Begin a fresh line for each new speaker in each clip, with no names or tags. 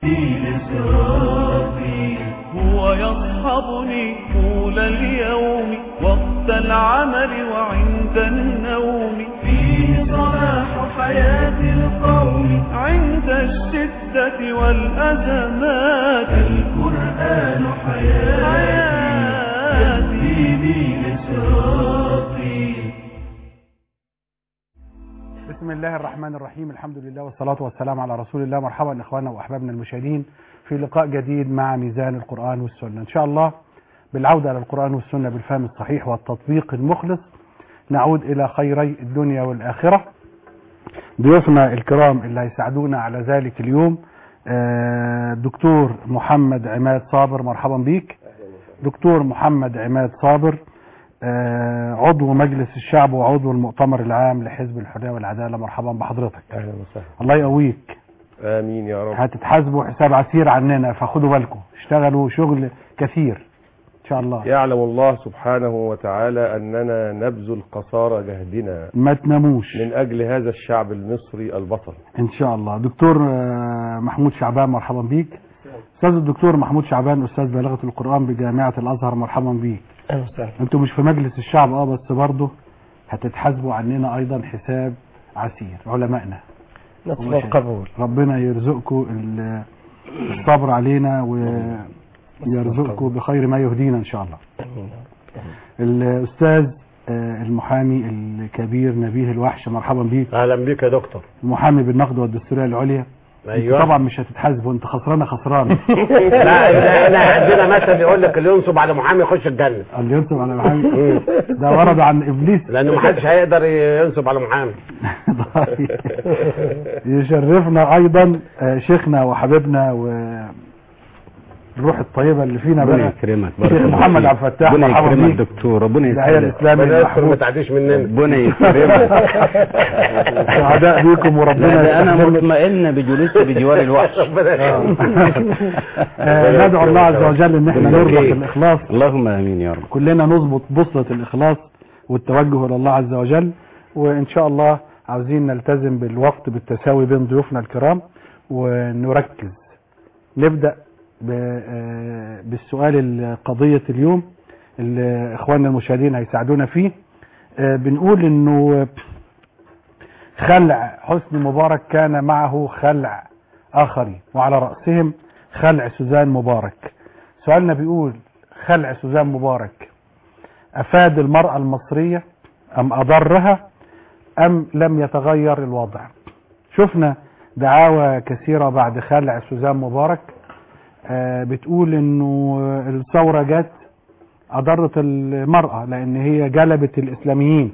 هو يصحبني طول اليوم وقت العمل وعند النوم فيه صلاح حياة القوم عند الشدة والأزمات القرآن حياتي يهديني لصراطي
بسم الله الرحمن الرحيم الحمد لله والصلاة والسلام على رسول الله مرحبا إخواننا وأحبابنا المشاهدين في لقاء جديد مع ميزان القرآن والسنة إن شاء الله بالعودة على القرآن والسنة بالفهم الصحيح والتطبيق المخلص نعود إلى خيري الدنيا والآخرة ضيوفنا الكرام اللي هيساعدونا على ذلك اليوم آه، دكتور محمد عماد صابر مرحبا بيك دكتور محمد عماد صابر آه، عضو مجلس الشعب وعضو المؤتمر العام لحزب الحرية والعدالة مرحبا بحضرتك
اهلا وسهلا
الله يقويك
امين يا رب
هتتحاسبوا حساب عسير عننا فخدوا بالكم اشتغلوا شغل كثير ان شاء الله
يعلم الله سبحانه وتعالى اننا نبذل قصارى جهدنا
ما تناموش
من اجل هذا الشعب المصري البطل
ان شاء الله دكتور آه، محمود شعبان مرحبا بيك استاذ الدكتور محمود شعبان استاذ بلاغه القران بجامعه الازهر مرحبا بيك
اهلا وسهلا
انتوا مش في مجلس الشعب اه بس برضه هتتحاسبوا عننا ايضا حساب عسير علمائنا
نطلب القبول
ربنا يرزقكم ال- الصبر علينا ويرزقكم بخير ما يهدينا ان شاء الله
امين
الاستاذ آه، المحامي الكبير نبيه الوحش مرحبا بيك
اهلا بيك يا دكتور
المحامي بالنقد والدستوريه العليا
ايوه
انتوا طبعا مش هتتحاسبوا انت خسرانه خسرانه
لا احنا عندنا مثل يقول لك اللي ينصب على محامي يخش الجنه
اللي ينصب على محامي ده ورد عن ابليس
لانه ما حدش هيقدر ينصب على محامي
طيب. يشرفنا ايضا آه، شيخنا وحبيبنا و الروح الطيبه اللي فينا
ربنا
بقى
يكرمك
شيخ
بارك الله
محمد
فيك.
عبد الفتاح
ربنا
مرحبا
يكرمك
بيك
دكتور ربنا
الداعيه
يكرمك
الاسلامي
ربنا يستر ما
المحبوب
تعديش مننا
ربنا يكرمك
سعداء بيكم وربنا
لا ده انا
يستحملك.
مطمئن بجلوسي بجوار الوحش
ربنا يخليك.
آه، ندعو الله عز وجل ان احنا
ربنا
نربط
يكرمك.
الاخلاص
اللهم امين يا رب
كلنا نظبط بوصلة الإخلاص والتوجه إلى الله عز وجل وإن شاء الله عاوزين نلتزم بالوقت بالتساوي بين ضيوفنا الكرام ونركز نبدأ ب- آه، بالسؤال قضية اليوم اللي إخواننا المشاهدين هيساعدونا فيه آه، بنقول إنه خلع حسني مبارك كان معه خلع آخرين وعلى رأسهم خلع سوزان مبارك سؤالنا بيقول خلع سوزان مبارك أفاد المرأة المصرية أم أضرها أم لم يتغير الوضع شفنا دعاوى كثيرة بعد خلع سوزان مبارك آه، بتقول انه الثورة جت أضرت المرأة لأن هي جلبت الإسلاميين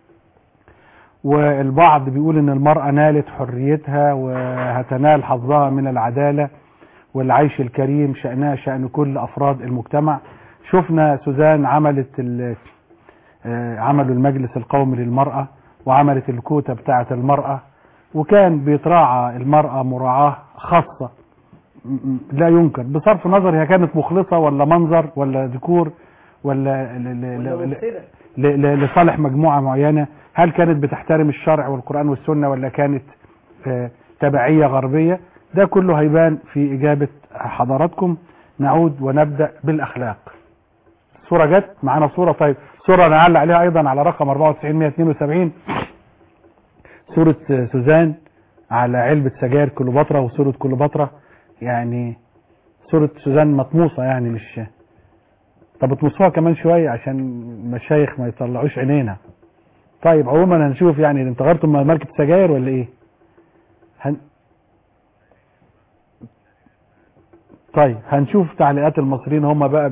والبعض بيقول ان المرأة نالت حريتها وهتنال حظها من العدالة والعيش الكريم شأنها شأن كل أفراد المجتمع شفنا سوزان عملت ال- آه، عملوا المجلس القومي للمرأة وعملت الكوتا بتاعة المرأة وكان بيتراعى المرأة مراعاة خاصة م- م- لا ينكر بصرف نظر هي كانت مخلصة ولا منظر ولا ذكور ولا ل- ل- ل- ل- ل- لصالح مجموعة معينة هل كانت بتحترم الشرع والقرآن والسنة ولا كانت آه، تبعية غربية ده كله هيبان في إجابة حضراتكم نعود ونبدأ بالأخلاق صورة جت معانا صورة طيب صورة نعلق عليها أيضا على رقم 44172 صورة آه، سوزان على علبة سجاير كليوباترا وصورة كليوباترا يعني صورة سوزان مطموسة يعني مش طب اطمسوها كمان شوية عشان المشايخ ما يطلعوش عينينا طيب عموما هنشوف يعني انت غيرتم ماركة سجاير ولا ايه هن... طيب هنشوف تعليقات المصريين هم بقى ب...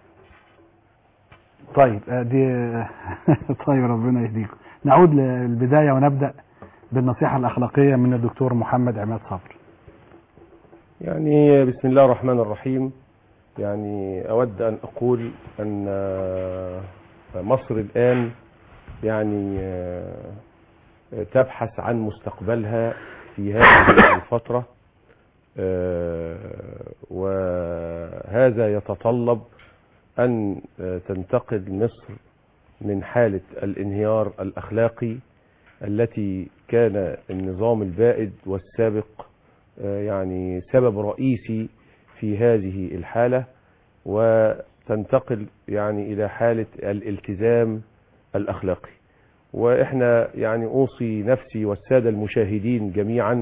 طيب آه، دي طيب ربنا يهديكم نعود للبداية ونبدأ بالنصيحة الأخلاقية من الدكتور محمد عماد صبر
يعني بسم الله الرحمن الرحيم يعني اود ان اقول ان آه، مصر الان يعني آه، تبحث عن مستقبلها في هذه الفترة آه، وهذا يتطلب أن آه، تنتقل مصر من حالة الانهيار الأخلاقي التي كان النظام البائد والسابق آه، يعني سبب رئيسي في هذه الحالة وتنتقل يعني إلى حالة الالتزام الأخلاقي وإحنا يعني أوصي نفسي والسادة المشاهدين جميعا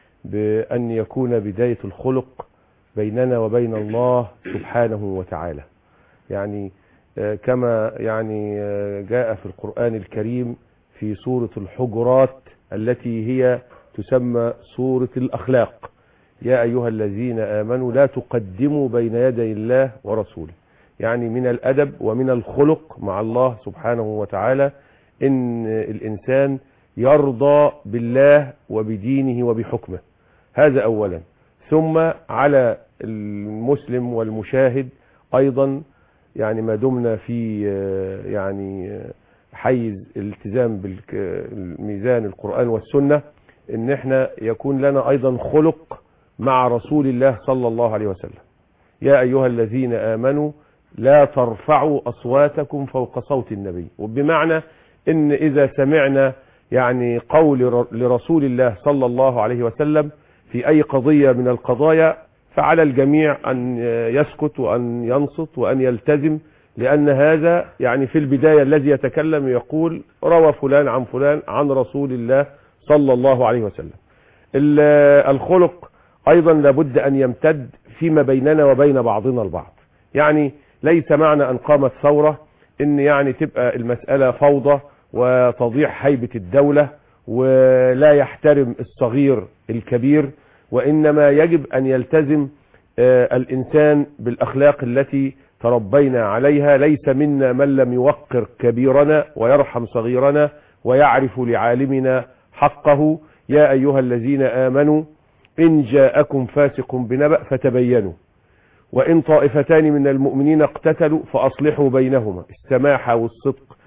بأن يكون بداية الخلق بيننا وبين الله سبحانه وتعالى يعني آه، كما يعني آه، جاء في القرآن الكريم في سورة الحجرات التي هي تسمى سورة الأخلاق يا أيها الذين آمنوا لا تقدموا بين يدي الله ورسوله يعني من الأدب ومن الخلق مع الله سبحانه وتعالى إن الإنسان يرضى بالله وبدينه وبحكمه هذا أولا ثم على المسلم والمشاهد أيضا يعني ما دمنا في آه، يعني آه، حيز الالتزام بالميزان القرآن والسنة ان احنا يكون لنا ايضا خلق مع رسول الله صلى الله عليه وسلم يا ايها الذين امنوا لا ترفعوا اصواتكم فوق صوت النبي وبمعنى ان اذا سمعنا يعني قول ر- لرسول الله صلى الله عليه وسلم في اي قضية من القضايا فعلى الجميع ان يسكت وان ينصت وان يلتزم لان هذا يعني في البداية الذي يتكلم يقول روى فلان عن فلان عن رسول الله صلى الله عليه وسلم ال- الخلق ايضا لابد ان يمتد فيما بيننا وبين بعضنا البعض يعني ليس معنى ان قامت ثورة ان يعني تبقى المسألة فوضى وتضيع هيبة الدولة ولا يحترم الصغير الكبير وانما يجب ان يلتزم آه، الانسان بالاخلاق التي تربينا عليها ليس منا من لم يوقر كبيرنا ويرحم صغيرنا ويعرف لعالمنا حقه يا أيها الذين آمنوا إن جاءكم فاسق بنبأ فتبينوا وإن طائفتان من المؤمنين اقتتلوا فأصلحوا بينهما السماحة والصدق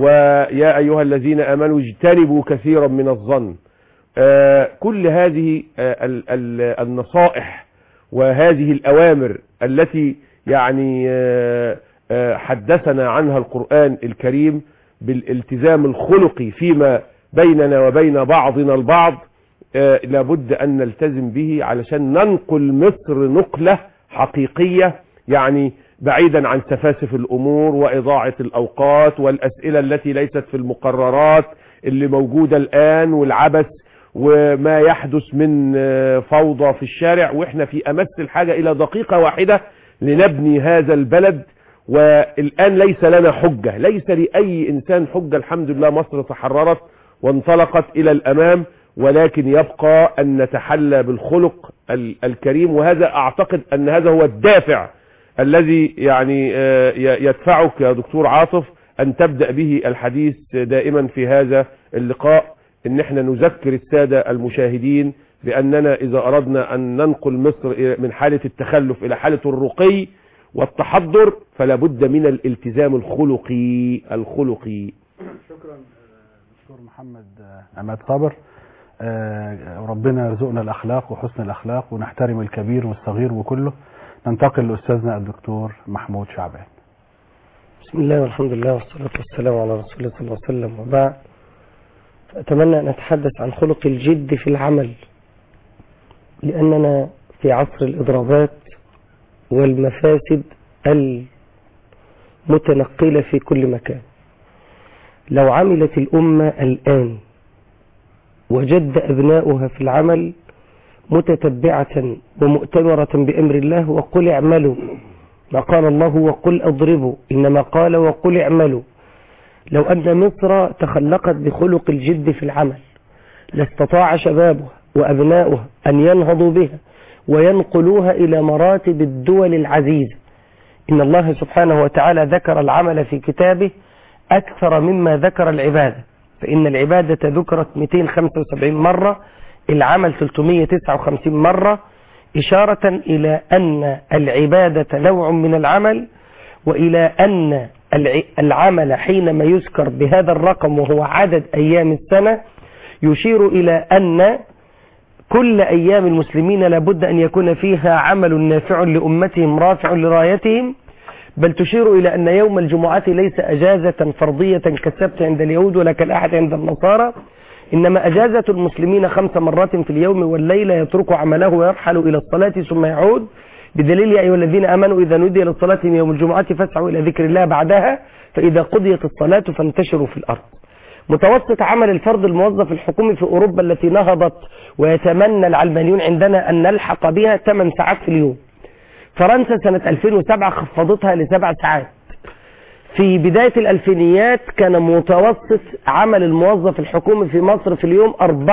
ويا أيها الذين آمنوا اجتنبوا كثيرا من الظن آه، كل هذه آه، ال- ال- النصائح وهذه الأوامر التي يعني آه، آه، حدثنا عنها القرآن الكريم بالالتزام الخلقي فيما بيننا وبين بعضنا البعض آه، لابد أن نلتزم به علشان ننقل مصر نقلة حقيقية يعني بعيدا عن سفاسف الأمور وإضاعة الأوقات والأسئلة التي ليست في المقررات اللي موجودة الآن والعبث وما يحدث من آه، فوضى في الشارع وإحنا في أمس الحاجة إلى دقيقة واحدة لنبني هذا البلد والآن ليس لنا حجة ليس لأي إنسان حجة الحمد لله مصر تحررت وانطلقت إلى الأمام ولكن يبقى أن نتحلى بالخلق ال- الكريم وهذا أعتقد أن هذا هو الدافع الذي يعني آه، ي- يدفعك يا دكتور عاطف أن تبدأ به الحديث دائما في هذا اللقاء ان احنا نذكر السادة المشاهدين بأننا إذا أردنا أن ننقل مصر إلى- من حالة التخلف إلى حالة الرقي والتحضر فلا بد من الالتزام الخلقي الخلقي
شكرا دكتور محمد عماد صابر آه، ربنا يرزقنا الأخلاق وحسن الأخلاق ونحترم الكبير والصغير وكله ننتقل لأستاذنا الدكتور محمود شعبان
بسم الله والحمد لله والصلاة والسلام على رسول الله صلى الله عليه وسلم وبعد أتمنى أن أتحدث عن خلق الجد في العمل لأننا في عصر الإضرابات والمفاسد المتنقلة في كل مكان لو عملت الأمة الآن وجد أبناؤها في العمل متتبعة ومؤتمرة بأمر الله وقل اعملوا ما قال الله وقل اضربوا إنما قال وقل اعملوا لو أن مصر تخلقت بخلق الجد في العمل لاستطاع شبابها وأبناؤها أن ينهضوا بها وينقلوها إلى مراتب الدول العزيزة إن الله سبحانه وتعالى ذكر العمل في كتابه أكثر مما ذكر العبادة فإن العبادة ذكرت 275 مرة العمل 359 مرة إشارة إلى أن العبادة نوع من العمل وإلى أن الع- العمل حينما يذكر بهذا الرقم وهو عدد أيام السنة يشير إلى أن كل أيام المسلمين لابد أن يكون فيها عمل نافع لأمتهم رافع لرايتهم بل تشير إلى أن يوم الجمعة ليس أجازة فرضية كالسبت عند اليهود ولا كالأحد عند النصارى إنما أجازة المسلمين خمس مرات في اليوم والليلة يترك عمله ويرحل إلى الصلاة ثم يعود بدليل يا أيها الذين آمنوا إذا نودي للصلاة من يوم الجمعة فاسعوا إلى ذكر الله بعدها فإذا قضيت الصلاة فانتشروا في الأرض متوسط عمل الفرد الموظف الحكومي في أوروبا التي نهضت ويتمنى العلمانيون عندنا أن نلحق بها 8 ساعات في اليوم فرنسا سنة 2007 خفضتها لسبع ساعات في بداية الألفينيات كان متوسط عمل الموظف الحكومي في مصر في اليوم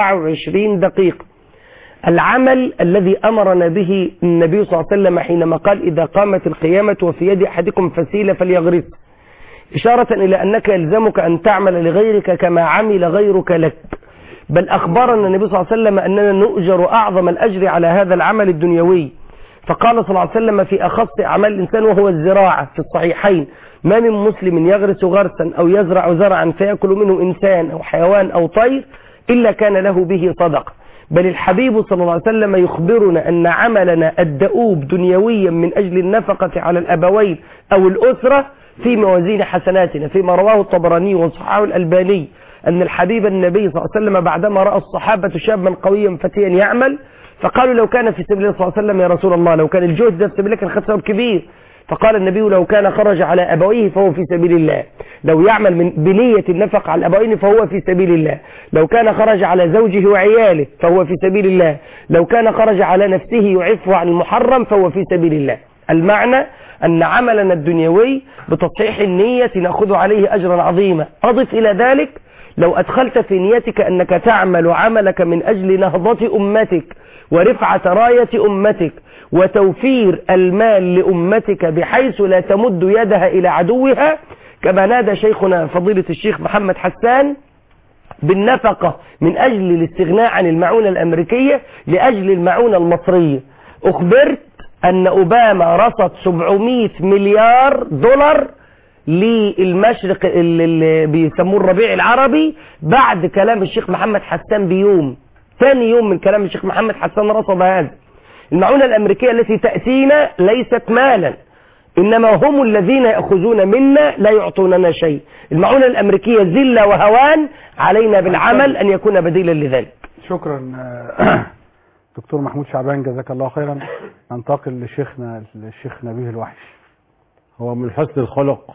24 دقيقة العمل الذي أمرنا به النبي صلى الله عليه وسلم حينما قال إذا قامت القيامة وفي يد أحدكم فسيلة فليغرس إشارة إلى أنك يلزمك أن تعمل لغيرك كما عمل غيرك لك بل أخبرنا النبي صلى الله عليه وسلم أننا نؤجر أعظم الأجر على هذا العمل الدنيوي فقال صلى الله عليه وسلم في أخص أعمال الإنسان وهو الزراعة في الصحيحين ما من مسلم يغرس غرسا أو يزرع زرعا فيأكل منه إنسان أو حيوان أو طير إلا كان له به صدقة بل الحبيب صلى الله عليه وسلم يخبرنا أن عملنا الدؤوب دنيويا من أجل النفقة على الأبوين أو الأسرة في موازين حسناتنا فيما رواه الطبراني وصححه الألباني أن الحبيب النبي صلى الله عليه وسلم بعدما رأى الصحابة شابا قويا فتيا يعمل فقالوا لو كان في سبيل الله صلى الله عليه وسلم يا رسول الله لو كان الجهد ده في سبيل الله كان خد ثواب كبير فقال النبي لو كان خرج على أبويه فهو في سبيل الله لو يعمل من بنية النفق على الأبوين فهو في سبيل الله لو كان خرج على زوجه وعياله فهو في سبيل الله لو كان خرج على نفسه يعفه عن المحرم فهو في سبيل الله المعنى أن عملنا الدنيوي بتصحيح النية نأخذ عليه أجرا عظيما أضف إلى ذلك لو أدخلت في نيتك أنك تعمل عملك من أجل نهضة أمتك ورفعة راية أمتك وتوفير المال لأمتك بحيث لا تمد يدها إلى عدوها كما نادى شيخنا فضيلة الشيخ محمد حسان بالنفقة من أجل الاستغناء عن المعونة الأمريكية لأجل المعونة المصرية أخبرت أن أوباما رصد 700 مليار دولار للمشرق اللي اللي بيسموه الربيع العربي بعد كلام الشيخ محمد حسان بيوم ثاني يوم من كلام الشيخ محمد حسان رصد هذا المعونة الأمريكية التي تأتينا ليست مالا إنما هم الذين يأخذون منا لا يعطوننا شيء المعونة الأمريكية ذلة وهوان علينا بالعمل أن يكون بديلا لذلك
شكرا آه، دكتور محمود شعبان جزاك الله خيرا ننتقل لشيخنا الشيخ نبيه الوحش
هو من حسن الخلق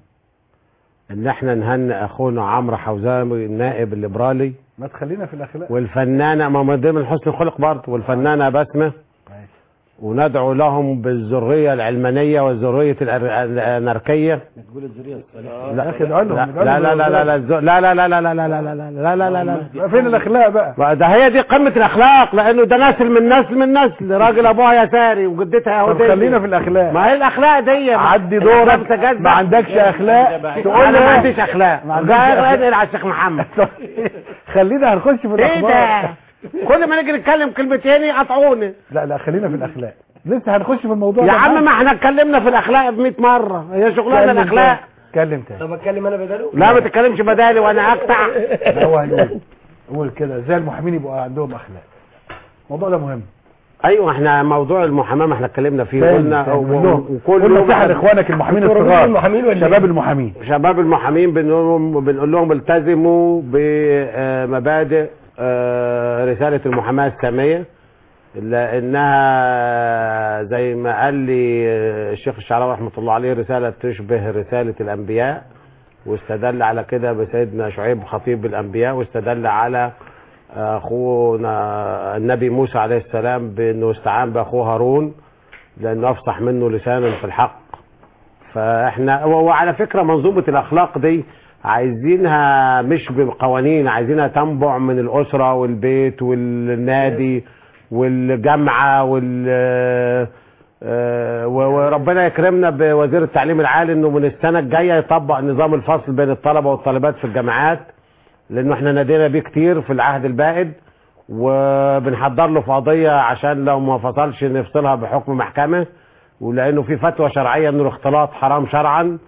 ان احنا نهنئ اخونا عمرو حوزامي النائب الليبرالي
ما تخلينا في الاخلاق
والفنانه ما هو من ضمن حسن الخلق برضه والفنانه بسمه
ماشي.
وندعو لهم بالذريه العلمانيه والذريه الأر- الاناركيه
لا اخي ادعوا لهم
لا
ادعوا
لا
لهم
لا لا لا الز- لا لا لا لا لا لا لا لا لا لا لا لا
بقى فين الاخلاق بقى
بقى ده هي دي قمة الأخلاق لأنه ده نسل من نسل من نسل راجل أبوها يساري وجدتها
طب
يهودية
خلينا في الاخلاق
ما هي الأخلاق دي
عدي دورك ما عندكش اخلاق تقول
أنا ما
لي
عنديش أخلاق
ما عندكش
جاي
أخلاق.
انقل على الشيخ محمد
خلينا هنخش في
إيه
الاخبار
ده كل ما نيجي نتكلم كلمتين يقطعوني
لا لا خلينا في الاخلاق لسه هنخش في الموضوع
يا
ده
عم
معاك.
ما احنا اتكلمنا في الأخلاق ب 100 مرة هي شغلانة
اتكلم
الأخلاق
تاني. اتكلم تاني
طب أتكلم أنا بداله
لا ما تتكلمش بدالي وأنا أقطع
لا هو هيقول قول كده ازاي المحامين يبقوا عندهم اخلاق الموضوع ده مهم
أيوه احنا موضوع المحاماة ما احنا اتكلمنا فيه
تاني،
قلنا
تاني.
و-
قول لهم.
وكل
قول
يوم
نصيحه
احنا-
لاخوانك المحامين
دكتور
الصغار
المحامين ولا
شباب
إيه؟
المحامين
شباب المحامين بنقول لهم بنقول لهم التزموا بمبادئ آه، رسالة المحاماة السامية لأنها زي ما قال لي آه، الشيخ الشعراوي رحمة الله عليه رسالة تشبه رسالة الأنبياء واستدل على كده بسيدنا شعيب خطيب الأنبياء واستدل على أخونا النبي موسى عليه السلام بأنه استعان بأخوه هارون لأنه أفصح منه لسانا في الحق فاحنا وعلى فكره منظومه الاخلاق دي عايزينها مش بقوانين عايزينها تنبع من الاسره والبيت والنادي والجامعه وال آه، و- وربنا يكرمنا بوزير التعليم العالي انه من السنه الجايه يطبق نظام الفصل بين الطلبه والطالبات في الجامعات لانه احنا نادينا بيه كتير في العهد البائد وبنحضر له في قضيه عشان لو ما فصلش نفصلها بحكم محكمه ولانه في فتوى شرعيه انه الاختلاط حرام شرعا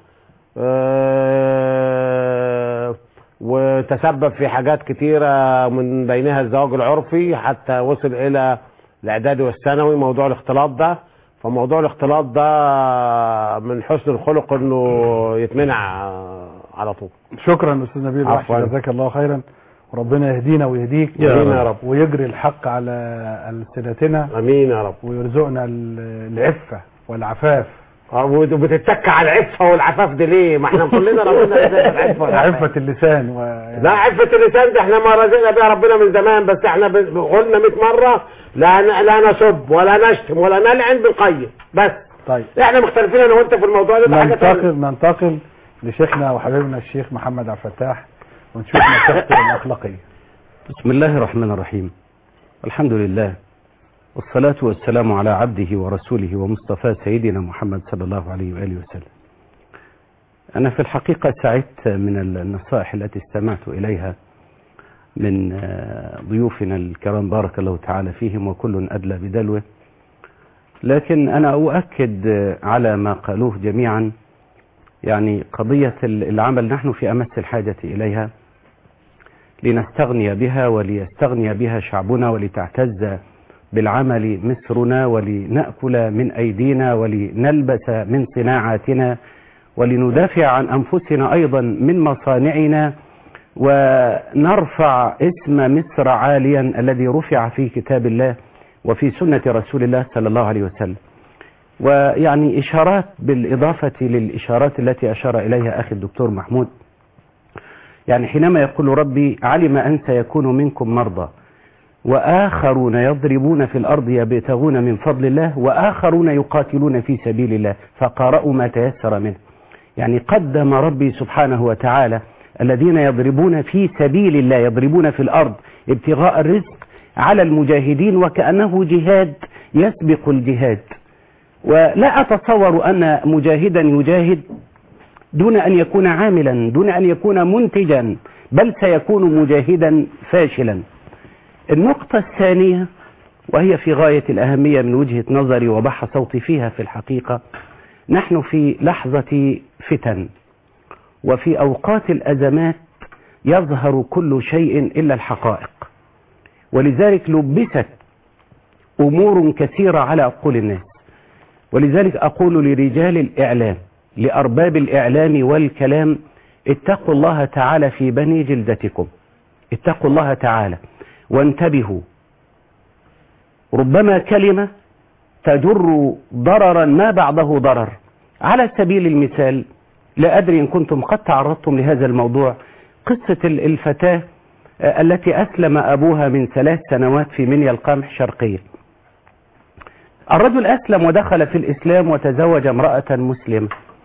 آه، وتسبب في حاجات كتيره من بينها الزواج العرفي حتى وصل الى الاعدادي والثانوي موضوع الاختلاط ده فموضوع الاختلاط ده من حسن الخلق انه يتمنع آه، على طول
شكرا استاذ نبيل الوحش
عفواً.
جزاك الله خيرا وربنا يهدينا ويهديك
يا آمين يا رب.
ويجري الحق على ألسنتنا
امين يا رب
ويرزقنا ال- العفة والعفاف
اه وبتتك على العفه والعفاف دي ليه؟ ما احنا كلنا ربنا رزقنا العفه والعفاف.
عفة اللسان و...
لا عفه اللسان دي احنا ما رزقنا بيها ربنا من زمان بس احنا ب- قلنا 100 مره لا ن- لا نسب ولا نشتم ولا نلعن بالقيم بس
طيب
احنا مختلفين انا وانت في الموضوع ده, ده حاجه
ننتقل
ثانيه
ننتقل لشيخنا وحبيبنا الشيخ محمد عبد الفتاح ونشوف نصيحته الأخلاقية
بسم الله الرحمن الرحيم الحمد لله والصلاة والسلام على عبده ورسوله ومصطفى سيدنا محمد صلى الله عليه وآله وسلم أنا في الحقيقة سعدت من النصائح التي استمعت إليها من آه، ضيوفنا الكرام بارك الله تعالى فيهم وكل أدلى بدلوه لكن أنا أؤكد آه، على ما قالوه جميعا يعني قضية العمل نحن في أمس الحاجة إليها لنستغني بها وليستغني بها شعبنا ولتعتز بالعمل مصرنا ولنأكل من أيدينا ولنلبس من صناعاتنا ولندافع عن أنفسنا أيضا من مصانعنا ونرفع اسم مصر عاليا الذي رفع في كتاب الله وفي سنة رسول الله صلى الله عليه وسلم ويعني إشارات بالإضافة للإشارات التي أشار إليها أخي الدكتور محمود يعني حينما يقول ربي علم أن سيكون منكم مرضى وآخرون يضربون في الأرض يبتغون من فضل الله وآخرون يقاتلون في سبيل الله فقارأوا ما تيسر منه يعني قدم ربي سبحانه وتعالى الذين يضربون في سبيل الله يضربون في الأرض ابتغاء الرزق على المجاهدين وكأنه جهاد يسبق الجهاد ولا أتصور أن مجاهدا يجاهد دون أن يكون عاملا دون أن يكون منتجا بل سيكون مجاهدا فاشلا النقطة الثانية وهي في غاية الأهمية من وجهة نظري وبح صوتي فيها في الحقيقة نحن في لحظة فتن وفي أوقات الأزمات يظهر كل شيء إلا الحقائق ولذلك لبست أمور كثيرة على عقول الناس ولذلك أقول لرجال الإعلام لأرباب الإعلام والكلام اتقوا الله تعالى في بني جلدتكم اتقوا الله تعالى وانتبهوا ربما كلمة تجر ضررا ما بعده ضرر على سبيل المثال لا أدري إن كنتم قد تعرضتم لهذا الموضوع قصة ال- الفتاة آه، التي أسلم أبوها من ثلاث سنوات في منيا القمح شرقية الرجل أسلم ودخل في الإسلام وتزوج امرأة مسلمة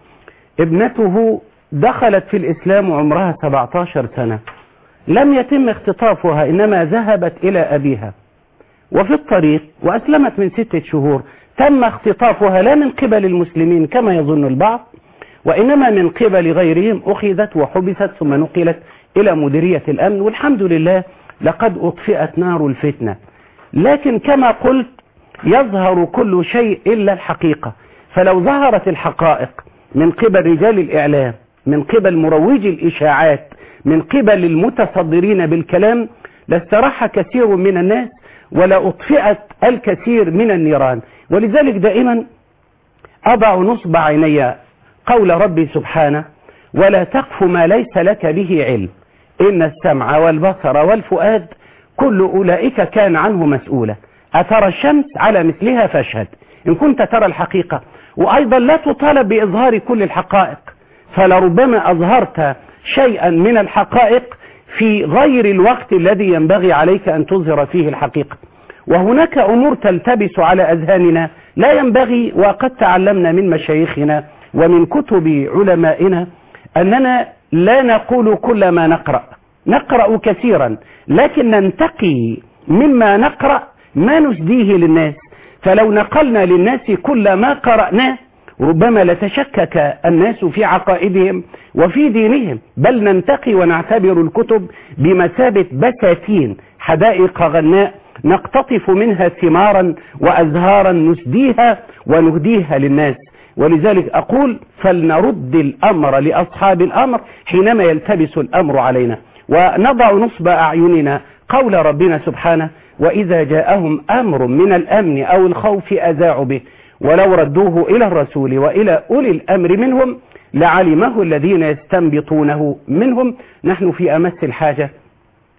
ابنته دخلت في الإسلام وعمرها 17 سنة لم يتم اختطافها إنما ذهبت إلى أبيها وفي الطريق وأسلمت من ستة شهور تم اختطافها لا من قبل المسلمين كما يظن البعض وإنما من قبل غيرهم أخذت وحبست ثم نقلت إلى مديرية الأمن والحمد لله لقد أطفئت نار الفتنة لكن كما قلت يظهر كل شيء إلا الحقيقة فلو ظهرت الحقائق من قبل رجال الإعلام من قبل مروجي الإشاعات من قبل المتصدرين بالكلام لاستراح كثير من الناس ولا أطفئت الكثير من النيران ولذلك دائما أضع نصب عيني قول ربي سبحانه ولا تقف ما ليس لك به علم إن السمع والبصر والفؤاد كل أولئك كان عنه مسؤولا أترى الشمس على مثلها فاشهد إن كنت ترى الحقيقة وأيضا لا تطالب بإظهار كل الحقائق فلربما أظهرت شيئا من الحقائق في غير الوقت الذي ينبغي عليك أن تظهر فيه الحقيقة وهناك أمور تلتبس على أذهاننا لا ينبغي وقد تعلمنا من مشايخنا ومن كتب علمائنا أننا لا نقول كل ما نقرأ نقرأ كثيرا لكن ننتقي مما نقرأ ما نسديه للناس فلو نقلنا للناس كل ما قرأناه ربما لتشكك الناس في عقائدهم وفي دينهم بل ننتقي ونعتبر الكتب بمثابة بساتين حدائق غناء نقتطف منها ثمارا وأزهارا نسديها ونهديها للناس ولذلك أقول فلنرد الأمر لأصحاب الأمر حينما يلتبس الأمر علينا ونضع نصب أعيننا قول ربنا سبحانه وإذا جاءهم أمر من الأمن أو الخوف أذاعوا به ولو ردوه إلى الرسول وإلى أولي الأمر منهم لعلمه الذين يستنبطونه منهم نحن في أمس الحاجة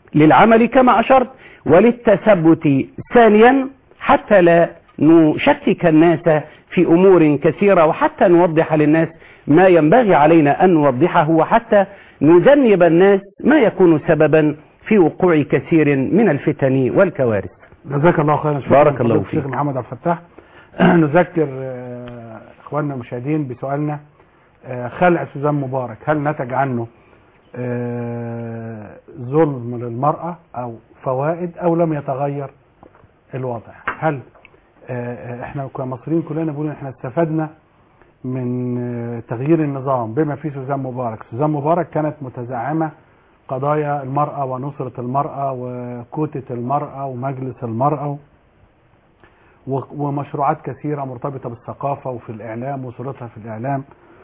للعمل كما أشرت وللتثبت ثانيا حتى لا نشكك الناس في أمور كثيرة وحتى نوضح للناس ما ينبغي علينا أن نوضحه وحتى نجنب الناس ما يكون سببا في وقوع كثير من الفتن والكوارث
جزاك الله خيرا شكرا
بارك الله
فضيلة الشيخ
فيك.
محمد عبد الفتاح نذكر آه، اخواننا المشاهدين بسؤالنا آه، خلع سوزان مبارك هل نتج عنه آه، ظلم للمرأة او فوائد او لم يتغير الوضع هل آه، آه، احنا كمصريين كلنا بنقول ان احنا استفدنا من آه، تغيير النظام بما فيه سوزان مبارك سوزان مبارك كانت متزعمة قضايا المرأة ونصرة المرأة وكوتة المرأة ومجلس المرأة و- ومشروعات كثيرة مرتبطة بالثقافة وفي الإعلام وصورتها في الإعلام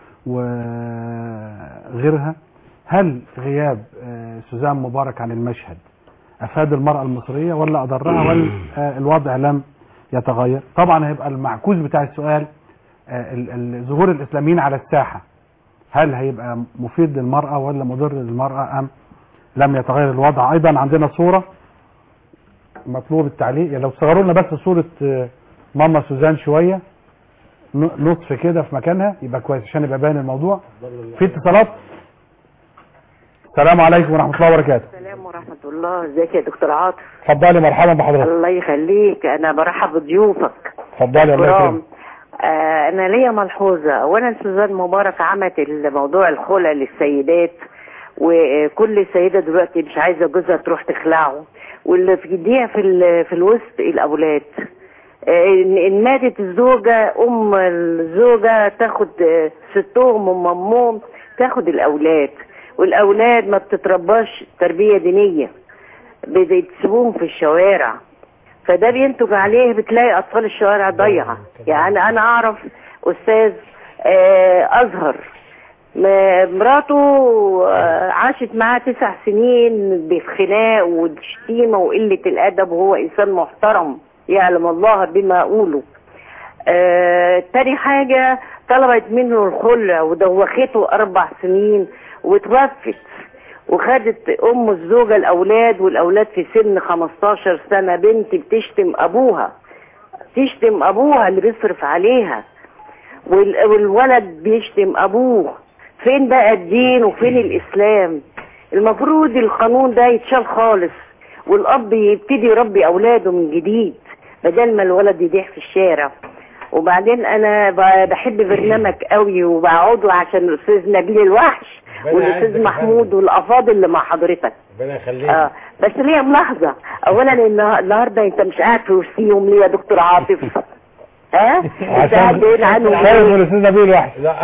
وغيرها هل غياب آه، سوزان مبارك عن المشهد أفاد المرأة المصرية ولا أضرها ولا آه، الوضع لم يتغير طبعا هيبقى المعكوس بتاع السؤال آه، ال- ال- ظهور الإسلاميين على الساحة هل هيبقى مفيد للمرأة ولا مضر للمرأة أم لم يتغير الوضع أيضا عندنا صورة مطلوب التعليق يعني لو صغروا لنا بس صورة آه، ماما سوزان شوية ن- نصف كده في مكانها يبقى كويس عشان يبقى باين الموضوع في اتصالات السلام عليكم ورحمة الله وبركاته
السلام ورحمة الله ازيك يا دكتور عاطف
اتفضلي مرحبا بحضرتك
الله يخليك انا برحب بضيوفك
اتفضلي الله
كرام
يكرمك
آه انا ليا ملحوظة اولا سوزان مبارك عملت الموضوع الخلع للسيدات وكل سيدة دلوقتي مش عايزة جوزها تروح تخلعه واللي في ايديها في ال- في الوسط الاولاد آه، ان إن ماتت الزوجة ام الزوجة تاخد آه، ستهم ام امهم تاخد الاولاد والاولاد ما بتترباش تربية دينية بتسيبوهم في الشوارع فده بينتج عليه بتلاقي اطفال الشوارع ضايعه يعني انا اعرف استاذ آه، ازهر م- مراته آه، عاشت معاه تسع سنين بخناق وشتيمه وقله الادب وهو انسان محترم يعلم الله بما اقوله آه، تاني حاجة طلبت منه الخلع ودوخته أربع سنين وتوفت وخدت أم الزوجة الأولاد والأولاد في سن 15 سنة بنت بتشتم أبوها تشتم أبوها اللي بيصرف عليها وال- والولد بيشتم أبوه فين بقى الدين وفين الإسلام المفروض القانون ده يتشال خالص والأب يبتدي يربي أولاده من جديد بدل ما الولد يضيع في الشارع وبعدين انا ب- بحب برنامج قوي وبقعده عشان الاستاذ نبيل الوحش
ربنا
والاستاذ
يعزك يا
محمود
فندم.
والافاضل اللي مع حضرتك
ربنا يخليك
اه بس ليا ملاحظه اولا النه- النهارده انت مش قاعد في وسطيهم ليه يا دكتور عاطف ها انت قاعد بعيد عنهم
خير
ليه؟
من الاستاذ نبيل وحش
لا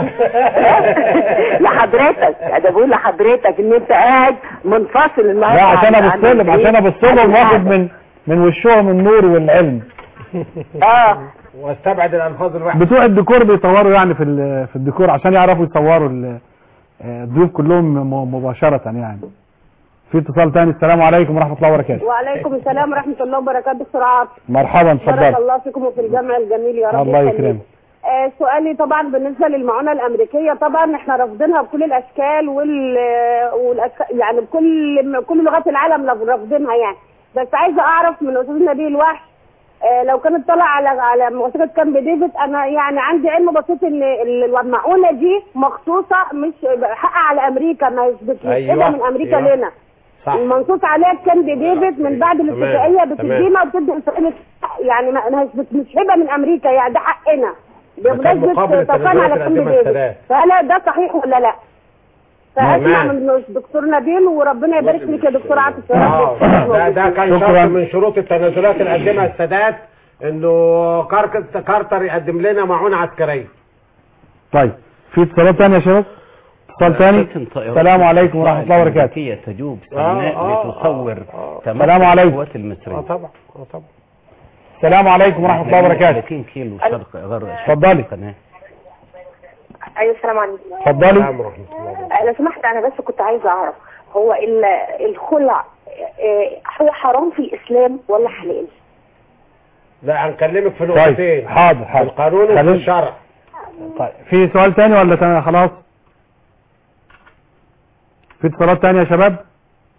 لحضرتك انا بقول لحضرتك ان انت قاعد منفصل النهارده
لا عشان
عن-
ابص
عن
لهم عشان
البيت،
ابص لهم
عن
واخد
القعدة.
من من وشهم النور والعلم
اه
واستبعد الالفاظ الوحشه
بتوع الديكور بيصوروا يعني في ال- في الديكور عشان يعرفوا يصوروا ال- آه، الضيوف كلهم م- مباشرة يعني في اتصال تاني السلام عليكم ورحمة الله وبركاته
وعليكم السلام ورحمة الله وبركاته دكتور عاطف
مرحبا
بارك
اتفضل
الله فيكم وفي الجمع الجميل يا رب
الله
يخليك.
يكرمك
آه سؤالي طبعا بالنسبة للمعونة الأمريكية طبعا احنا رافضينها بكل الأشكال وال والأشك... يعني بكل كل لغات العالم رافضينها يعني بس عايزة أعرف من أستاذ نبيل وحش آه لو كانت طلع على على وثيقة كامب ديفيد أنا يعني عندي علم بسيط إن ال- المعونة دي مخصوصة مش حق على أمريكا ما يثبت
أيوة،
أيوة من أمريكا
أيوة.
لنا
صح
المنصوص عليها كامب ديفيد من بعد
تمام،
الاتفاقيه
تمام.
بتدينا وبتدي اسرائيل يعني ما ما هي مش هبه من امريكا يعني ده حقنا
كان مقابل
بمناسبه توقعنا
التنازلات
على
اللي
كامب
قدمها
ديفيد
السادات.
فهل ده صحيح ولا لا؟ فاسمع
نعم.
من الدكتور نبيل وربنا يبارك فيك يا دكتور عاطف يا
اه
رب
ده ده كان
شكراً.
شرط من شروط التنازلات اللي قدمها السادات انه كارك- كارتر يقدم لنا معونه عسكريه
طيب في اتصالات تانية يا شباب اتصال تاني السلام عليكم ورحمة الله وبركاته
الأمريكية تجوب سيناء
آه، آه،
لتصور
آه.
تمثل
السلام عليكم.
القوات
اه
المصرية
طبعا اه طبعا
السلام عليكم ورحمة الله وبركاته
30 كيلو شرق غرب
اتفضلي.
القناة.
ايوه السلام عليكم
اتفضلي
السلام ورحمه الله وبركاته.
لو سمحت انا بس كنت عايزه اعرف هو ال- الخلع آه، هو حرام في الاسلام ولا حلال؟
لا هنكلمك في
طيب
نقطتين
حاضر
في
حاضر
القانون وفي
خلينا-
الشرع
طيب في سؤال تاني ولا تاني خلاص في اتصالات تانية يا شباب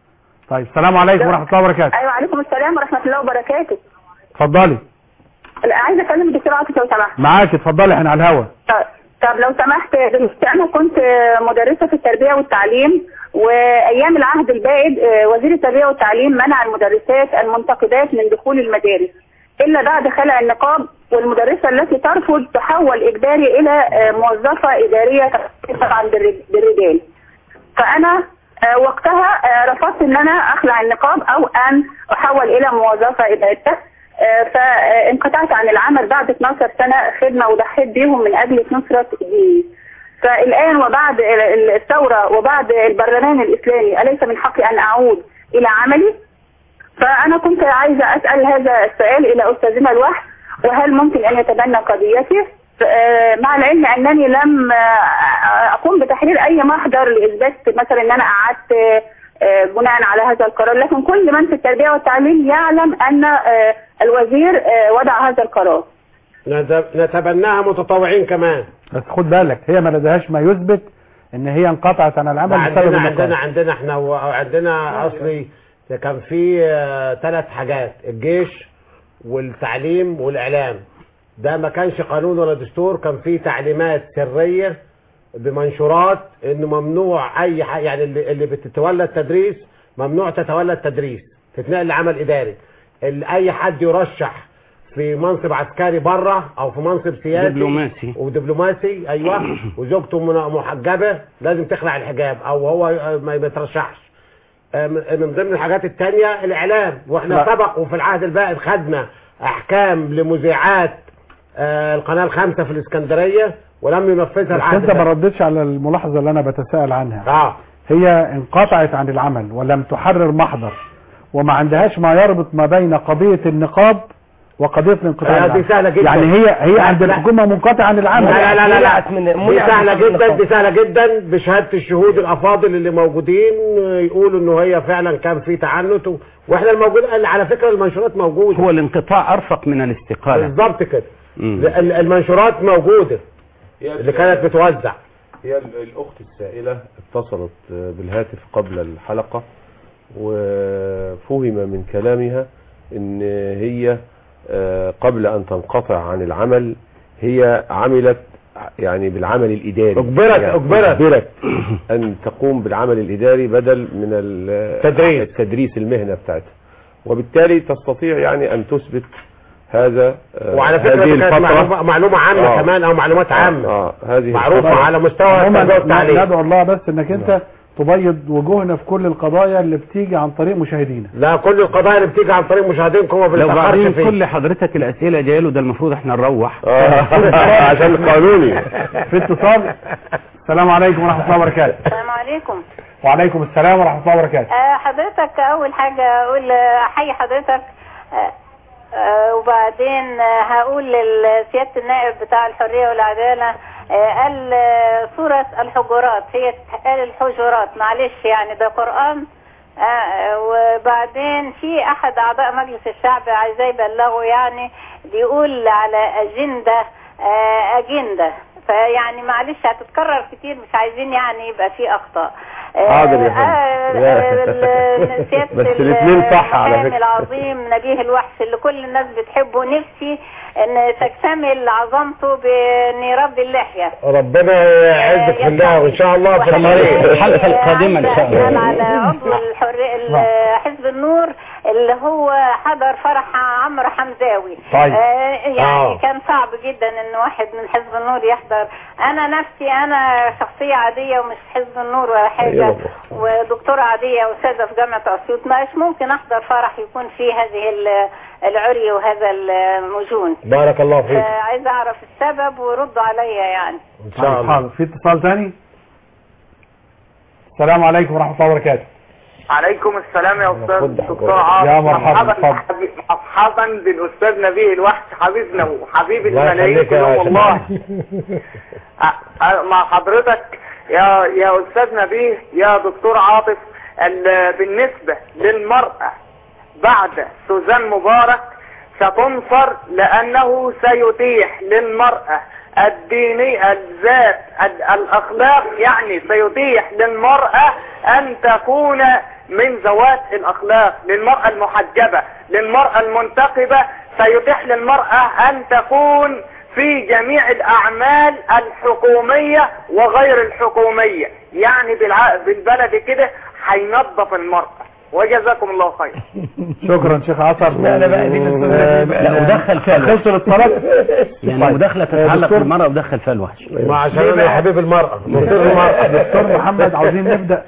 طيب السلام عليكم ورحمه الله وبركاته
ايوه عليكم السلام ورحمه الله وبركاته
اتفضلي
لا، عايزه اكلم الدكتور عاطف لو سمحت
معاك اتفضلي احنا على الهوا
طب- طب لو سمحت انا كنت مدرسه في التربيه والتعليم وايام العهد البائد آه، وزير التربيه والتعليم منع المدرسات المنتقدات من دخول المدارس الا بعد خلع النقاب والمدرسه التي ترفض تحول اجباري الى آه، موظفه اداريه طبعا بالر- بالرجال فانا آه، وقتها آه، رفضت ان انا اخلع النقاب او ان احول الى موظفه اداريه آه، فانقطعت عن العمل بعد 12 سنه خدمه وضحيت بيهم من اجل نصره ديني فالان وبعد ال- ال- الثوره وبعد البرلمان الاسلامي اليس من حقي ان اعود الى عملي فانا كنت عايزه اسال هذا السؤال الى استاذنا الوحي وهل ممكن ان يتبنى قضيتي آه، مع العلم انني لم آه، اقوم بتحرير اي محضر لاثبات مثلا ان انا قعدت آه، بناء على هذا القرار لكن كل من في التربيه والتعليم يعلم ان آه، الوزير آه، وضع هذا القرار
نت- نتبناها متطوعين كمان
بس خد بالك هي ما لديهاش ما يثبت ان هي انقطعت عن العمل بسبب
عندنا
النقاب
عندنا عندنا احنا و- عندنا اصلي كان في ثلاث حاجات الجيش والتعليم والاعلام ده ما كانش قانون ولا دستور كان في تعليمات سريه بمنشورات انه ممنوع اي حاجه يعني اللي, اللي بتتولى التدريس ممنوع تتولى التدريس تتنقل لعمل اداري اللي اي حد يرشح في منصب عسكري بره او في منصب سياسي
دبلوماسي.
ودبلوماسي ايوه وزوجته من- محجبه لازم تخلع الحجاب او هو ما يترشحش آه، من من ضمن الحاجات التانية الاعلام واحنا
لا.
سبق وفي العهد البائد خدنا احكام لمذيعات آه، القناه الخامسه في الاسكندريه ولم ينفذها
بس
العهد
انت ما
البائد
ردتش على الملاحظه اللي انا بتساءل عنها
اه
هي انقطعت عن العمل ولم تحرر محضر وما عندهاش ما يربط ما بين قضيه النقاب وقضيه الانقطاع
آه،
عن
دي
العمل.
سهلة جدا.
يعني هي هي
لا،
عند
لا.
الحكومه منقطعه عن العمل
لا لا لا لا
منعت من-
دي
منعت
سهلة
من
جدا
النقاب.
دي سهلة جدا بشهادة الشهود الأفاضل اللي موجودين آه، يقولوا إنه هي فعلا كان في تعنت و- وإحنا الموجود قال على فكرة المنشورات موجودة
هو الانقطاع ارفق من الاستقالة
بالظبط كده
مم.
ال- المنشورات موجودة اللي كانت بتوزع
هي ال- الأخت السائلة اتصلت آه، بالهاتف قبل الحلقة وفهم من كلامها ان هي آه، قبل ان تنقطع عن العمل هي عملت يعني بالعمل الإداري
أجبرت-
يعني
أجبرت.
أجبرت أن تقوم بالعمل الإداري بدل من ال-
تدريس.
التدريس المهنة بتاعتها وبالتالي تستطيع يعني أن تثبت هذا آه،
وعلى فكرة
هذه
دي كانت
الفترة
معلومة, معلومة عامة
آه.
كمان أو معلومات عامة
آه هذه
معروفة
الفترة.
على مستوى
عموما
التربية والتعليم
ندعو الله بس انك انت تبيض وجوهنا في كل القضايا اللي بتيجي عن طريق مشاهدينا
لا كل القضايا اللي بتيجي عن طريق مشاهدينكم وما
لو
بنتأخرش
بعدين
فيه
كل حضرتك الاسئله جايه له ده المفروض احنا نروح
آه عشان قانوني
في اتصال السلام عليكم ورحمه الله وبركاته
السلام عليكم
وعليكم السلام ورحمه الله وبركاته
آه حضرتك اول حاجة اقول آه، احيي حضرتك آه آه وبعدين آه هقول لسيادة النائب بتاع الحرية والعدالة آه قال آه سورة الحجرات هي قال الحجرات معلش يعني ده قرآن آه وبعدين في احد اعضاء مجلس الشعب عايزاه يبلغه يعني بيقول على اجندة آه اجندة فيعني معلش هتتكرر كتير مش عايزين يعني يبقى في اخطاء آه،
حاضر يا فندم.
آه، آه، ال- سيادة
بس الاتنين صح على
المحامي
فكرة.
العظيم نبيه الوحش اللي كل الناس بتحبه نفسي ان تكتمل عظمته بان يربي اللحية
ربنا يعزك في الله وإن شاء الله في الطريق
الحلقة القادمة إن شاء الله.
أسأل على عضو الحرية ال- حزب النور اللي هو حضر فرح عمرو حمزاوي
طيب.
آه يعني
آه.
كان صعب جدا ان واحد من حزب النور يحضر انا نفسي انا شخصية عادية ومش حزب النور ولا حاجة
أيوة.
ودكتورة عادية واستاذة في جامعة اسيوط مش ممكن احضر فرح يكون فيه هذه ال- العري وهذا المجون
بارك الله فيك
عايزة اعرف السبب وردوا عليا يعني
إن شاء
طيب،
الله
حاضر في اتصال ثاني السلام عليكم ورحمه الله وبركاته
عليكم السلام يا استاذ
خد
دكتور
حضرتك.
عاصم
يا مرحبا، اتفضل.
حبي- مرحبا بالاستاذ نبيه الوحش حبيبنا وحبيب
الله
الملايين
يخليك يا
كلهم
باشا.
والله أ- أ- مع حضرتك يا يا استاذ نبيه يا دكتور عاطف ال- بالنسبه للمراه بعد سوزان مبارك ستنصر لانه سيتيح للمراه الديني الذات ال- الاخلاق يعني سيتيح للمراه ان تكون من ذوات الاخلاق للمرأة المحجبة للمرأة المنتقبة سيتيح للمرأة ان تكون في جميع الاعمال الحكومية وغير الحكومية يعني بالع... بالبلد كده هينظف المرأة وجزاكم الله خير
شكرا شيخ عصر
لا، لا بقى دي لسه
آه،
لا،
آه،
ودخل فيها الوحش.
خلصوا للصلاة
يعني
طيب.
مداخلة
آه،
تتعلق
دكتور-
بالمرأة ودخل فيها الوحش
ما عشان
ليه
انا
بقى؟
حبيب المرأة دكتور المرأة
دكتور محمد عاوزين نبدأ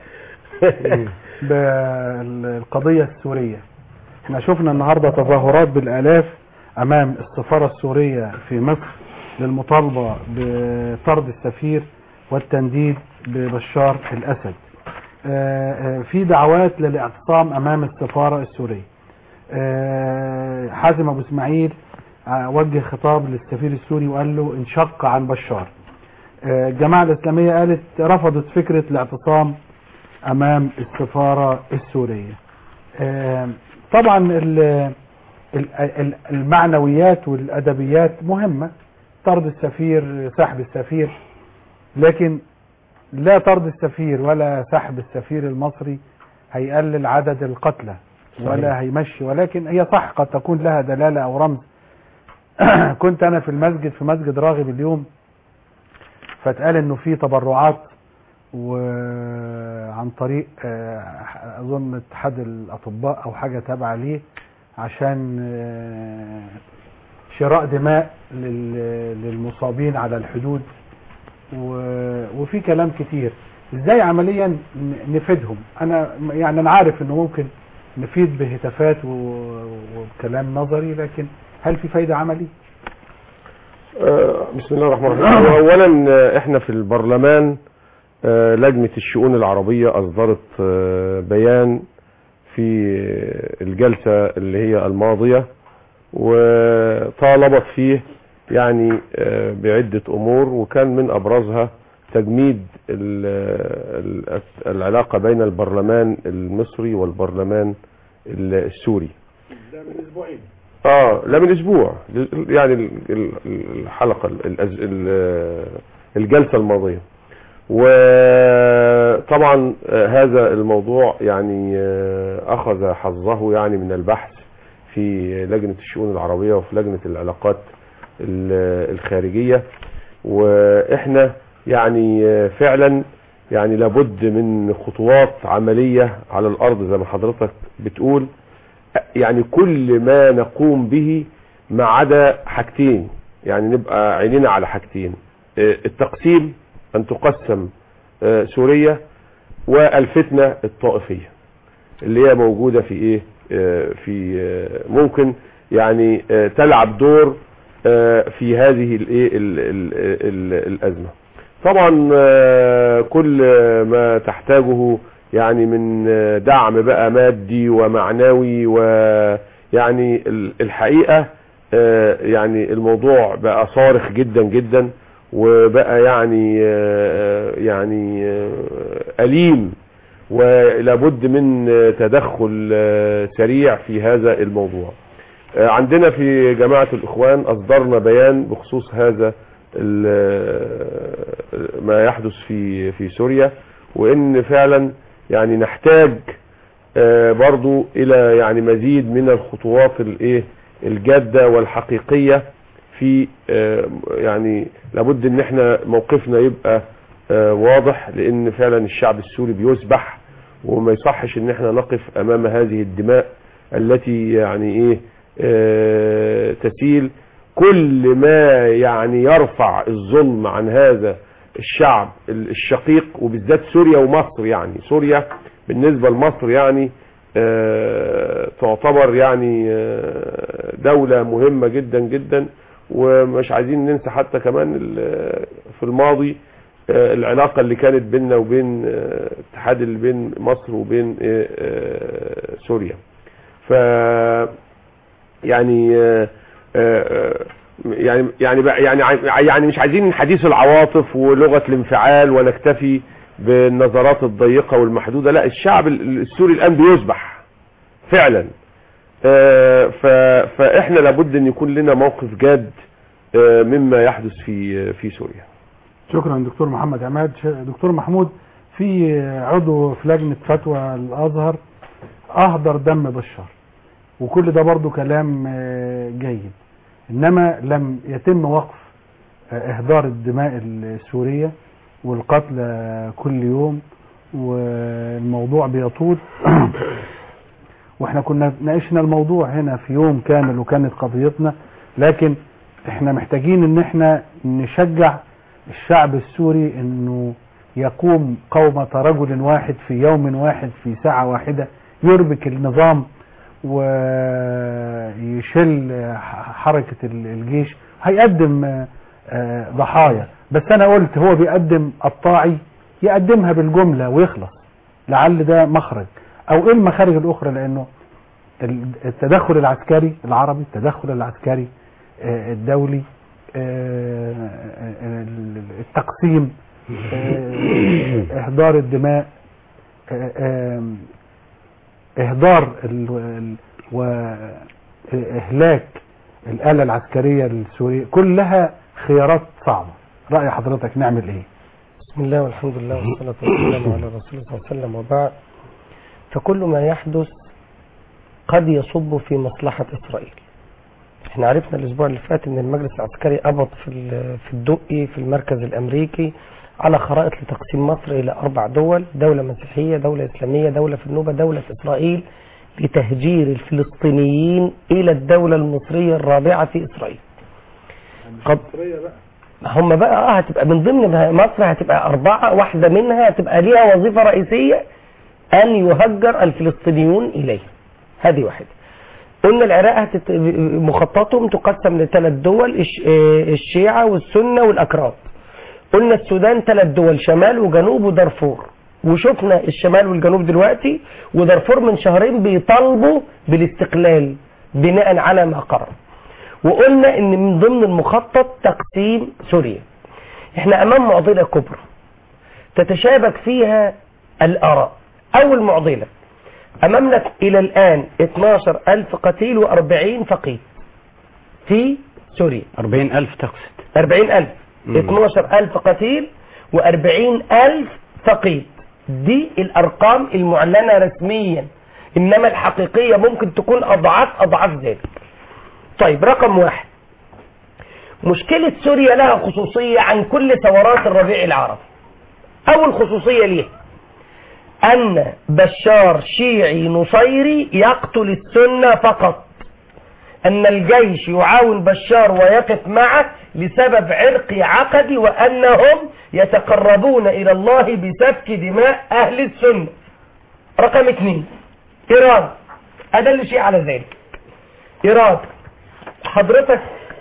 بالقضية السورية احنا شفنا النهاردة تظاهرات بالآلاف أمام السفارة السورية في مصر للمطالبة بطرد السفير والتنديد ببشار الأسد آه، آه، في دعوات للاعتصام أمام السفارة السورية آه، حازم أبو إسماعيل آه، وجه خطاب للسفير السوري وقال له انشق عن بشار آه، الجماعة الإسلامية قالت رفضت فكرة الاعتصام أمام السفارة السورية آه، طبعا ال- ال- ال- المعنويات والأدبيات مهمة طرد السفير سحب السفير لكن لا طرد السفير ولا سحب السفير المصري هيقلل عدد القتلى ولا هيمشي ولكن هي صح قد تكون لها دلالة أو رمز كنت أنا في المسجد في مسجد راغب اليوم فاتقال انه في تبرعات وعن طريق آه، اظن اتحاد الاطباء او حاجه تابعه ليه عشان آه، شراء دماء لل- للمصابين على الحدود و- وفي كلام كتير ازاي عمليا ن- نفيدهم انا يعني انا عارف انه ممكن نفيد بهتافات و- وكلام نظري لكن هل في فايده عملي
آه، بسم الله الرحمن الرحيم اولا آه، احنا في البرلمان آه، لجنة الشؤون العربية اصدرت آه، بيان في آه، الجلسة اللي هي الماضية وطالبت فيه يعني آه، بعدة امور وكان من ابرزها تجميد ال- ال- العلاقة بين البرلمان المصري والبرلمان السوري اه لا من اسبوع يعني ال- ال- الحلقه ال- الأز- ال- الجلسه الماضيه وطبعا آه، هذا الموضوع يعني آه، اخذ حظه يعني من البحث في لجنه الشؤون العربيه وفي لجنه العلاقات ال- الخارجيه واحنا يعني آه، فعلا يعني لابد من خطوات عمليه على الارض زي ما حضرتك بتقول يعني كل ما نقوم به ما عدا حاجتين يعني نبقى عينينا على حاجتين آه، التقسيم ان تقسم آه، سوريا والفتنة الطائفية اللي هي موجودة في ايه آه، في آه، ممكن يعني آه، تلعب دور آه، في هذه الايه ال- ال- ال- الازمة طبعا آه، كل ما تحتاجه يعني من آه، دعم بقى مادي ومعنوي ويعني ال- الحقيقة آه، يعني الموضوع بقى صارخ جدا جدا وبقى يعني آه، يعني آه، أليم ولابد من آه، تدخل آه، سريع في هذا الموضوع آه، عندنا في جماعة الإخوان أصدرنا بيان بخصوص هذا ال- ما يحدث في في سوريا وإن فعلا يعني نحتاج آه، برضو إلى يعني مزيد من الخطوات الإيه الجادة والحقيقية في آه، يعني لابد ان احنا موقفنا يبقى آه، واضح لان فعلا الشعب السوري بيسبح وما يصحش ان احنا نقف امام هذه الدماء التي يعني ايه آه، تسيل كل ما يعني يرفع الظلم عن هذا الشعب الشقيق وبالذات سوريا ومصر يعني سوريا بالنسبة لمصر يعني آه، تعتبر يعني آه، دولة مهمة جدا جدا ومش عايزين ننسى حتى كمان ال- في الماضي آه، العلاقة اللي كانت بيننا وبين آه، الاتحاد اللي بين مصر وبين آه، آه، سوريا ف يعني آه، آه، يعني يعني بقى- يعني عاي- يعني مش عايزين حديث العواطف ولغة الانفعال ونكتفي بالنظرات الضيقة والمحدودة لا الشعب ال- السوري الآن بيسبح فعلا آه، ف- فاحنا لابد ان يكون لنا موقف جاد آه، مما يحدث في في سوريا
شكرا دكتور محمد عماد ش- دكتور محمود في عضو في لجنة فتوى الأزهر اهدر دم بشار وكل ده برضو كلام آه، جيد انما لم يتم وقف آه، اهدار الدماء السورية والقتل كل يوم والموضوع بيطول واحنا كنا ناقشنا الموضوع هنا في يوم كامل وكانت قضيتنا لكن احنا محتاجين ان احنا نشجع الشعب السوري انه يقوم قومة رجل واحد في يوم واحد في ساعة واحدة يربك النظام ويشل حركة الجيش هيقدم آه، ضحايا بس انا قلت هو بيقدم الطاعي يقدمها بالجملة ويخلص لعل ده مخرج او ايه المخارج الاخرى لانه التدخل العسكري العربي التدخل العسكري آه، الدولي آه، آه، التقسيم آه، اهدار الدماء آه، آم، اهدار ال- ال- واهلاك الآلة العسكرية السورية كلها خيارات صعبة رأي حضرتك نعمل ايه
بسم الله والحمد لله والصلاة والسلام على رسول الله صلى الله عليه وسلم وبعد فكل ما يحدث قد يصب في مصلحة إسرائيل احنا عرفنا الأسبوع اللي فات أن المجلس العسكري قبض في ال- في الدقي في المركز الأمريكي على خرائط لتقسيم مصر إلى أربع دول دولة مسيحية دولة إسلامية دولة في النوبة دولة إسرائيل لتهجير الفلسطينيين إلى الدولة المصرية الرابعة في إسرائيل قد هم بقى اه هتبقى من ضمن مصر هتبقى أربعة واحدة منها هتبقى ليها وظيفة رئيسية أن يهجر الفلسطينيون إليها هذه واحدة قلنا العراق هتت... مخططهم تقسم لثلاث دول الش... آه، الشيعة والسنة والأكراد قلنا السودان ثلاث دول شمال وجنوب ودارفور وشفنا الشمال والجنوب دلوقتي ودارفور من شهرين بيطالبوا بالاستقلال بناء على ما قرر وقلنا ان من ضمن المخطط تقسيم سوريا احنا امام معضلة كبرى تتشابك فيها الاراء اول معضلة امامنا الى الان 12 الف قتيل و40 فقيد في سوريا
40 ألف تقصد
40 الف
مم.
12 الف قتيل و40 الف فقيد دي الارقام المعلنة رسميا انما الحقيقية ممكن تكون اضعاف اضعاف ذلك طيب رقم واحد مشكلة سوريا لها خصوصية عن كل ثورات الربيع العربي أول خصوصية ليها أن بشار شيعي نصيري يقتل السنة فقط أن الجيش يعاون بشار ويقف معه لسبب عرقي عقدي وأنهم يتقربون إلى الله بسفك دماء أهل السنة رقم اثنين إيران أدل شيء على ذلك إيران حضرتك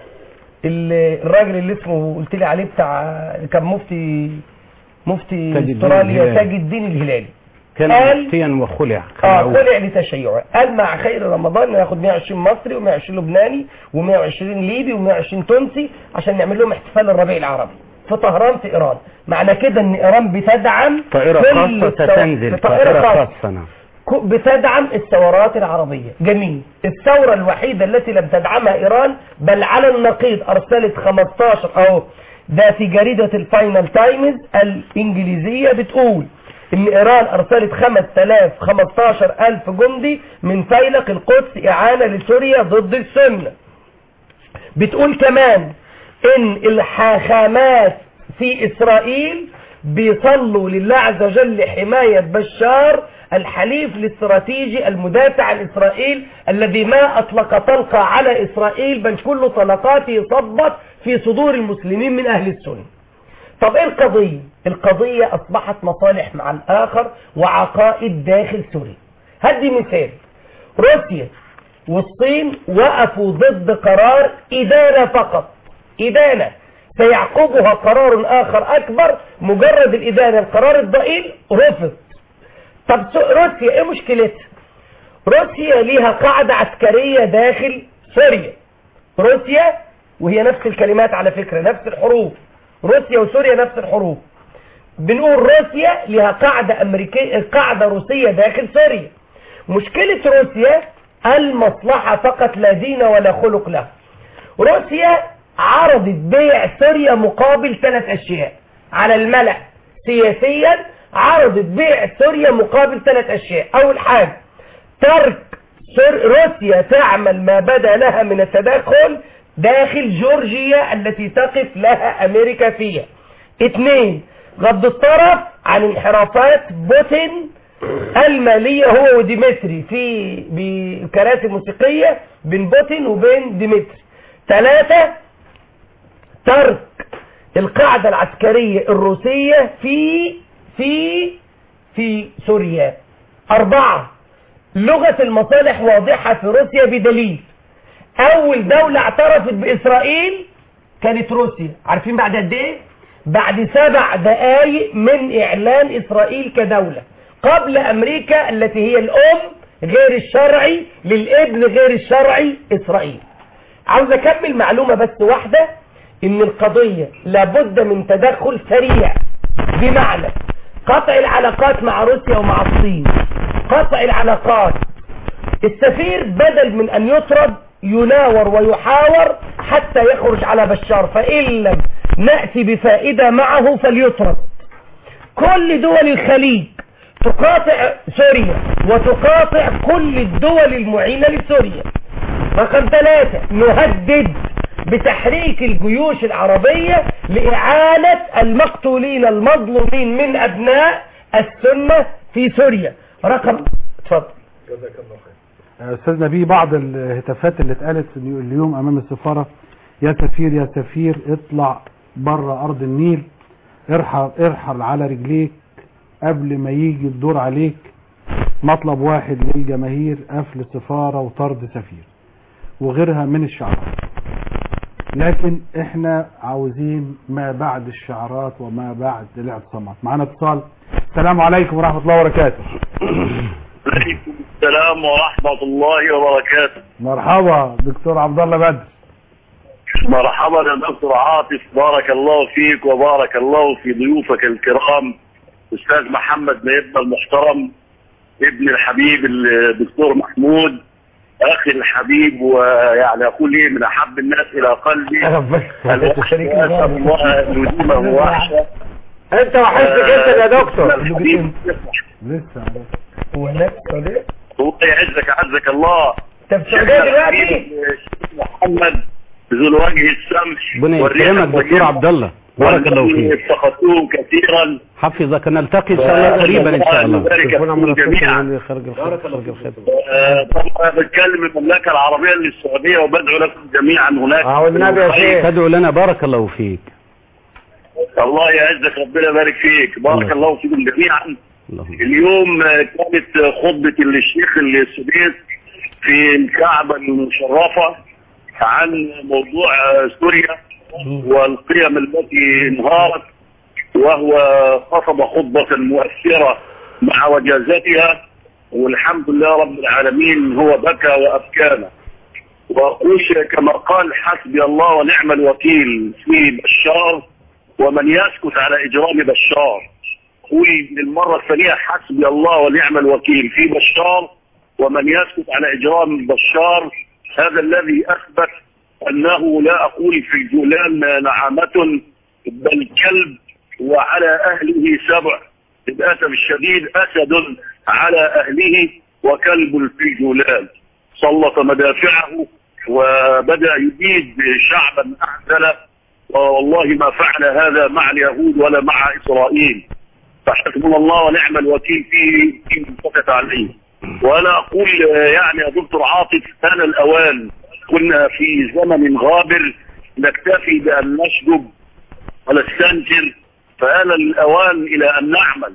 ال- الراجل اللي اسمه قلت لي عليه بتاع كان مفتي مفتي
تاج الدين
استراليا
الهلالي.
تاج الدين الهلالي
كان
قال-
مفتيا وخلع
اه
خلعوه.
خلع لتشيعه قال مع خير رمضان ناخد 120 مصري و120 لبناني و120 ليبي و120 تونسي عشان نعمل لهم احتفال الربيع العربي في طهران في ايران معنى كده ان ايران بتدعم
طائرة
كل
خاصة
الثو-
ستنزل
طائرة خاصة
خاصة نعم
ك- بتدعم الثورات العربية جميل الثورة الوحيدة التي لم تدعمها إيران بل على النقيض أرسلت 15 أهو ده في جريدة الفاينل تايمز الإنجليزية بتقول إن إيران أرسلت 5000 15 ألف جندي من فيلق القدس إعانة لسوريا ضد السنة بتقول كمان إن الحاخامات في إسرائيل بيصلوا لله عز وجل لحماية بشار الحليف الاستراتيجي المدافع عن إسرائيل الذي ما أطلق طلقة على إسرائيل بل كل طلقاته صبت في صدور المسلمين من أهل السنة طب ايه القضية القضية اصبحت مصالح مع الاخر وعقائد داخل سوريا هدي مثال روسيا والصين وقفوا ضد قرار ادانة فقط ادانة سيعقبها قرار اخر اكبر مجرد الادانة القرار الضئيل رفض طب سو- روسيا ايه مشكلتها روسيا ليها قاعدة عسكرية داخل سوريا روسيا وهي نفس الكلمات على فكرة نفس الحروف روسيا وسوريا نفس الحروف بنقول روسيا لها قاعدة أمريكية قاعدة روسية داخل سوريا مشكلة روسيا المصلحة فقط لا دين ولا خلق له روسيا عرضت بيع سوريا مقابل ثلاث أشياء على الملأ سياسيا عرضت بيع سوريا مقابل ثلاث أشياء أول حاجة ترك سر- روسيا تعمل ما بدا لها من التدخل داخل جورجيا التي تقف لها امريكا فيها اثنين غض الطرف عن انحرافات بوتين المالية هو وديمتري في بكراسي موسيقية بين بوتين وبين ديمتري ثلاثة ترك القاعدة العسكرية الروسية في في في سوريا أربعة لغة المصالح واضحة في روسيا بدليل أول دولة اعترفت بإسرائيل كانت روسيا عارفين بعد قد إيه؟ بعد سبع دقايق من إعلان إسرائيل كدولة قبل أمريكا التي هي الأم غير الشرعي للابن غير الشرعي إسرائيل عاوز أكمل معلومة بس واحدة إن القضية لابد من تدخل سريع بمعنى قطع العلاقات مع روسيا ومع الصين قطع العلاقات السفير بدل من أن يطرد يناور ويحاور حتى يخرج على بشار فإن لم نأتي بفائدة معه فليطرد كل دول الخليج تقاطع سوريا وتقاطع كل الدول المعينة لسوريا رقم ثلاثة نهدد بتحريك الجيوش العربية لإعانة المقتولين المظلومين من أبناء السنة في سوريا رقم اتفضل
استاذ نبيه بعض الهتافات اللي اتقالت اليوم امام السفاره يا سفير يا سفير اطلع بره ارض النيل ارحل ارحل على رجليك قبل ما يجي الدور عليك مطلب واحد للجماهير قفل السفاره وطرد سفير وغيرها من الشعارات لكن احنا عاوزين ما بعد الشعارات وما بعد الاعتصامات معانا اتصال السلام عليكم ورحمه الله وبركاته
عليكم السلام ورحمة الله وبركاته
مرحبا دكتور عبد الله بدر
مرحبا يا دكتور عاطف بارك الله فيك وبارك الله في ضيوفك الكرام أستاذ محمد نيبنا المحترم ابن الحبيب الدكتور محمود أخي الحبيب ويعني أقول إيه من أحب الناس إلى قلبي الأخ أسأل الله أن يديمه وحشة
انت وحشتك انت يا دكتور
الحبيب
لسه
هو نفسه ليه؟
الله يعزك عزك الله
طب السعودية دلوقتي
محمد ذو الوجه السمح
ربنا
والريح
يكرمك دكتور
الطيبة
عبد الله بارك الله
والذين
فيك
اتخذوه كثيرا
حفظك نلتقي ان شاء الله قريبا ان شاء الله
يبارك فيكم جميعا
خارج الخير خارج الخير
آه، طبعا بتكلم المملكه العربيه السعوديه وبدعو لكم جميعا هناك
اه والنبي يا شيخ
تدعو لنا بارك الله فيك
الله يعزك ربنا يبارك فيك بارك
الله.
الله فيكم جميعا
اللهم
اليوم آه، كانت خطبه الشيخ السديس في الكعبه المشرفه عن موضوع آه، سوريا والقيم التي انهارت وهو خطب خطبة مؤثرة مع وجازتها والحمد لله رب العالمين هو بكى وأبكانا وأقول كما قال حسبي الله ونعم الوكيل في بشار ومن يسكت على إجرام بشار قول للمرة الثانية حسبي الله ونعم الوكيل في بشار ومن يسكت على إجرام بشار هذا الذي أثبت أنه لا أقول في الجولان نعامة بل كلب وعلى أهله سبع للأسف الشديد أسد على أهله وكلب في الجولان سلط مدافعه وبدأ يبيد شعبا أعزل والله ما فعل هذا مع اليهود ولا مع إسرائيل فحسبنا الله ونعم الوكيل فيه إن سكت عليه وأنا أقول يعني يا دكتور عاطف كان الأوان كنا في زمن غابر نكتفي بأن نشجب ونستنكر فآن الأوان إلى أن نعمل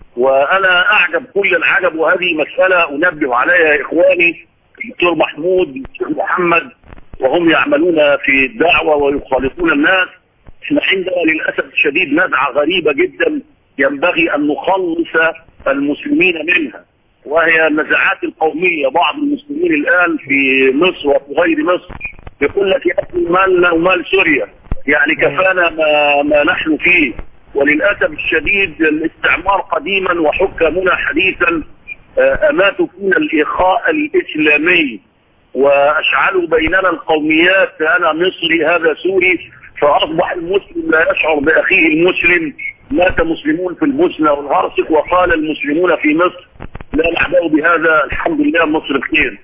وأنا أعجب كل العجب وهذه مسألة أنبه عليها يا إخواني الدكتور محمود الدكتور محمد وهم يعملون في الدعوة ويخالطون الناس احنا عندنا للأسف الشديد نزعة غريبة جدا ينبغي أن نخلص المسلمين منها وهي النزعات القومية بعض المسلمين الآن في مصر وفي غير مصر يقول لك يا أخي مالنا ومال سوريا يعني كفانا ما, ما نحن فيه وللأسف الشديد الاستعمار قديما وحكامنا حديثا آه، أماتوا فينا الإخاء الإسلامي وأشعلوا بيننا القوميات أنا مصري هذا سوري فأصبح المسلم لا يشعر بأخيه المسلم مات مسلمون في البوسنة والهرسك وقال المسلمون في مصر لا نعبأ بهذا الحمد لله مصر بخير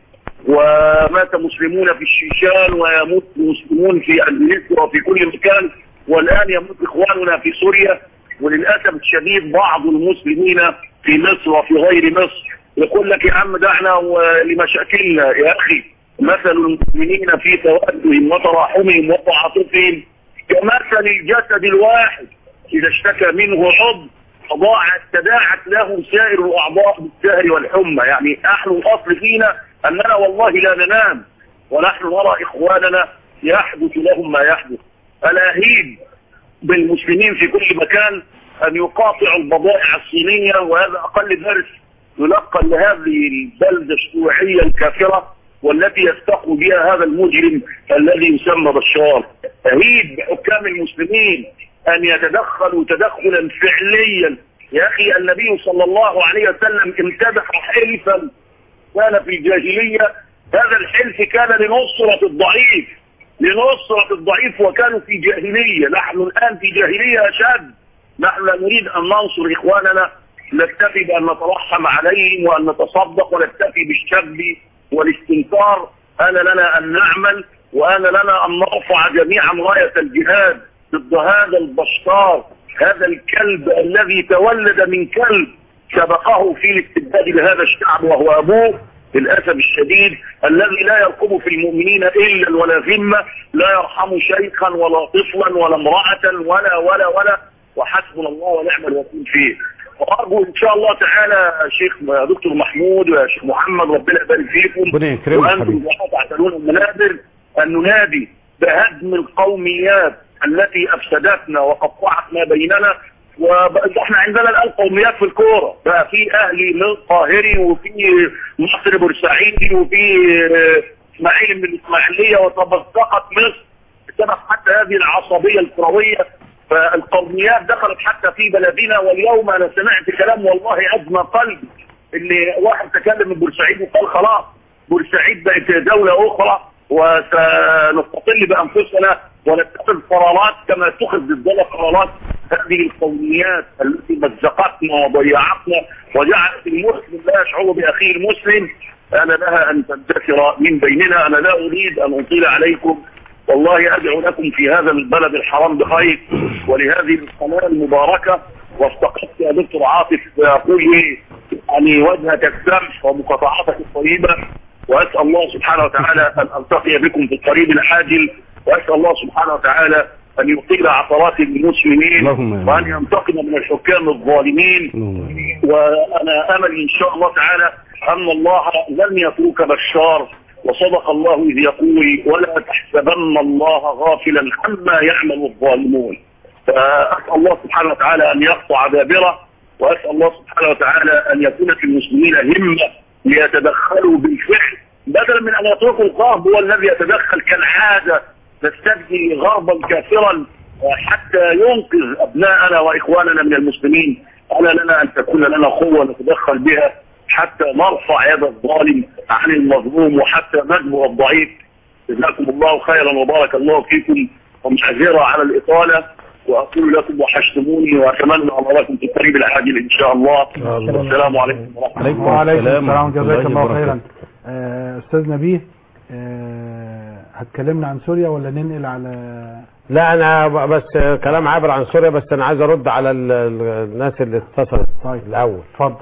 ومات مسلمون في الشيشان ويموت مسلمون في اندونيسيا وفي كل مكان والان يموت اخواننا في سوريا وللاسف الشديد بعض المسلمين في مصر وفي غير مصر يقول لك يا عم دعنا لمشاكلنا يا اخي مثل المؤمنين في توادهم وتراحمهم وتعاطفهم كمثل الجسد الواحد اذا اشتكى منه عضو تضاعت تداعت له سائر الاعضاء بالسهر والحمى يعني نحن الاصل فينا اننا والله لا ننام ونحن نرى اخواننا يحدث لهم ما يحدث الاهيب بالمسلمين في كل مكان ان يقاطعوا البضائع الصينيه وهذا اقل درس يلقى لهذه البلده الشيوعيه الكافره والتي يستقوا بها هذا المجرم الذي يسمى بشار اهيب بحكام المسلمين ان يتدخلوا تدخلا فعليا يا اخي النبي صلى الله عليه وسلم امتدح حلفا كان في الجاهلية هذا الحلف كان لنصرة الضعيف لنصرة الضعيف وكانوا في جاهلية نحن الآن في جاهلية أشد نحن لا نريد أن ننصر إخواننا نكتفي بأن نترحم عليهم وأن نتصدق ونكتفي بالشب والاستنكار أنا لنا أن نعمل وأنا لنا أن نرفع جميعا راية الجهاد ضد هذا البشطار هذا الكلب الذي تولد من كلب سبقه في الاستبداد لهذا الشعب وهو أبوه للأسف الشديد الذي لا يرقب في المؤمنين إلا ولا ذمة لا يرحم شيخا ولا طفلا ولا امرأة ولا ولا ولا وحسبنا الله ونعم الوكيل فيه وأرجو إن شاء الله تعالى يا شيخ يا دكتور محمود ويا شيخ محمد ربنا يبارك فيكم
ربنا يكرمك
وأنتم
حبيبي.
إذا تعتلون المنابر أن ننادي بهدم القوميات التي أفسدتنا وقطعت ما بيننا واحنا عندنا الان قوميات في الكوره بقى في اهلي من القاهري وفي مصر بورسعيدي وفي آه، اسماعيل من الاسماعيليه وتبثقت مصر بسبب حتى هذه العصبيه الكرويه فالقوميات دخلت حتى في بلدنا واليوم انا سمعت كلام والله ازمه قلب اللي واحد تكلم من بورسعيد وقال خلاص بورسعيد بقت دوله اخرى وسنستقل بانفسنا ونتخذ قرارات كما اتخذ ضدنا قرارات هذه القوميات التي مزقتنا وضيعتنا وجعلت المسلم لا يشعر باخيه المسلم انا لها ان تندثر من بيننا انا لا اريد ان اطيل عليكم والله ادعو لكم في هذا البلد الحرام بخير ولهذه القناه المباركه وافتقدت يا دكتور عاطف اقول ايه يعني وجهك السمح ومقاطعتك الطيبه واسال الله سبحانه وتعالى ان التقي بكم في القريب العاجل واسال الله سبحانه وتعالى ان يطيل عثرات المسلمين
اللهم آمين.
وان ينتقم من الحكام الظالمين وانا امل ان شاء الله تعالى ان الله لن يترك بشار وصدق الله اذ يقول ولا تحسبن الله غافلا عما يعمل الظالمون فاسال الله سبحانه وتعالى ان يقطع دابره واسال الله سبحانه وتعالى ان يكون في المسلمين همه ليتدخلوا بالفعل بدلا من ان يتركوا الغرب هو الذي يتدخل كالعاده نستبدي غربا كافرا حتى ينقذ ابناءنا واخواننا من المسلمين الا لنا ان تكون لنا قوه نتدخل بها حتى نرفع يد الظالم عن المظلوم وحتى نجبر الضعيف جزاكم الله خيرا وبارك الله فيكم ومعذره على الاطاله واقول لكم وحشتموني واتمنى الله لكم في القريب العاجل ان شاء الله والسلام عليكم ورحمه الله
وعليكم
السلام
السلام
ورحمة
جزاك
الله
الله خيرا
وبركاته.
آه، استاذ نبيه آه، هتكلمنا عن سوريا ولا ننقل على
لا انا ب- بس كلام عابر عن سوريا بس انا عايز ارد على ال- ال- الناس اللي اتصلت
طيب
الاول
اتفضل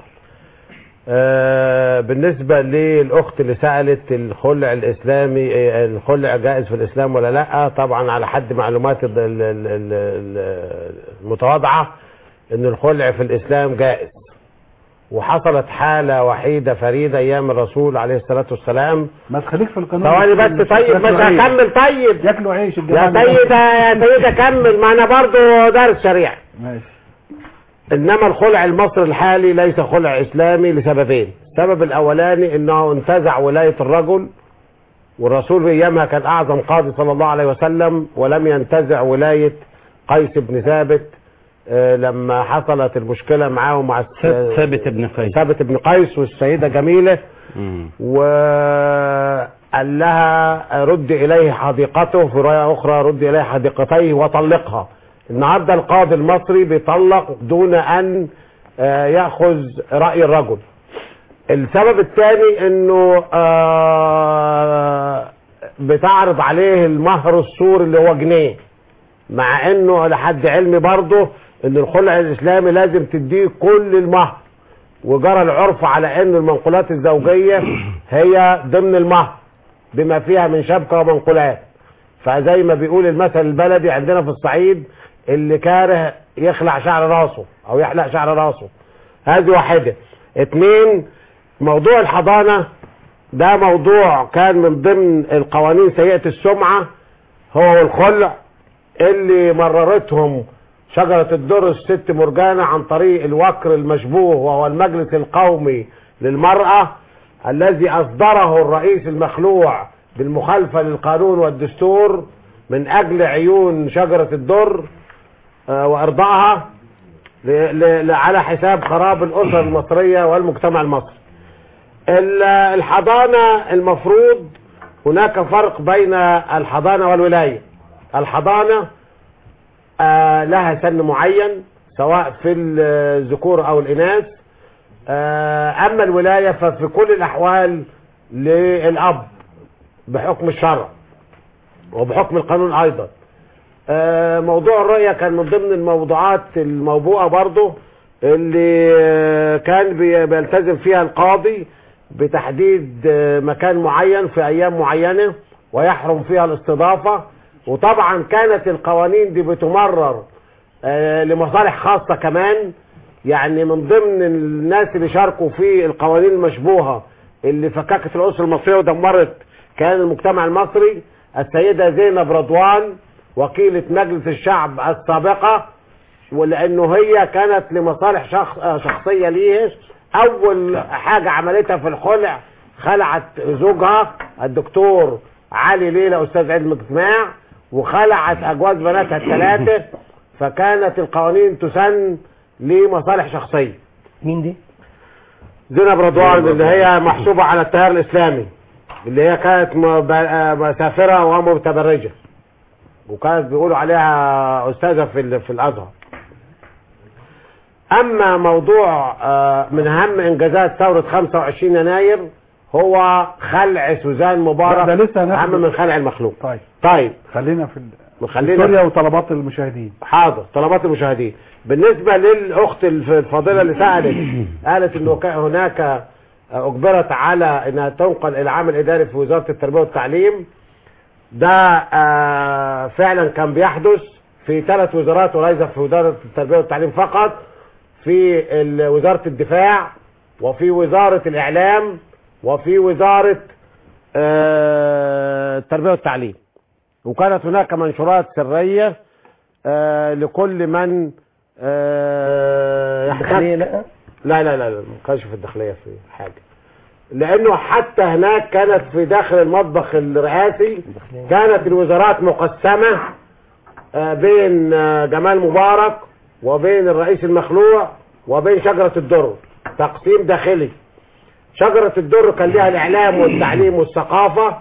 آه بالنسبة للأخت اللي سألت الخلع الإسلامي آه، الخلع جائز في الإسلام ولا لا طبعا على حد معلومات ال- ال- ال- ال- المتواضعة إن الخلع في الإسلام جائز وحصلت حالة وحيدة فريدة أيام الرسول عليه الصلاة والسلام
ما تخليك في القانون
ثواني بس طيب مش هكمل طيب
ياكلوا عيش
يا
الجماعه
سيدة يا سيدة كمل ما أنا برضو دارس شريعة
ماشي
انما الخلع المصري الحالي ليس خلع اسلامي لسببين السبب الاولاني انه انتزع ولاية الرجل والرسول ايامها كان اعظم قاضي صلى الله عليه وسلم ولم ينتزع ولاية قيس بن ثابت آه، لما حصلت المشكلة معاه ومع الس-
ثابت ابن قيس
ثابت بن قيس والسيدة جميلة
مم.
وقال لها رد إليه حديقته في رواية أخرى رد إليه حديقتيه وطلقها النهاردة القاضي المصري بيطلق دون أن آه، يأخذ رأي الرجل السبب الثاني انه آه بتعرض عليه المهر السوري اللي هو جنيه مع انه لحد علمي برضه ان الخلع الاسلامي لازم تديه كل المهر وجرى العرف على ان المنقولات الزوجية هي ضمن المهر بما فيها من شبكة ومنقولات فزي ما بيقول المثل البلدي عندنا في الصعيد اللي كاره يخلع شعر راسه او يحلق شعر راسه هذه واحدة اتنين موضوع الحضانة ده موضوع كان من ضمن القوانين سيئة السمعة هو الخلع اللي مررتهم شجرة الدر الست مرجانة عن طريق الوكر المشبوه وهو المجلس القومي للمرأة الذي أصدره الرئيس المخلوع بالمخالفة للقانون والدستور من أجل عيون شجرة الدر آه، وإرضائها ل- ل- ل- على حساب خراب الأسر المصرية والمجتمع المصري ال- الحضانة المفروض هناك فرق بين الحضانة والولاية الحضانة آه، لها سن معين سواء في الذكور او الاناث آه، اما الولاية ففي كل الاحوال للاب بحكم الشرع وبحكم القانون ايضا آه، موضوع الرؤية كان من ضمن الموضوعات الموبوءة برضه اللي آه، كان بي- بيلتزم فيها القاضي بتحديد آه، مكان معين في ايام معينة ويحرم فيها الاستضافة وطبعا كانت القوانين دي بتمرر آه، لمصالح خاصة كمان يعني من ضمن الناس اللي شاركوا في القوانين المشبوهة اللي فككت الأسرة المصرية ودمرت كان المجتمع المصري السيدة زينب رضوان وكيلة مجلس الشعب السابقة ولأنه هي كانت لمصالح شخص آه، شخصية ليه أول حاجة عملتها في الخلع خلعت زوجها الدكتور علي ليلى أستاذ علم اجتماع وخلعت أجواز بناتها الثلاثة فكانت القوانين تسن لمصالح شخصية
مين دي؟
زينب رضوان اللي هي محسوبة على التيار الإسلامي اللي هي كانت م- ب- آه مسافرة ومتبرجة وكانت بيقولوا عليها أستاذة في ال- في الأزهر أما موضوع آه، من أهم إنجازات ثورة 25 يناير هو خلع سوزان مبارك
ده لسه هناخد-
أهم من خلع المخلوق
طيب
طيب
خلينا في ال-
خلينا
سوريا وطلبات المشاهدين
حاضر طلبات المشاهدين بالنسبة للأخت الف- الفاضلة اللي سألت قالت إنه كان هناك أجبرت على إنها تنقل العمل الإداري في وزارة التربية والتعليم ده آه، فعلا كان بيحدث في ثلاث وزارات وليس في وزارة التربية والتعليم فقط في ال- وزارة الدفاع وفي وزارة الإعلام وفي وزارة آه، التربية والتعليم وكانت هناك منشورات سرية آه، لكل من آه،
الداخلية
يحتاج
لا
لا لا لا لا ما كانش في الداخلية في حاجة لأنه حتى هناك كانت في داخل المطبخ الرئاسي كانت الوزارات مقسمة آه، بين آه، جمال مبارك وبين الرئيس المخلوع وبين شجرة الدر تقسيم داخلي شجرة الدر كان لها الإعلام والتعليم والثقافة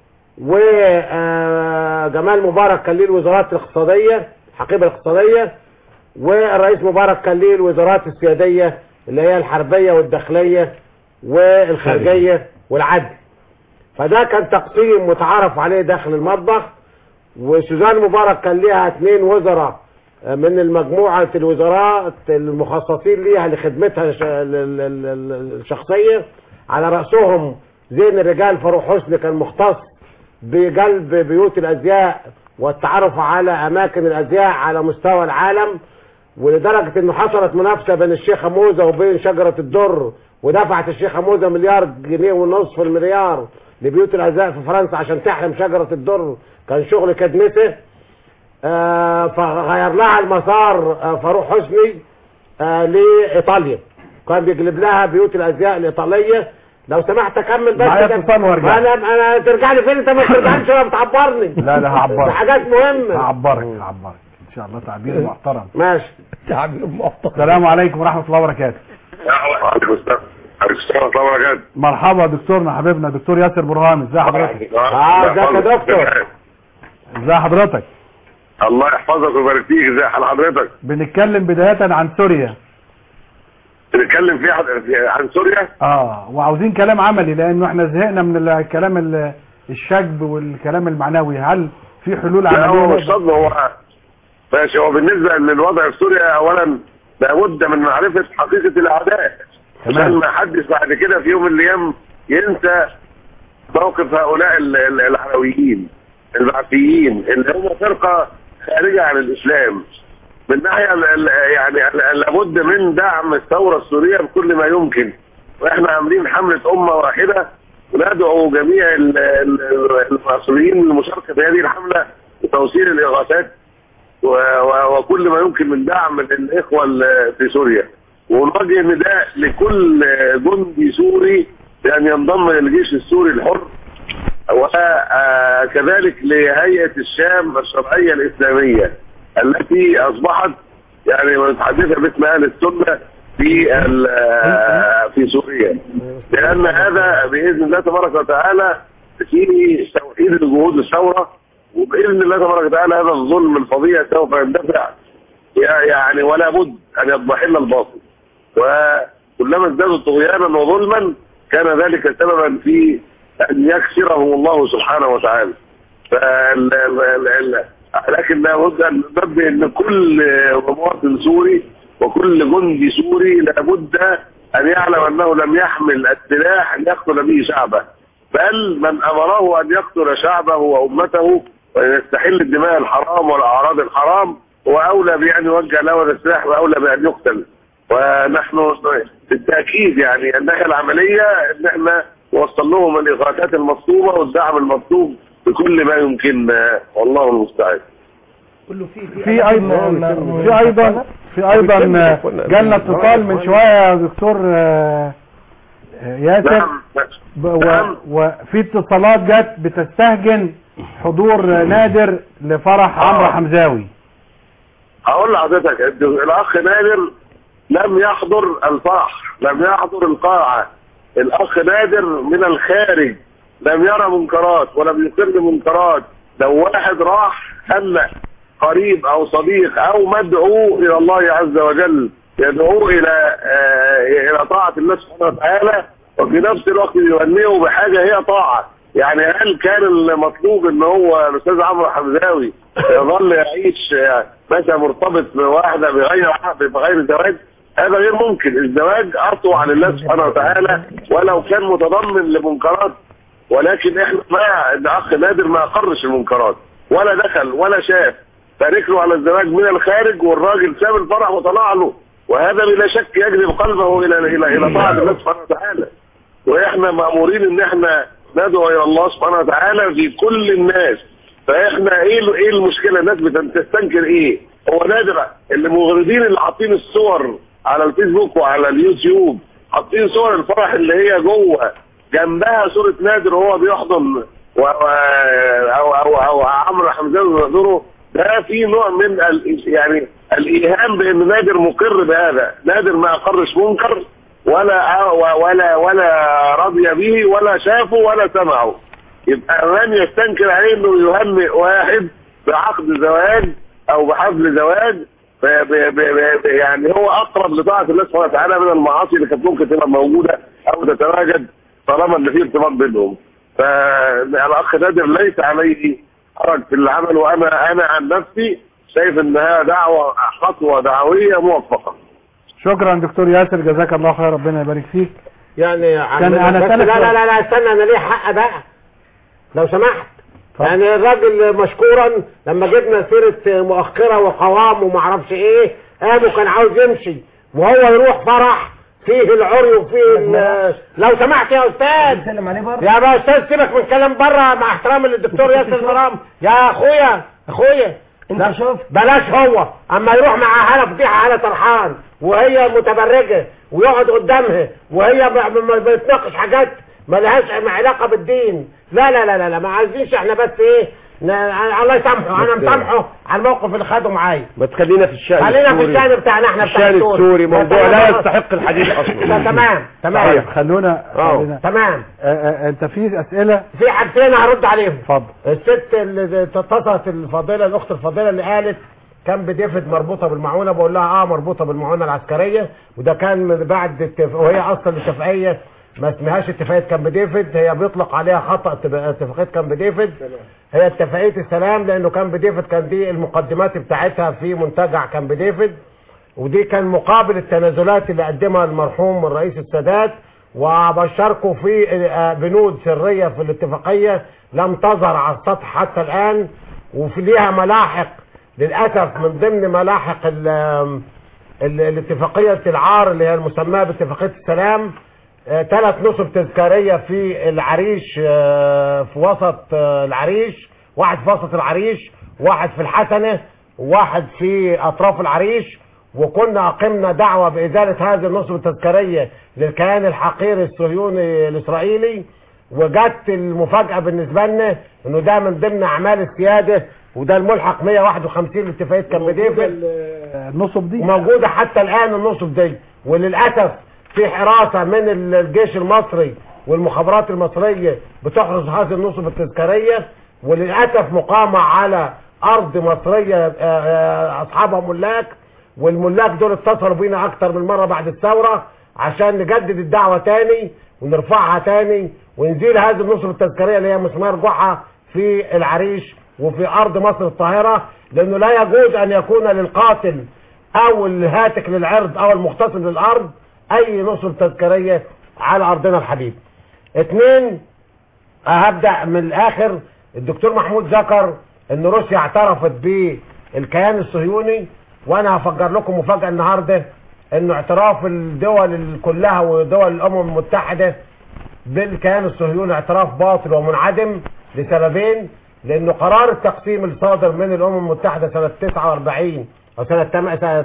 وجمال مبارك كان ليه الوزارات الاقتصادية الحقيبة الاقتصادية والرئيس مبارك كان ليه الوزارات السيادية اللي هي الحربية والداخلية والخارجية والعدل فده كان تقسيم متعارف عليه داخل المطبخ وسوزان مبارك كان ليها اثنين وزراء من المجموعة الوزارات المخصصين ليها لخدمتها الش- ال- ال- ال- ال- الشخصية على رأسهم زين الرجال فاروق حسني كان مختص بجلب بيوت الأزياء والتعرف على أماكن الأزياء على مستوى العالم ولدرجة انه حصلت منافسة بين الشيخة موزة وبين شجرة الدر ودفعت الشيخة موزة مليار جنيه ونصف المليار لبيوت الأزياء في فرنسا عشان تحرم شجرة الدر كان شغل كدمته آه فغير لها المسار آه فاروق حسني آه لإيطاليا كان بيجلب لها بيوت الأزياء الإيطالية لو سمحت أكمل بس
معايا
كده.
اتصال وارجع.
أنا أنا ترجع لي فين أنت ما ترجعش ولا بتعبرني
لا لا هعبرك
دي حاجات مهمة
هعبرك هعبرك ان شاء الله تعبير محترم
ماشي
تعبير محترم
السلام عليكم ورحمة الله وبركاته
عليكم السلام عليكم السلام ورحمة الله وبركاته
مرحبا دكتورنا حبيبنا دكتور ياسر برهان ازي حضرتك
اه ازيك يا دكتور
ازي حضرتك
الله يحفظك ويبارك فيك ازي حال حضرتك
بنتكلم بداية عن سوريا
بنتكلم فيه عن- في- عن سوريا
اه وعاوزين كلام عملي لانه احنا زهقنا من الكلام ال- الشجب والكلام المعنوي هل في حلول
لا هو
عمليه
مش صدمة هو ماشي هو بالنسبة للوضع في سوريا أولا لابد من معرفة حقيقة الأعداء عشان ما حدش بعد كده في يوم من الأيام ينسى موقف هؤلاء ال- ال- العلويين البعثيين اللي هم فرقة خارجة عن الإسلام من ناحية ال- ال- يعني ال- لابد من دعم الثورة السورية بكل ما يمكن واحنا عاملين حملة أمة واحدة وندعو جميع ال- ال- المسؤولين للمشاركة في هذه الحملة وتوصيل الإغاثات و- و- وكل ما يمكن من دعم للإخوة ال- في سوريا ونوجه نداء لكل جندي سوري بأن ينضم للجيش السوري الحر وكذلك لهيئة الشام الشرعية الإسلامية التي أصبحت يعني متحدثة باسم أهل السنة في ال- في سوريا لأن هذا بإذن الله تبارك وتعالى فيه توحيد لجهود الثورة وبإذن الله تبارك وتعالى هذا الظلم الفظيع سوف يندفع يعني ولا بد أن يضمحل الباطل وكلما ازدادوا طغيانا وظلما كان ذلك سببا في أن يكسرهم الله سبحانه وتعالى فال... ال... ال... ال... لكن لابد أن ننبه أن كل مواطن سوري وكل جندي سوري لابد أن يعلم أنه لم يحمل السلاح ليقتل به شعبه بل من أمره أن يقتل شعبه وأمته وأن يستحل الدماء الحرام والأعراض الحرام هو أولى بأن يوجه له هذا السلاح وأولى بأن يقتل ونحن بالتأكيد يعني الناحية العملية ان احنا نوصل لهم الإغاثات المطلوبة والدعم المطلوب بكل ما يمكن والله المستعان
في ايضا في ايضا في ايضا جالنا اتصال من شويه يا دكتور آه، آه، ياسر
نعم
ب- و- وفي اتصالات جت بتستهجن حضور آه، نادر لفرح عمرو حمزاوي
هقول لحضرتك إن الاخ نادر لم يحضر الفرح لم يحضر القاعة الاخ نادر من الخارج لم يرى منكرات ولم يقر منكرات لو واحد راح خلى قريب او صديق او مدعو الى الله عز وجل يدعوه الى آه الى طاعة الله سبحانه وتعالى وفي نفس الوقت يهنئه بحاجة هي طاعة يعني هل كان المطلوب ان هو الاستاذ عمرو حمزاوي يظل يعيش آه، مثلا مرتبط بواحدة بغير عقد بغير زواج هذا غير ممكن الزواج اطوع لله سبحانه وتعالى ولو كان متضمن لمنكرات ولكن احنا مع الاخ نادر ما اقرش المنكرات ولا دخل ولا شاف تارك له على الزواج من الخارج والراجل ساب الفرح وطلع له وهذا بلا شك يجذب قلبه الى الى الى طاعه الله سبحانه وتعالى واحنا مامورين ان احنا ندعو الى الله سبحانه وتعالى في كل الناس فاحنا ايه ال- ايه المشكله الناس بتستنكر ايه هو نادر اللي مغردين اللي حاطين الصور على الفيسبوك وعلى اليوتيوب حاطين صور الفرح اللي هي جوه جنبها صورة نادر وهو بيحضن و... و... او او او عمرو حمزان يحضره ده في نوع من ال... يعني الايهام بان نادر مقر بهذا نادر ما اقرش منكر ولا ولا ولا رضي به ولا شافه ولا سمعه يبقى من يستنكر عليه انه يهنئ واحد بعقد زواج او بحفل زواج ب- ب- ب- ب- يعني هو اقرب لطاعه الله سبحانه وتعالى من المعاصي اللي كانت ممكن تبقى موجوده او تتواجد طالما ان في ارتباط بينهم فالاخ نادر ليس عليه حرج في العمل وانا انا عن نفسي شايف انها دعوه خطوه دعويه موفقه
شكرا دكتور ياسر جزاك الله خير ربنا يبارك فيك
يعني
كان
عمنا
أنا
بس
سألك
لا لا
سؤال.
لا لا استنى انا ليه حق بقى لو سمحت يعني الراجل مشكورا لما جبنا سيرة مؤخرة وقوام وما اعرفش ايه قام وكان عاوز يمشي وهو يروح فرح فيه العري وفيه ال- لو سمحت يا استاذ يا بقى استاذ سيبك من كلام بره مع احترامي للدكتور ياسر مرام يا اخويا اخويا انت شوف بلاش هو اما يروح مع هلا فضيحه هلا طرحان وهي متبرجه ويقعد قدامها وهي ب- ب- ب- بتناقش حاجات ما لهاش علاقه بالدين لا لا لا لا, لا ما عايزينش احنا بس ايه ن- الله يسامحه انا
بس-
مسامحه على الموقف اللي خده معايا
ما تخلينا في الشأن
خلينا في
السوري.
الشأن بتاعنا احنا بتاع
الشأن
السوري.
السوري موضوع لا
تمام.
يستحق الحديث اصلا
لا، تمام تمام
طيب خلونا خلينا
تمام
آه، آه، انت في اسئله
في حاجتين هرد عليهم
اتفضل
الست اللي اتصلت الفاضله الاخت الفاضله اللي قالت كان بديفيد مربوطه بالمعونه بقول لها اه مربوطه بالمعونه العسكريه وده كان من بعد التف... وهي اصلا الاتفاقيه ما اسمهاش اتفاقيه كامب ديفيد هي بيطلق عليها خطا اتفاق- اتفاقيه كامب ديفيد هي اتفاقيه السلام لانه كامب ديفيد كان دي المقدمات بتاعتها في منتجع كامب ديفيد ودي كان مقابل التنازلات اللي قدمها المرحوم الرئيس السادات وبشركوا في آه، بنود سرية في الاتفاقية لم تظهر على السطح حتى الآن وفي ليها ملاحق للأسف من ضمن ملاحق ال- ال- الاتفاقية العار اللي هي المسماة باتفاقية السلام ثلاث نصب تذكارية في العريش آه، في وسط آه، العريش واحد في وسط العريش واحد في الحسنة وواحد في أطراف العريش وكنا أقمنا دعوة بإزالة هذه النصب التذكارية للكيان الحقير الصهيوني الإسرائيلي وجت المفاجأة بالنسبة لنا إنه ده من ضمن أعمال السيادة وده الملحق 151 لاتفاقية كامب ديفيد
النصب دي
موجودة حتى الآن النصب دي وللأسف في حراسة من الجيش المصري والمخابرات المصرية بتحرس هذه النصب التذكارية وللأسف مقامة على أرض مصرية آه، آه، أصحابها ملاك والملاك دول اتصلوا بينا أكتر من مرة بعد الثورة عشان نجدد الدعوة تاني ونرفعها تاني ونزيل هذه النصب التذكارية اللي هي مسمار جحا في العريش وفي أرض مصر الطاهرة لأنه لا يجوز أن يكون للقاتل او الهاتك للعرض او المغتصب للارض اي نصب تذكارية على ارضنا الحبيب اتنين هبدأ من الاخر الدكتور محمود ذكر ان روسيا اعترفت بالكيان الصهيوني وانا هفجر لكم مفاجأة النهاردة انه اعتراف الدول كلها ودول الامم المتحدة بالكيان الصهيوني اعتراف باطل ومنعدم لسببين لانه قرار التقسيم الصادر من الامم المتحدة سنة 49 او سنة 8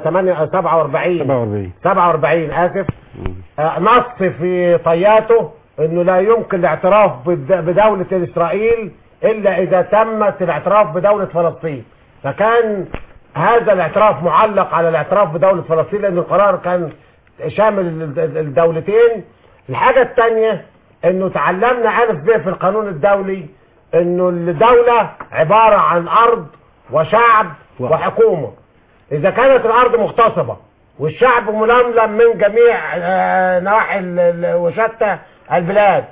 47
47
47 اسف آه، نص في طياته انه لا يمكن الاعتراف بد- بدولة اسرائيل الا اذا تمت الاعتراف بدولة فلسطين فكان هذا الاعتراف معلق على الاعتراف بدولة فلسطين لان القرار كان شامل ال- الدولتين الحاجة الثانية انه تعلمنا الف ب في القانون الدولي انه الدولة عبارة عن ارض وشعب وحكومة اذا كانت الارض مغتصبة والشعب ململم من جميع آه، نواحي ال- ال- وشتى البلاد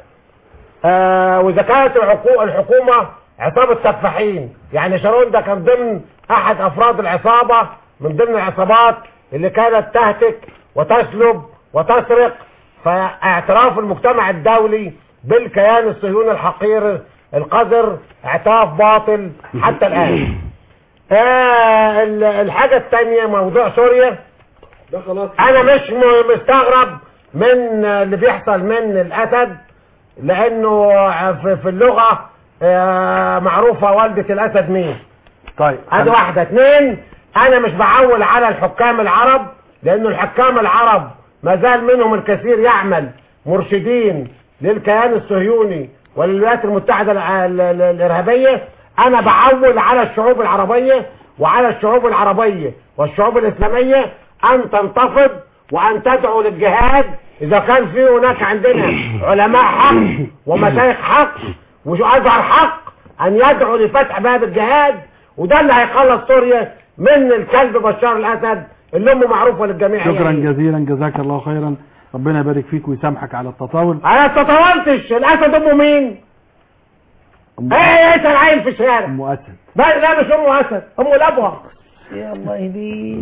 آه، واذا كانت الحكو- الحكومة عصابة سفاحين يعني شارون ده كان ضمن احد افراد العصابة من ضمن العصابات اللي كانت تهتك وتسلب وتسرق فاعتراف المجتمع الدولي بالكيان الصهيوني الحقير القذر اعتراف باطل حتى الان آه ال- الحاجة التانية موضوع سوريا
ده خلاص
انا مش م- مستغرب من اللي بيحصل من الاسد لانه في في اللغة آه، معروفة والدة الاسد مين
طيب
ادي واحدة اتنين انا مش بعول على الحكام العرب لانه الحكام العرب ما زال منهم الكثير يعمل مرشدين للكيان الصهيوني وللولايات المتحدة الع- ال- ال- الارهابية انا بعول على الشعوب العربية وعلى الشعوب العربية والشعوب الاسلامية ان تنتفض وان تدعو للجهاد اذا كان في هناك عندنا علماء حق ومشايخ حق وازهر حق ان يدعو لفتح باب الجهاد وده اللي هيخلص سوريا من الكلب بشار الاسد اللي امه معروفه للجميع
شكرا
يعني.
جزيلا جزاك الله خيرا ربنا يبارك فيك ويسامحك على التطاول
انا تطولتش الاسد امه مين؟
أم-
ايه اسال عيل في الشارع
ام اسد
لا لا مش امه اسد امه لابها
يا الله يهديك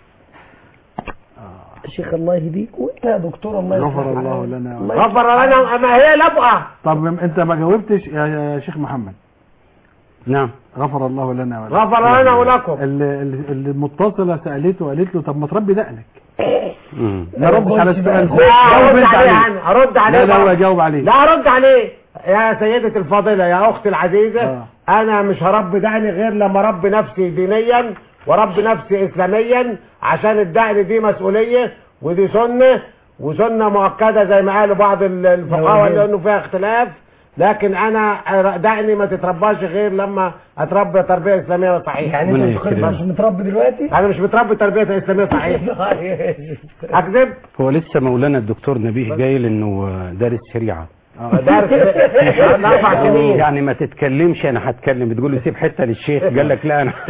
شيخ الله يهديك وانت يا دكتور الله يصلح
غفر الله
حالك.
لنا
الله
ولك.
غفر لنا ما هي لابها
طب انت ما جاوبتش يا يا شيخ محمد
نعم
غفر الله لنا ولك
غفر لنا ولكم
ال- ال- اللي المتصلة سألته وقالت له طب ما تربي دقنك
مم.
ما ردش على السؤال ده
لا
جاوب
ارد
انت
عليه
عليه
انا ارد عليه
لا لا هو
بقى.
يجاوب عليه
لا ارد عليه يا سيدتي الفاضلة يا اختي العزيزة
آه.
انا مش هربي دقني غير لما اربي نفسي دينيا واربي نفسي اسلاميا عشان الدقن دي مسؤولية ودي سنة وسنة مؤكدة زي ما قالوا بعض ال- الفقهاء لانه فيها اختلاف لكن انا دقني ما تترباش غير لما اتربى تربية اسلامية صحيحة
يعني
ربنا
انت مش
يكرمك.
مش متربي دلوقتي
انا مش متربي تربية اسلامية صحيحة اكذب
هو لسه مولانا الدكتور نبيه جايل انه دارس شريعة يعني ما تتكلمش انا هتكلم بتقول له سيب حته للشيخ قال لك لا انا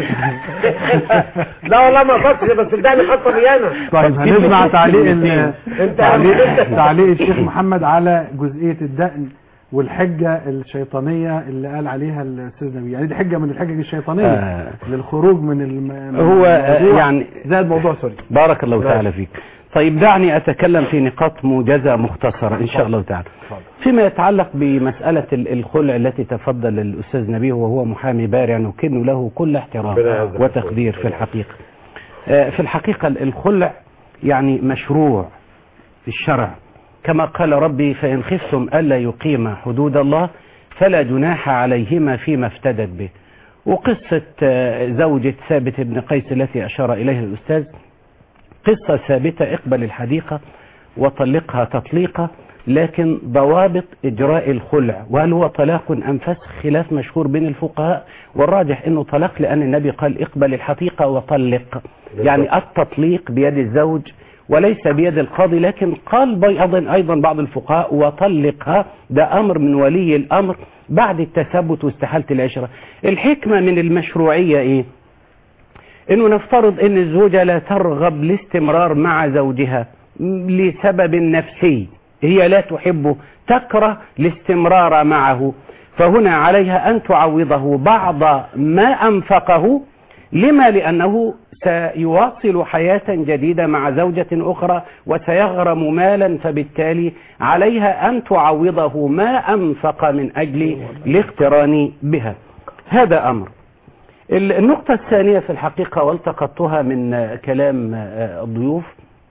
لا والله ما قصدي بس صدقني خاصه بي انا
طيب هنسمع تعليق ال-
انت
تعليق تعليق الشيخ محمد على جزئية الدقن والحجة الشيطانية اللي قال عليها الأستاذ نبيل يعني دي حجة من الحجج الشيطانية
آه.
للخروج من الم... من
هو آه،
الموضوع
يعني
زائد موضوع سوري
بارك الله تعالى فيك طيب دعني أتكلم في نقاط موجزة مختصرة إن شاء الله تعالى فيما يتعلق بمسألة ال- الخلع التي تفضل الأستاذ نبيه وهو محامي بارع نكن له كل احترام
ربنا يعزك.
وتقدير في الحقيقة آه، في الحقيقة ال- الخلع يعني مشروع في الشرع كما قال ربي فإن خفتم ألا يقيم حدود الله فلا جناح عليهما فيما افتدت به وقصة آه، زوجة ثابت بن قيس التي أشار إليها الأستاذ قصة ثابتة اقبل الحديقة وطلقها تطليقة لكن ضوابط إجراء الخلع وهل هو طلاق أم فسخ خلاف مشهور بين الفقهاء والراجح أنه طلاق لأن النبي قال اقبل الحقيقة وطلق يعني التطليق بيد الزوج وليس بيد القاضي لكن قال أيضا أيضا بعض الفقهاء وطلقها ده أمر من ولي الأمر بعد التثبت واستحالة العشرة الحكمة من المشروعية إيه انه نفترض ان الزوجة لا ترغب الاستمرار مع زوجها م- لسبب نفسي هي لا تحبه تكره الاستمرار معه فهنا عليها ان تعوضه بعض ما انفقه لما لانه سيواصل حياة جديدة مع زوجة اخرى وسيغرم مالا فبالتالي عليها ان تعوضه ما انفق من اجل الاقتران بها هذا امر النقطة الثانية في الحقيقة والتقطتها من آه، كلام آه، الضيوف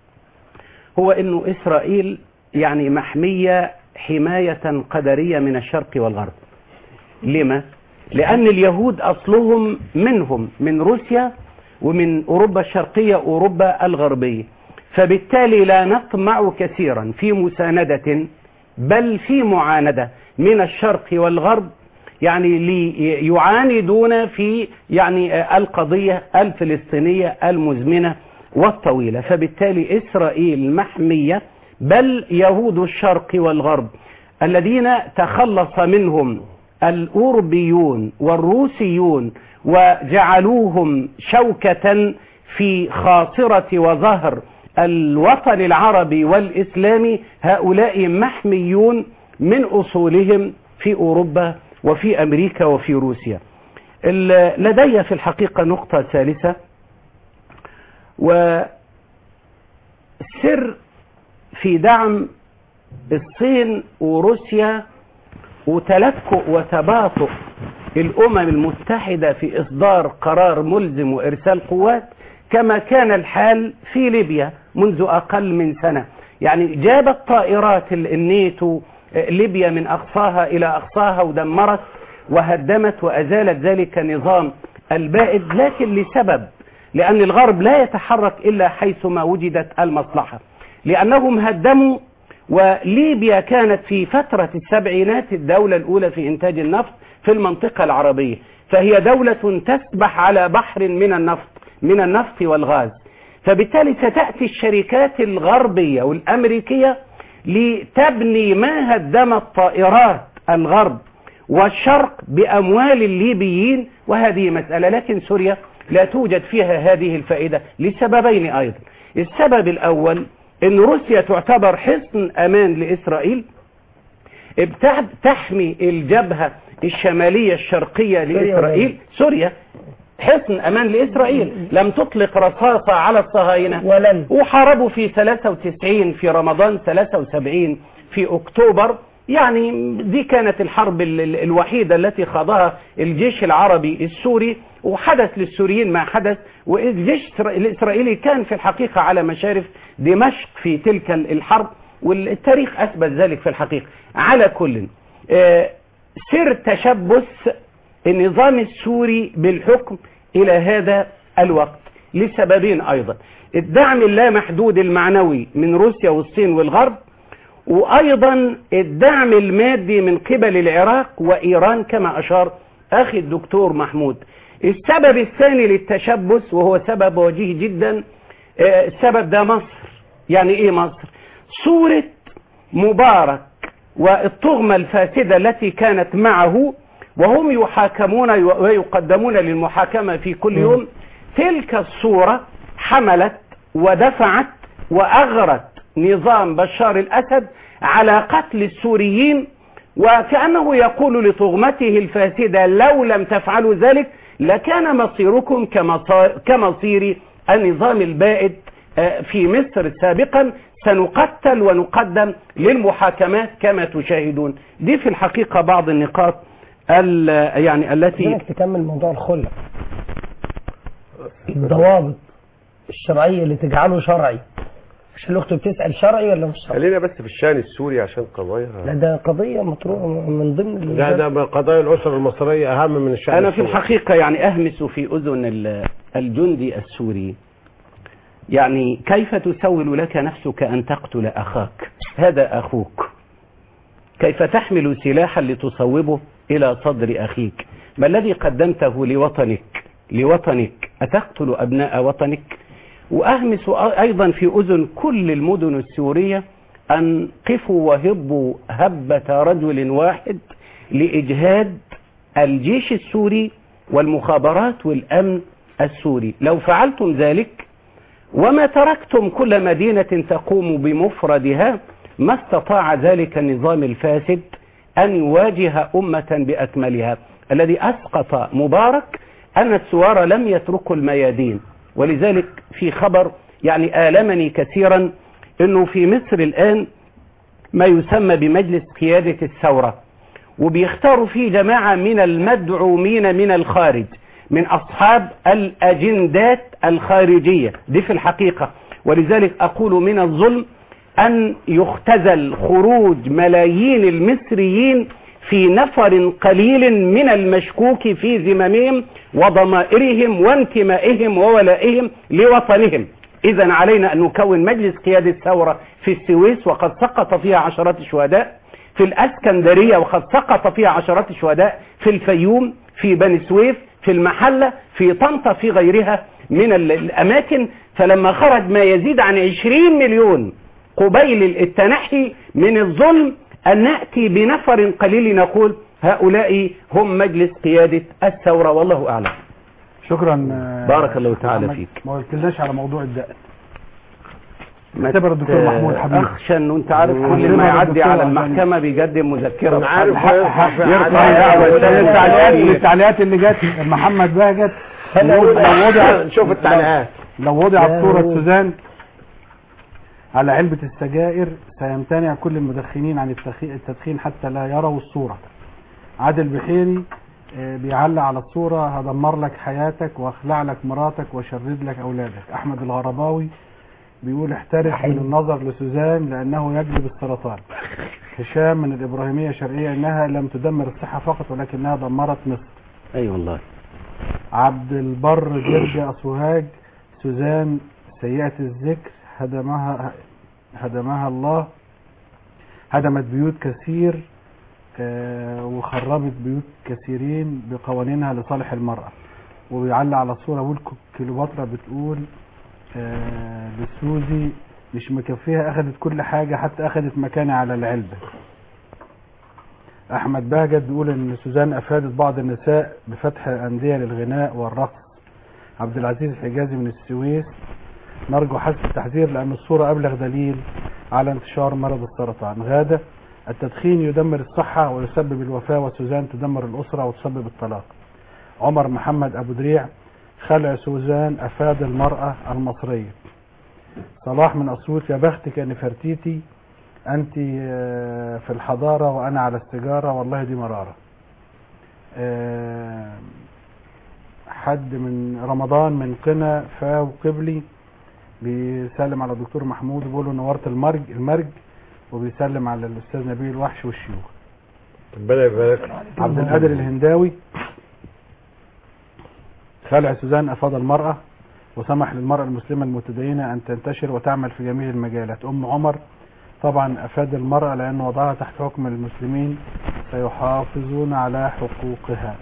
هو انه اسرائيل يعني محمية حماية قدرية من الشرق والغرب لما؟ لأن اليهود أصلهم منهم من روسيا ومن أوروبا الشرقية أوروبا الغربية فبالتالي لا نطمع كثيرا في مساندة بل في معاندة من الشرق والغرب يعني ليعاندون في يعني آه، القضية الفلسطينية المزمنة والطويلة فبالتالي إسرائيل محمية بل يهود الشرق والغرب الذين تخلص منهم الأوروبيون والروسيون وجعلوهم شوكة في خاصرة وظهر الوطن العربي والإسلامي هؤلاء محميون من أصولهم في أوروبا وفي أمريكا وفي روسيا ال- لدي في الحقيقة نقطة ثالثة وسر في دعم الصين وروسيا وتلكؤ وتباطؤ الأمم المتحدة في إصدار قرار ملزم وإرسال قوات كما كان الحال في ليبيا منذ أقل من سنة يعني جابت طائرات ال- النيتو آه، ليبيا من أقصاها إلى أقصاها ودمرت وهدمت وأزالت ذلك نظام البائد لكن لسبب لأن الغرب لا يتحرك إلا حيثما وجدت المصلحة لأنهم هدموا وليبيا كانت في فترة السبعينات الدولة الأولى في إنتاج النفط في المنطقة العربية فهي دولة تسبح على بحر من النفط من النفط والغاز فبالتالي ستأتي الشركات الغربية والأمريكية لتبني ما هدمت طائرات الغرب والشرق بأموال الليبيين وهذه مسألة لكن سوريا لا توجد فيها هذه الفائدة لسببين أيضا السبب الأول أن روسيا تعتبر حصن أمان لإسرائيل ابتعد تحمي الجبهة الشمالية الشرقية لإسرائيل سوريا حصن أمان لإسرائيل لم تطلق رصاصة على الصهاينة
ولن
وحاربوا في 93 في رمضان 73 في أكتوبر يعني دي كانت الحرب ال- ال- الوحيدة التي خاضها الجيش العربي السوري وحدث للسوريين ما حدث والجيش الإسرا- الإسرائيلي كان في الحقيقة على مشارف دمشق في تلك ال- الحرب والتاريخ أثبت ذلك في الحقيقة على كل آه، سر تشبث النظام السوري بالحكم إلى هذا الوقت لسببين أيضا الدعم اللامحدود المعنوي من روسيا والصين والغرب وأيضا الدعم المادي من قبل العراق وإيران كما أشار أخي الدكتور محمود السبب الثاني للتشبث وهو سبب وجيه جدا آه، السبب ده مصر يعني إيه مصر صورة مبارك والطغمة الفاسدة التي كانت معه وهم يحاكمون ويقدمون للمحاكمة في كل يوم تلك الصورة حملت ودفعت وأغرت نظام بشار الأسد على قتل السوريين وكأنه يقول لطغمته الفاسدة لو لم تفعلوا ذلك لكان مصيركم كمصا- كمصير النظام البائد آه، في مصر سابقا سنقتل ونقدم للمحاكمات كما تشاهدون دي في الحقيقة بعض النقاط ال- يعني التي
انك تكمل موضوع الخلة الضوابط الشرعية اللي تجعله شرعي عشان الاخت بتسأل شرعي ولا مش شرعي
خلينا بس في الشان السوري عشان قضايا
لا ده قضية مطروحة من ضمن
لا ده من قضايا الأسرة المصرية أهم من الشأن
أنا في
السوري.
الحقيقة يعني أهمس في أذن ال- الجندي السوري يعني كيف تسول لك نفسك أن تقتل أخاك هذا أخوك كيف تحمل سلاحا لتصوبه إلى صدر أخيك ما الذي قدمته لوطنك لوطنك أتقتل أبناء وطنك وأهمس أيضا في أذن كل المدن السورية أن قفوا وهبوا هبة رجل واحد لإجهاد الجيش السوري والمخابرات والأمن السوري لو فعلتم ذلك وما تركتم كل مدينة تقوم بمفردها ما استطاع ذلك النظام الفاسد أن يواجه أمة بأكملها الذي أسقط مبارك أن الثوار لم يتركوا الميادين ولذلك في خبر يعني آلمني كثيرا أنه في مصر الآن ما يسمى بمجلس قيادة الثورة وبيختاروا فيه جماعة من المدعومين من الخارج من أصحاب الأجندات الخارجية دي في الحقيقة ولذلك أقول من الظلم أن يختزل خروج ملايين المصريين في نفر قليل من المشكوك في ذممهم وضمائرهم وانتمائهم وولائهم لوطنهم إذا علينا أن نكون مجلس قيادة ثورة في السويس وقد سقط فيها عشرات الشهداء في الأسكندرية وقد سقط فيها عشرات الشهداء في الفيوم في بني سويف في المحلة في طنطا في غيرها من ال- الأماكن فلما خرج ما يزيد عن 20 مليون قبيل التنحي من الظلم أن نأتي بنفر قليل نقول هؤلاء هم مجلس قيادة الثورة والله أعلم
شكرا آه،
بارك الله تعالى
محمد.
فيك.
ما قلتلناش على موضوع الدقن اعتبر الدكتور محمود حبيب
أخشى أنه أنت عارف كل
اعتبر
ما يعدي
الدكتور
على
عشان-
المحكمة بيقدم مذكرة
أنا عارف
بحق-
هيرفع في
يرفع
عدد-
دعوة
ولا-
التعليقات التعليقات اللي جت محمد بهجت
أنا
لو
أقول
لو وضع
شوف التعليقات
لو وضعت
لا،
صورة
هو-
سوزان على علبة السجائر سيمتنع كل المدخنين عن التخي- التدخين حتى لا يروا الصورة عادل بحيري آه، بيعلق على الصورة هدمر لك حياتك واخلع لك مراتك واشرد لك اولادك احمد الغرباوي بيقول احترس من النظر لسوزان لانه يجلب السرطان هشام من الابراهيمية الشرقية انها لم تدمر الصحة فقط ولكنها دمرت مصر
أي والله
عبد البر جرجة سوهاج سوزان سيئة الذكر هدمها هدمها الله هدمت بيوت كثير آه، وخربت بيوت كثيرين بقوانينها لصالح المرأة وبيعلق على الصورة بيقول ك- كليوباترا بتقول آه، لسوزي مش مكفيها اخدت كل حاجة حتى اخدت مكاني على العلبة احمد بهجت بيقول ان سوزان افادت بعض النساء بفتح انديه للغناء والرقص عبد العزيز الحجازي من السويس نرجو حذف التحذير لان الصوره ابلغ دليل على انتشار مرض السرطان غاده التدخين يدمر الصحه ويسبب الوفاه وسوزان تدمر الاسره وتسبب الطلاق عمر محمد ابو دريع خلع سوزان افاد المراه المصريه صلاح من اسيوط يا بختك يا نفرتيتي انت آه، في الحضارة وانا على السيجارة والله دي مرارة آه، حد من رمضان من قنا فاو قبلي بيسلم على الدكتور محمود بيقول له نورت المرج المرج وبيسلم على الاستاذ نبيل وحش والشيوخ
ربنا يبارك
عبد القادر الهنداوي خلع سوزان افاض المرأة وسمح للمرأة المسلمة المتدينة ان تنتشر وتعمل في جميع المجالات ام عمر طبعا افاد المرأة لان وضعها تحت حكم المسلمين سيحافظون على حقوقها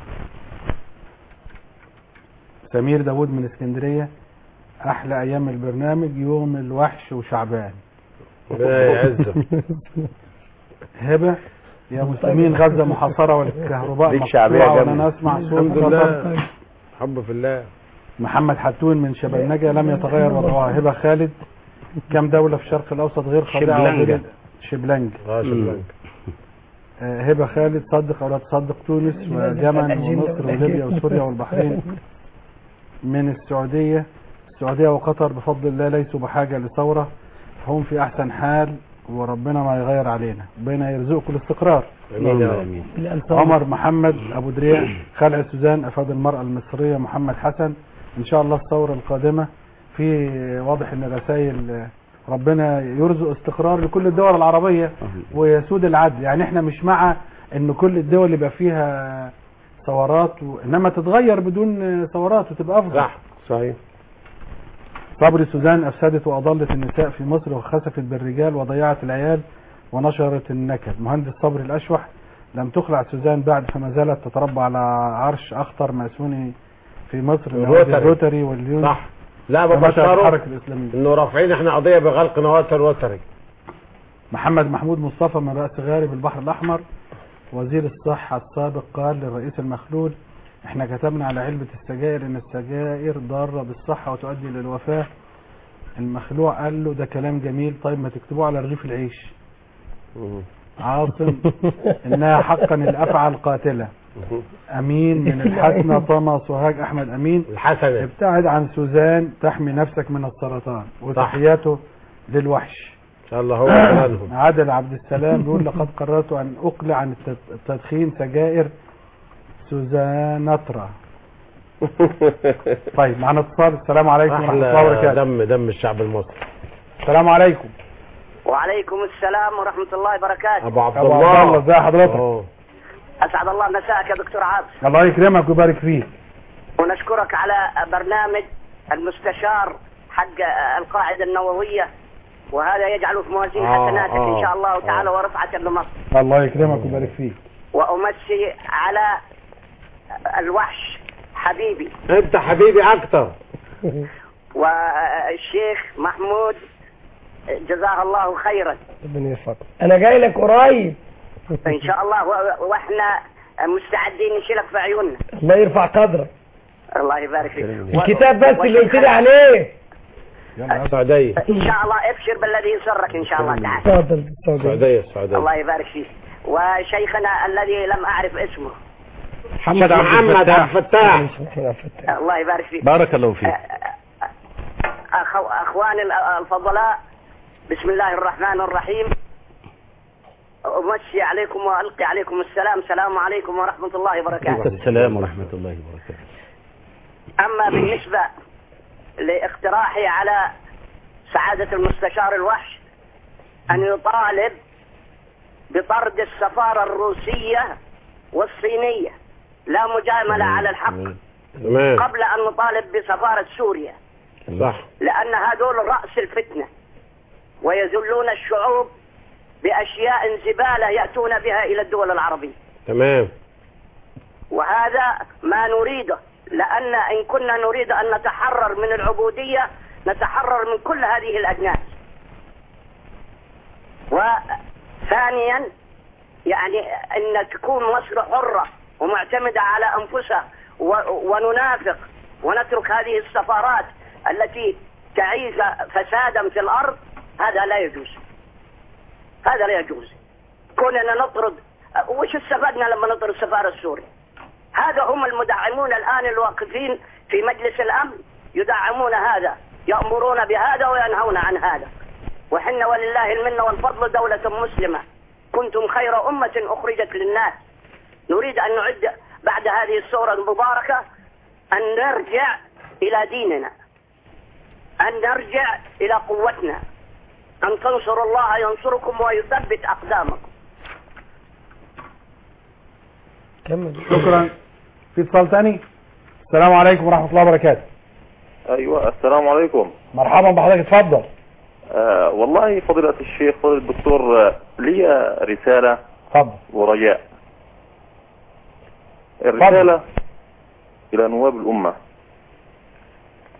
سمير داود من اسكندرية احلى ايام البرنامج يوم الوحش وشعبان
ربنا يعزه
هبة يا مسلمين غزة محاصرة والكهرباء
ليك شعبية
مقطوعة
جامدة.
ولا نسمع صوت
الحمد
خطر.
لله حب في الله
محمد حتون من شبلنجة لم يتغير وضعها هبة خالد كم دولة في الشرق الأوسط غير خاضعة
شبلنجة.
وغير- شبلنج
اه شبلنج
آه، هبة خالد صدق أو لا تصدق تونس واليمن ومصر وليبيا وسوريا والبحرين من السعودية السعودية وقطر بفضل الله ليسوا بحاجة لثورة هم في أحسن حال وربنا ما يغير علينا ربنا يرزقكم الاستقرار
امين يا رب
عمر محمد أبو دريع خلع سوزان أفاد المرأة المصرية محمد حسن إن شاء الله الثورة القادمة في واضح إن الرسائل ربنا يرزق استقرار لكل الدول العربية ويسود العدل يعني احنا مش مع ان كل الدول يبقى فيها ثورات و... انما تتغير بدون ثورات وتبقى افضل
صح صحيح
صبري سوزان افسدت واضلت النساء في مصر وخسفت بالرجال وضيعت العيال ونشرت النكد مهندس صبري الاشوح لم تخلع سوزان بعد فما زالت تتربى على عرش اخطر ماسوني في مصر نوادي
الروتري.
الروتري واليون
صح لا
فمتى
ببشره
الحركة الإسلامية
انه رافعين احنا قضيه بغلق نواه الوتري
محمد محمود مصطفى من رأس غارب البحر الأحمر وزير الصحة السابق قال للرئيس المخلول احنا كتبنا على علبة السجائر ان السجائر ضارة بالصحة وتؤدي للوفاة المخلوع قال له ده كلام جميل طيب ما تكتبوه على رغيف العيش عاصم انها حقا الافعى القاتلة امين من الحسنة طما سوهاج احمد امين
الحسنة
ابتعد عن سوزان تحمي نفسك من السرطان وتحياته للوحش
ان شاء الله هو اعلانهم
عادل عبد السلام بيقول لقد قررت ان اقلع عن التد- التدخين سجائر سوزانترا طيب معنا اتصال السلام عليكم ورحمه الله
احلى
وبركاته
دم دم الشعب المصري
السلام عليكم
وعليكم السلام ورحمة الله وبركاته
ابو عبد
ابو
الله
عبد الله ازي حضرتك
أوه.
أسعد الله مساءك يا دكتور عاطف
الله يكرمك ويبارك فيك
ونشكرك على برنامج المستشار حق القاعدة النووية وهذا يجعل في موازين
آه،
حسناتك
آه،
إن شاء الله تعالى
آه.
ورفعة لمصر
الله يكرمك ويبارك فيك
وأمسي على الوحش حبيبي
انت حبيبي اكتر
والشيخ محمود جزاه الله خيرا
ربنا يرفعك انا جاي لك قريب
إن شاء الله و- وإحنا مستعدين نشيلك في عيوننا
الله يرفع قدرك
الله يبارك فيك
الكتاب بس اللي قلت لي عليه
السعوديه
ان شاء الله ابشر بالذي يسرك ان شاء الله تعالى
اتفضل اتفضل
السعوديه السعوديه
الله يبارك فيك وشيخنا الذي لم اعرف اسمه
محمد عبد
محمد عبد
الفتاح
الفتاح
الله يبارك فيك
بارك الله فيك
أخو اخواني ال- الفضلاء بسم الله الرحمن الرحيم امسي عليكم والقي عليكم السلام السلام عليكم ورحمه الله وبركاته
السلام ورحمة الله وبركاته
اما بالنسبه لاقتراحي على سعاده المستشار الوحش ان يطالب بطرد السفاره الروسيه والصينيه لا مجامله على الحق
تمام
قبل ان نطالب بسفاره سوريا
صح
لان هذول راس الفتنه ويذلون الشعوب باشياء زباله ياتون بها الى الدول العربيه
تمام
وهذا ما نريده لأن إن كنا نريد أن نتحرر من العبودية نتحرر من كل هذه الأجناس وثانيا يعني أن تكون مصر حرة ومعتمدة على أنفسها و- وننافق ونترك هذه السفارات التي تعيش فسادا في الأرض هذا لا يجوز هذا لا يجوز كوننا نطرد وش استفدنا لما نطرد السفارة السورية هذا هم المدعمون الآن الواقفين في مجلس الأمن يدعمون هذا يأمرون بهذا وينهون عن هذا وحنا ولله المنة والفضل دولة مسلمة كنتم خير أمة أخرجت للناس نريد أن نعد بعد هذه الثورة المباركة أن نرجع إلى ديننا أن نرجع إلى قوتنا أن تنصروا الله ينصركم ويثبت أقدامكم
كمل
شكرا في اتصال تاني السلام عليكم ورحمه الله وبركاته
ايوه السلام عليكم
مرحبا بحضرتك اتفضل
آه والله فضيلة الشيخ فضيلة الدكتور آه، لي رسالة
اتفضل
ورجاء الرسالة إلى نواب الأمة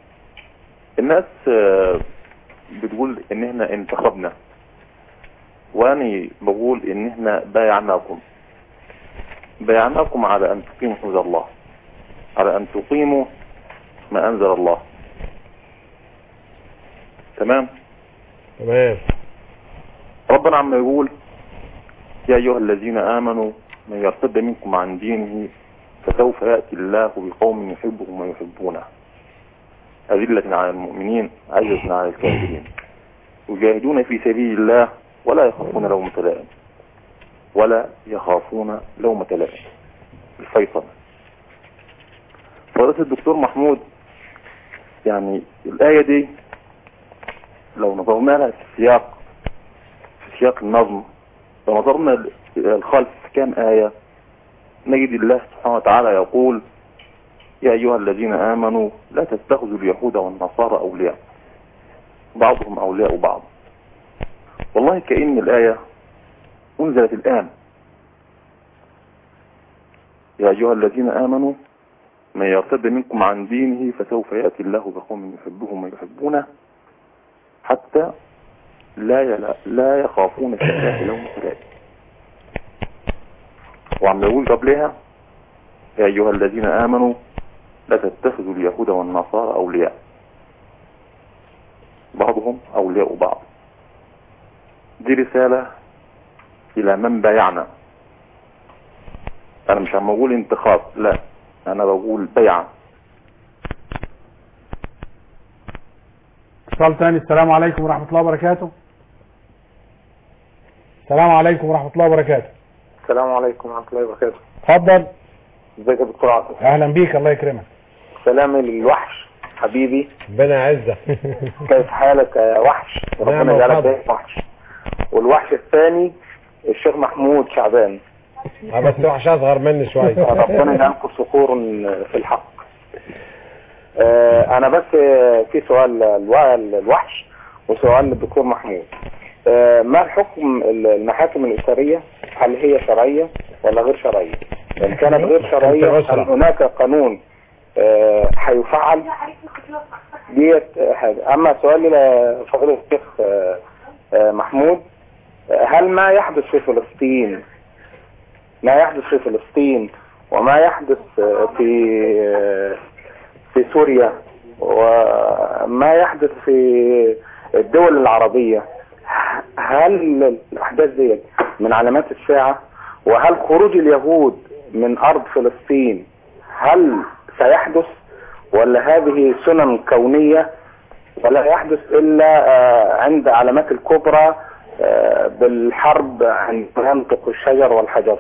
الناس آه، بتقول إن إحنا انتخبنا وانا بقول ان احنا بايعناكم بايعناكم على ان تقيموا حدود الله على ان تقيموا ما انزل الله تمام
تمام
ربنا عم يقول يا ايها الذين امنوا من يرتد منكم عن دينه فسوف ياتي الله بقوم يحبهم ويحبونه أذلة على المؤمنين عزة على الكافرين يجاهدون في سبيل الله ولا يخافون لومة لائم ولا يخافون لومة لائم الفيصل فضيلة الدكتور محمود يعني الآية دي لو نظرنا لها في السياق في سياق النظم لو نظرنا الخلف كام آية نجد الله سبحانه وتعالى يقول يا أيها الذين آمنوا لا تتخذوا اليهود والنصارى أولياء بعضهم أولياء بعض والله كأن الآية أنزلت الآن يا أيها الذين آمنوا من يرتد منكم عن دينه فسوف يأتي الله بقوم يحبهم ويحبونه حتى لا يلا لا يخافون في الله لوم لائم وعم يقول قبلها يا أيها الذين آمنوا لا تتخذوا اليهود والنصارى أولياء بعضهم أولياء بعض دي رسالة إلى من بايعنا أنا مش عم أقول انتخاب لا أنا بقول بيعة
اتصال تاني السلام عليكم ورحمة الله وبركاته السلام عليكم ورحمة الله وبركاته
السلام عليكم ورحمة الله وبركاته
اتفضل
ازيك يا دكتور عاطف
اهلا بيك الله يكرمك
سلامي للوحش حبيبي
ربنا يعزك
كيف حالك يا وحش
نعم
ربنا يجعلك
وفضل.
دايما وحش والوحش الثاني الشيخ محمود شعبان
آه، بس وحش اصغر مني شويه
ربنا يجعلكم صخور في الحق آه، انا بس في سؤال الوا- الوحش وسؤال للدكتور محمود آه، ما الحكم المحاكم الاسريه هل هي شرعيه ولا غير شرعيه ان كانت غير شرعيه هل هناك قانون آه، هيفعل ديت آه، حاجه اما سؤالي لفضيله الشيخ آه، آه، محمود آه، هل ما يحدث في فلسطين ما يحدث في فلسطين وما يحدث آه، في آه، في سوريا وما يحدث في الدول العربية هل الأحداث دي من علامات الساعة وهل خروج اليهود من أرض فلسطين هل سيحدث ولا هذه سنن كونية ولا يحدث إلا آه، عند علامات الكبرى آه، بالحرب عند ينطق الشجر والحجر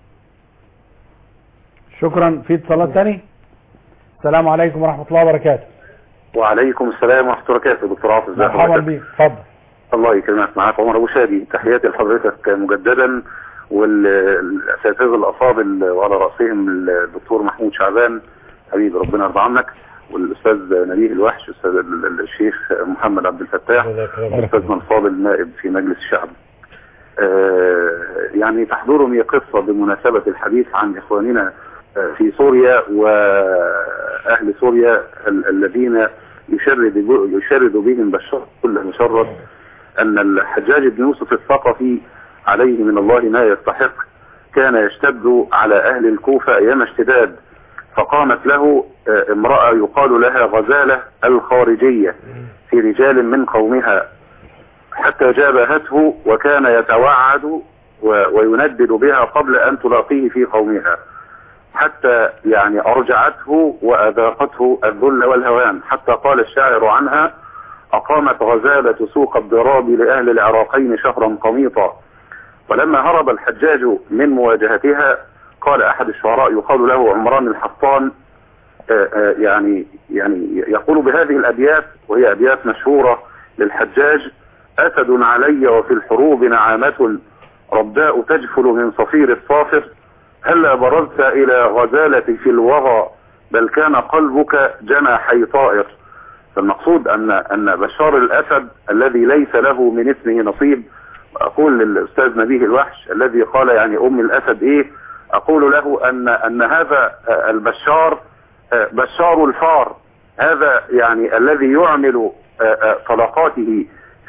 شكرا في اتصالات تاني السلام عليكم ورحمة الله وبركاته
وعليكم السلام ورحمة الله وبركاته دكتور عاطف ازيك
مرحبا
حضرتك؟
بيك اتفضل
الله يكرمك معاك عمر ابو شادي تحياتي لحضرتك مجددا والاساتذه الافاضل وعلى راسهم الدكتور محمود شعبان حبيبي ربنا يرضى عنك والاستاذ نبيه الوحش الاستاذ ال- الشيخ محمد عبد الفتاح استاذنا الفاضل نائب في مجلس الشعب آه، يعني تحضرني قصه بمناسبه الحديث عن اخواننا آه، في سوريا واهل سوريا ال- الذين يشرد يشرد بهم بشار كل مشرد ان الحجاج بن يوسف الثقفي عليه من الله ما يستحق كان يشتد على اهل الكوفة ايام اشتداد فقامت له آه، امرأة يقال لها غزالة الخارجية في رجال من قومها حتى جابهته وكان يتوعد و- ويندد بها قبل ان تلاقيه في قومها حتى يعني ارجعته واذاقته الذل والهوان حتى قال الشاعر عنها اقامت غزالة سوق الضراب لاهل العراقين شهرا قميطا ولما هرب الحجاج من مواجهتها قال احد الشعراء يقال له عمران الحطان آه، آه، يعني يعني يقول بهذه الابيات وهي ابيات مشهورة للحجاج اسد علي وفي الحروب نعامة رباء تجفل من صفير الصافر هلا برزت الى غزالة في الوغى بل كان قلبك جناحي طائر فالمقصود ان ان بشار الاسد الذي ليس له من اسمه نصيب اقول للاستاذ نبيه الوحش الذي قال يعني ام الاسد ايه اقول له ان ان هذا آه، البشار آه، بشار الفار هذا يعني الذي يعمل آه، آه، طلقاته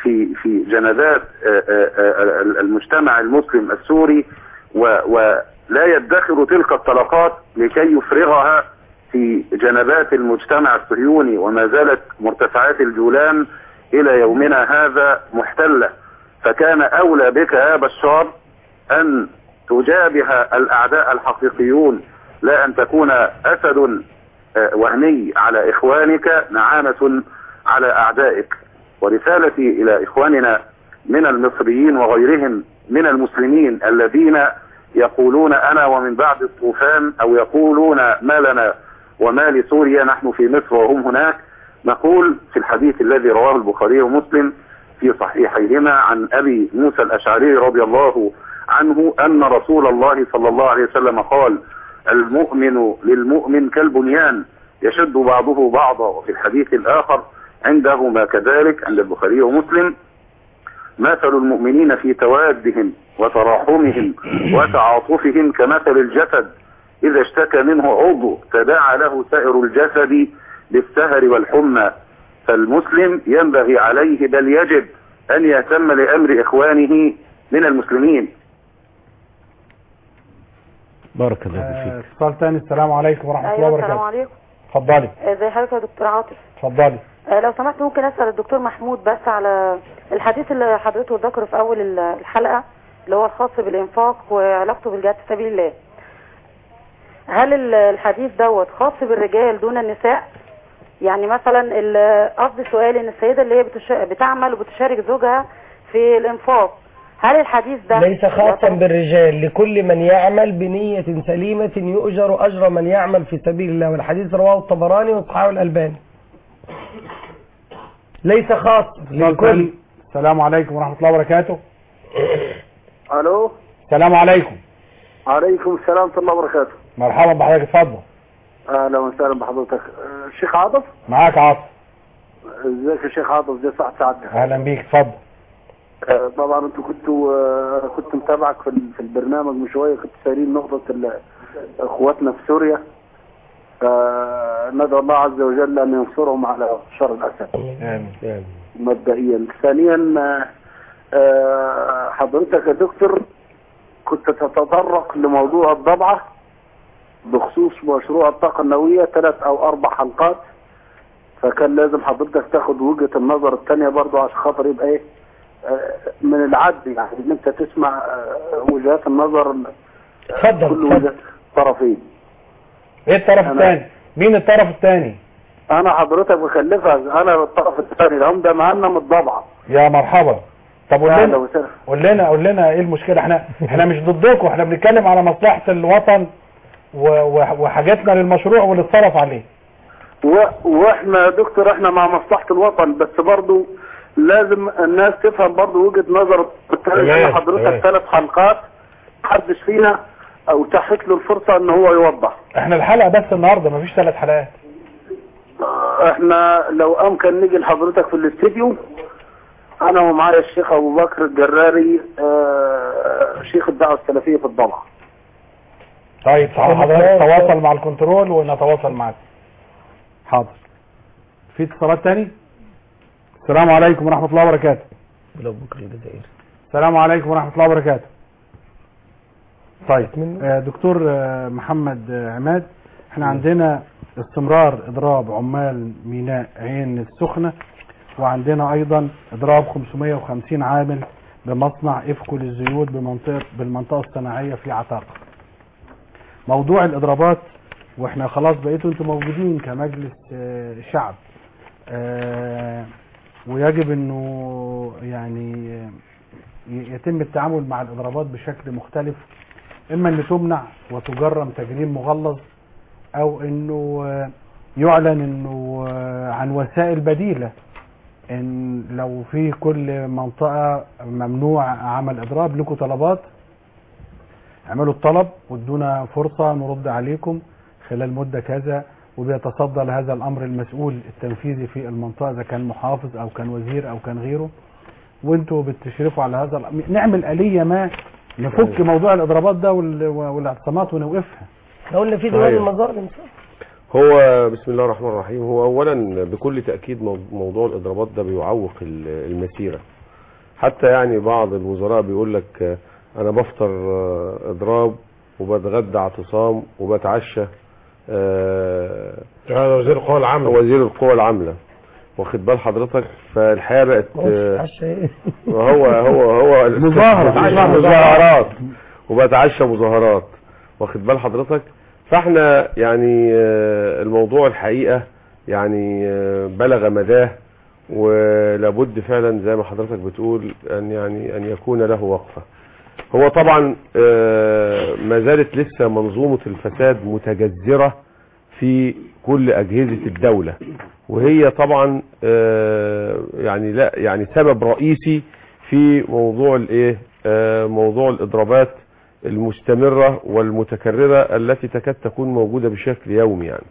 في في جنبات آه، آه، آه، المجتمع المسلم السوري و- ولا يدخر تلك الطلقات لكي يفرغها في جنبات المجتمع الصهيوني وما زالت مرتفعات الجولان إلى يومنا هذا محتلة فكان أولى بك يا بشار أن تجابه الأعداء الحقيقيون لا أن تكون أسد آه، وهمي على إخوانك نعامة على أعدائك ورسالتي إلى إخواننا من المصريين وغيرهم من المسلمين الذين يقولون أنا ومن بعد الطوفان أو يقولون ما لنا وما لسوريا نحن في مصر وهم هناك نقول في الحديث الذي رواه البخاري ومسلم في صحيحيهما عن أبي موسى الأشعري رضي الله عنه أن رسول الله صلى الله عليه وسلم قال المؤمن للمؤمن كالبنيان يشد بعضه بعضا وفي الحديث الآخر عندهما كذلك عند البخاري ومسلم مثل المؤمنين في توادهم وتراحمهم وتعاطفهم كمثل الجسد إذا اشتكى منه عضو تداعى له سائر الجسد بالسهر والحمى فالمسلم ينبغي عليه بل يجب أن يهتم لأمر إخوانه من المسلمين
بارك الله
آه،
فيك
اتصال تاني السلام عليكم ورحمة الله
ايوه السلام
وبركاته
عليكم
اتفضلي
ازي حضرتك يا دكتور عاطف
اتفضلي
آه، لو سمحت ممكن اسال الدكتور محمود بس على الحديث اللي حضرته ذكره في اول ال- الحلقه اللي هو الخاص بالانفاق وعلاقته بالجهاد في سبيل الله هل ال- الحديث دوت خاص بالرجال دون النساء يعني مثلا ال- قصد سؤالي ان السيده اللي هي بتش... بتعمل وبتشارك زوجها في الانفاق هل الحديث ده
ليس خاصا بالرجال لكل من يعمل بنية سليمة يؤجر أجر من يعمل في سبيل الله والحديث رواه الطبراني وصححه الألباني ليس خاص
اتصال تاني السلام عليكم ورحمة الله وبركاته
الو
السلام عليكم
عليكم السلام ورحمه الله وبركاته
مرحبا بحضرتك اتفضل
اهلا وسهلا بحضرتك آه، الشيخ عاطف
معاك عاطف
ازيك يا شيخ عاطف دي صح سعادتك
اهلا بيك اتفضل
آه، طبعا انتوا كنتوا آه، كنت متابعك في ال- في البرنامج من شويه كنت سائلين نقطه ال- اخواتنا في سوريا فندعو الله عز وجل ان ينصرهم على شر الاسد
امين
مبدئيا ثانيا آه، آه، حضرتك يا دكتور كنت تتطرق لموضوع الضبعة بخصوص مشروع الطاقة النووية ثلاث او اربع حلقات فكان لازم حضرتك تاخد وجهة النظر الثانية برضو عشان خاطر يبقى ايه آه، من العدل يعني ان انت تسمع آه، وجهات النظر
اتفضل
كل
اتفضل
وجهة طرفين
ايه الطرف
أنا-
الثاني مين الطرف الثاني
انا حضرتك بخلفك انا الطرف الثاني ده هم ده معانا من الضبعة
يا مرحبا طب قول
أهلا
لنا
وسهلا.
قول لنا قول لنا ايه المشكله احنا احنا مش ضدكم احنا بنتكلم على مصلحه الوطن و- و- وحاجتنا للمشروع واللي اتصرف عليه
و... واحنا يا دكتور احنا مع مصلحة الوطن بس برضو لازم الناس تفهم برضو وجهة نظر
تمام،
بالتالي حضرتك
تمام.
ثلاث حلقات محدش فينا او تحت له الفرصة ان هو يوضح
احنا الحلقه بس النهارده مفيش ثلاث حلقات
احنا لو امكن نيجي لحضرتك في الاستديو انا ومعايا الشيخ ابو بكر الجراري اه شيخ الدعوة السلفية في الضبعة
طيب تعال حضرتك تواصل مع الكنترول ونتواصل معاك حاضر في اتصالات تاني السلام عليكم ورحمه الله وبركاته
لو بكر الجزائر
السلام عليكم ورحمه الله وبركاته طيب آه، دكتور آه، محمد آه، عماد احنا عندنا استمرار اضراب عمال ميناء عين السخنة وعندنا ايضا اضراب 550 عامل بمصنع افكو للزيوت بمنطقة بالمنطقة الصناعية في عتاقة موضوع الاضرابات واحنا خلاص بقيتوا انتم موجودين كمجلس آه، شعب آه، ويجب انه يعني آه، ي- يتم التعامل مع الاضرابات بشكل مختلف اما ان تمنع وتجرم تجريم مغلظ او انه آه، يعلن انه آه، عن وسائل بديله ان لو في كل منطقه ممنوع عمل اضراب لكم طلبات اعملوا الطلب وادونا فرصه نرد عليكم خلال مده كذا وبيتصدى لهذا الامر المسؤول التنفيذي في المنطقه اذا كان محافظ او كان وزير او كان غيره وانتوا بتشرفوا على هذا الأمر. نعمل آلية ما نفك موضوع الاضرابات ده وال- والاعتصامات ونوقفها
احنا قلنا في ديوان المظالم صح
هو بسم الله الرحمن الرحيم هو اولا بكل تاكيد مو- موضوع الاضرابات ده بيعوق ال- المسيره حتى يعني بعض الوزراء بيقول لك آه، انا بفطر آه، اضراب وبتغدى اعتصام وبتعشى آه،
هذا وزير القوى العامله
وزير القوى العامله واخد بال حضرتك فالحياه بقت آه، هو هو هو
مظاهرة.
بتعشى مظاهرات وبتعشى مظاهرات واخد بال حضرتك فاحنا يعني آه، الموضوع الحقيقة يعني آه، بلغ مداه ولابد فعلا زي ما حضرتك بتقول ان يعني ان يكون له وقفة هو طبعا آه، ما زالت لسه منظومة الفساد متجذرة في كل أجهزة الدولة وهي طبعا آه، يعني لا يعني سبب رئيسي في موضوع الايه آه، موضوع الاضرابات المستمرة والمتكررة التي تكاد تكون موجودة بشكل يومي يعني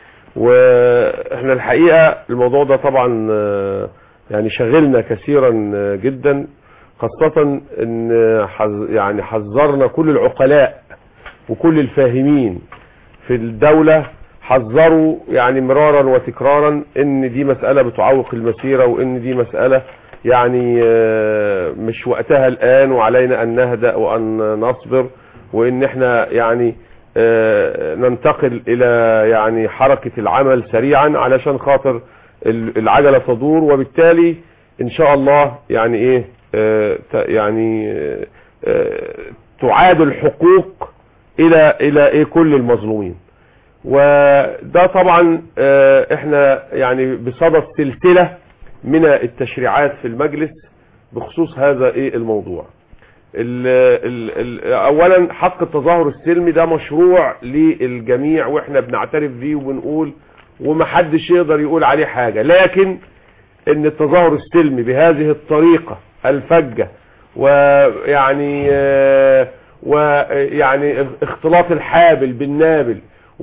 واحنا الحقيقة الموضوع ده طبعا آه، يعني شغلنا كثيرا آه، جدا خاصة ان حذ- يعني حذرنا كل العقلاء وكل الفاهمين في الدولة حذروا يعني مرارا وتكرارا ان دي مسألة بتعوق المسيرة وان دي مسألة يعني آه، مش وقتها الآن وعلينا أن نهدأ وأن نصبر وإن احنا يعني آه، ننتقل إلى يعني حركة العمل سريعا علشان خاطر ال- العجلة تدور وبالتالي إن شاء الله يعني إيه آه، ت- يعني آه، آه، تعاد الحقوق إلى إلى إيه كل المظلومين وده طبعا آه، احنا يعني بصدد سلسلة من التشريعات في المجلس بخصوص هذا ايه الموضوع ال ال ال اولا حق التظاهر السلمي ده مشروع للجميع واحنا بنعترف بيه وبنقول ومحدش يقدر يقول عليه حاجة لكن ان التظاهر السلمي بهذه الطريقة الفجة ويعني آه، ويعني اختلاط الحابل بالنابل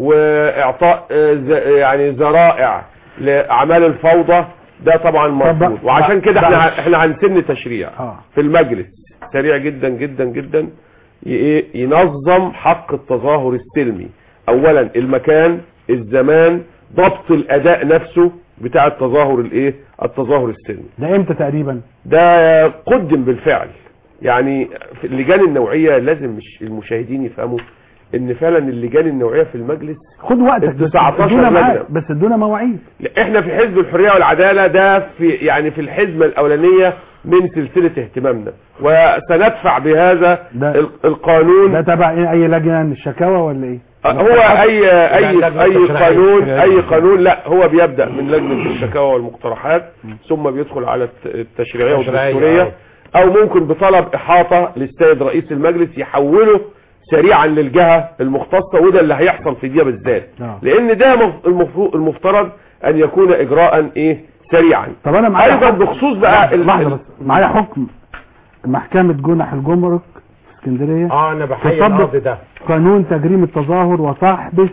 واعطاء آه، ز- يعني ذرائع لاعمال الفوضى ده طبعا مرفوض
طب-
وعشان كده
طب-
احنا احنا هنسن تشريع
اه
في المجلس سريع جدا جدا جدا ي- إيه؟ ينظم حق التظاهر السلمي اولا المكان الزمان ضبط الاداء نفسه بتاع التظاهر الايه التظاهر السلمي
ده امتى تقريبا
ده قدم بالفعل يعني في اللجان النوعية لازم مش المشاهدين يفهموا ان فعلا اللجان النوعية في المجلس
خد وقتك بس
19
ادونا معاه
لجنة.
بس ادونا مواعيد
لا، احنا في حزب الحرية والعدالة ده في يعني في الحزمة الاولانية من سلسلة اهتمامنا وسندفع بهذا ال- القانون
ده تبع ايه اي لجنه من الشكاوى ولا ايه
هو اي اي
لجنة
اي
تشريعية.
قانون اي قانون لا هو بيبدا من لجنه الشكاوى والمقترحات ثم بيدخل على الت- التشريعيه
التشريعية،
والدستوريه او ممكن بطلب احاطه للسيد رئيس المجلس يحوله سريعا للجهه المختصه وده اللي هيحصل في دي بالذات
آه.
لان ده مف- المفروض المفترض ان يكون اجراء ايه سريعا
طب انا معايا
ايضا
حكم-
بخصوص بقى ال-
لحظه
ال-
بس معايا حكم محكمه جنح الجمرك في اسكندريه
اه انا بحيي
تطبق
القاضي ده
قانون تجريم التظاهر وتحبس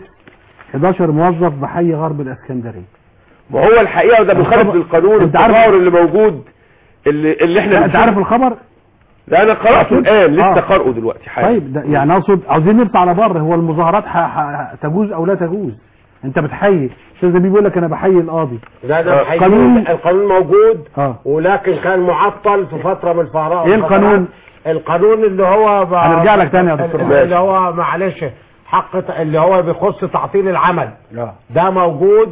11 موظف بحي غرب الاسكندريه
ما هو الحقيقه ده مخالف
الخبر-
للقانون
انت عارف-
التظاهر اللي موجود اللي, اللي احنا
لا، انت
بنشوفه-
عارف الخبر
لا انا قراته
أكيد.
الان لسه
آه.
قارئه دلوقتي حالا
طيب ده يعني اقصد عاوزين نطلع على بره هو المظاهرات ح... ح... تجوز او لا تجوز انت بتحيي استاذ زبيب بيقول لك انا بحيي القاضي
لا ده بحيي
قانون-
القانون موجود
اه
ولكن كان معطل في فتره من الفقرات
ايه القانون؟
القانون اللي هو ب...
هنرجع لك تاني يا دكتور
اللي,
ماشي.
اللي هو معلش حق ت- اللي هو بيخص تعطيل العمل
اه
ده موجود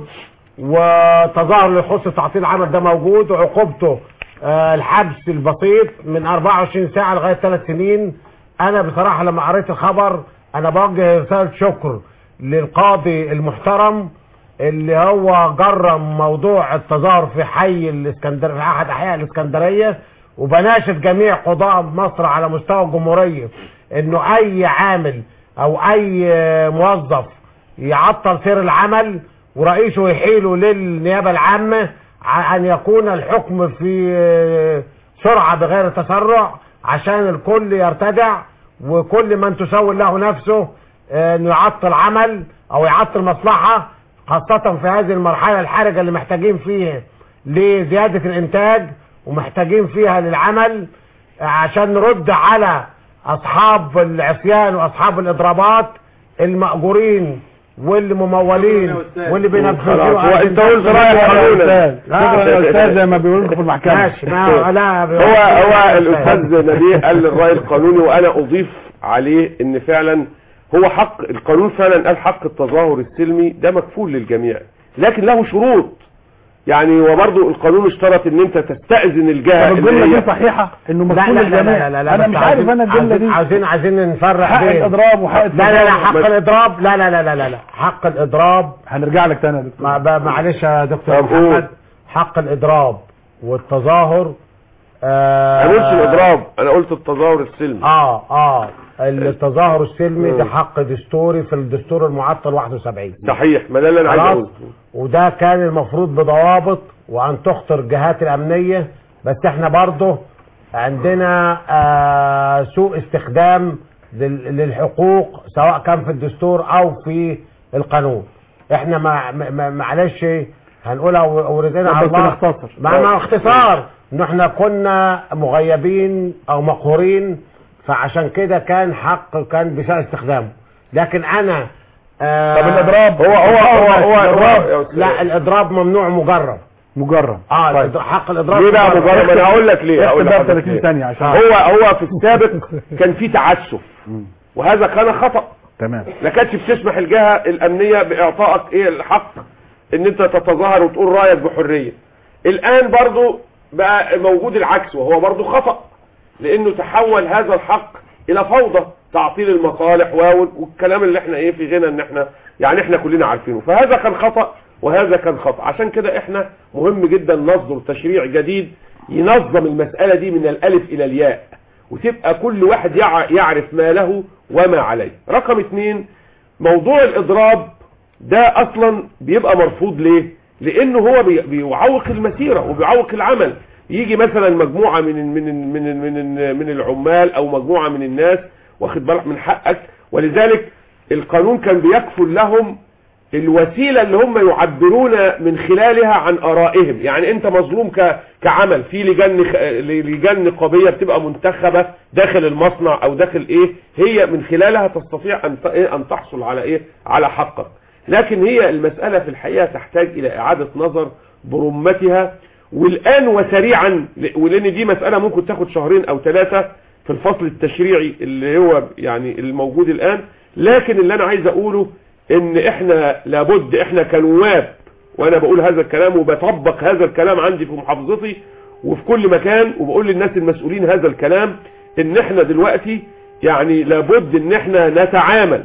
وتظاهر اللي يخص تعطيل العمل ده موجود وعقوبته آه الحبس البسيط من 24 ساعة لغاية 3 سنين انا بصراحة لما قريت الخبر انا بوجه رسالة شكر للقاضي المحترم اللي هو جرم موضوع التظاهر في حي الاسكندر في احد احياء الاسكندرية وبناشد جميع قضاء مصر على مستوى الجمهورية انه اي عامل او اي آه، موظف يعطل سير العمل ورئيسه يحيله للنيابة العامة ع- أن يكون الحكم في آه، سرعة بغير تسرع عشان الكل يرتدع وكل من تسول له نفسه آه، انه يعطل عمل او يعطل مصلحة خاصة في هذه المرحلة الحرجة اللي محتاجين فيها لزيادة الانتاج ومحتاجين فيها للعمل آه، عشان نرد على اصحاب العصيان واصحاب الاضرابات المأجورين واللي ممولين واللي بينفذوا
خلاص، هو انت قلت رايك قانونا
شكرا يا استاذ زي ما بيقولوا في المحكمه
ماشي ما لا
هو هو الاستاذ نبيه قال الراي القانوني وانا اضيف عليه ان فعلا هو حق القانون فعلا قال حق التظاهر السلمي ده مكفول للجميع لكن له شروط يعني وبرضه القانون اشترط ان انت تستأذن الجهه
طب
اللي
الجمله
هي
دي صحيحه انه
لا
مسؤول
لا لا
الجميع
لا لا لا
انا
بس
مش عارف
عايزين-
انا الجمله
عايزين-
دي
عايزين عايزين نفرق
حق
بين
الاضراب وحق
لا لا لا
التظاهر.
حق الاضراب لا لا لا لا لا لا حق الاضراب
هنرجع لك تاني يا دكتور
مع- ب- معلش يا دكتور
طب قول.
محمد حق الاضراب والتظاهر آه
انا قلتش الاضراب انا قلت التظاهر السلمي
اه اه التظاهر السلمي ده
مم.
حق دستوري في الدستور المعطل 71
صحيح ما ده اللي انا عايز
خلاص
اقوله
وده كان المفروض بضوابط وان تخطر الجهات الامنيه بس احنا برضه عندنا آه سوء استخدام لل- للحقوق سواء كان في الدستور او في القانون احنا ما ما- ما- معلش هنقولها وردنا على
بس
الله
نختصر.
مع مع اختصار ان احنا كنا مغيبين او مقهورين فعشان كده كان حق كان بسبب استخدامه لكن انا آه
طب الإضراب؟
هو هو هو, هو
الإضراب-
الإضراب لا الاضراب ممنوع مجرب
مجرد
اه
طيب.
الإض- حق الاضراب
ليه بقى مجرد انا هقول لك ليه
احسب
هقول
بقى
لك
30 ثانيه عشان
هو هو في السابق كان في تعسف وهذا كان خطأ
تمام
ما كانتش بتسمح الجهة الأمنية بإعطائك إيه الحق إن أنت تتظاهر وتقول رأيك بحرية الآن برضو بقى موجود العكس وهو برضو خطأ لأنه تحول هذا الحق إلى فوضى تعطيل المصالح و- والكلام اللي احنا ايه في غنى ان احنا يعني احنا كلنا عارفينه فهذا كان خطأ وهذا كان خطأ عشان كده احنا مهم جدا نصدر تشريع جديد ينظم المسألة دي من الألف إلى الياء وتبقى كل واحد يع- يعرف ما له وما عليه رقم اتنين موضوع الإضراب ده أصلا بيبقى مرفوض ليه لأنه هو بي- بيعوق المسيرة وبيعوق العمل يجي مثلا مجموعة من من من من من العمال أو مجموعة من الناس واخد بالك من حقك ولذلك القانون كان بيكفل لهم الوسيلة اللي هم يعبرون من خلالها عن آرائهم يعني انت مظلوم ك... كعمل في لجان خ... لجان نقابية بتبقى منتخبة داخل المصنع او داخل ايه هي من خلالها تستطيع ان ت... إيه؟ ان تحصل على ايه على حقك لكن هي المسألة في الحقيقة تحتاج الى اعادة نظر برمتها والان وسريعا ل- ولان دي مسألة ممكن تاخد شهرين او ثلاثة في الفصل التشريعي اللي هو يعني الموجود الان لكن اللي انا عايز اقوله ان احنا لابد احنا كنواب وانا بقول هذا الكلام وبطبق هذا الكلام عندي في محافظتي وفي كل مكان وبقول للناس المسؤولين هذا الكلام ان احنا دلوقتي يعني لابد ان احنا نتعامل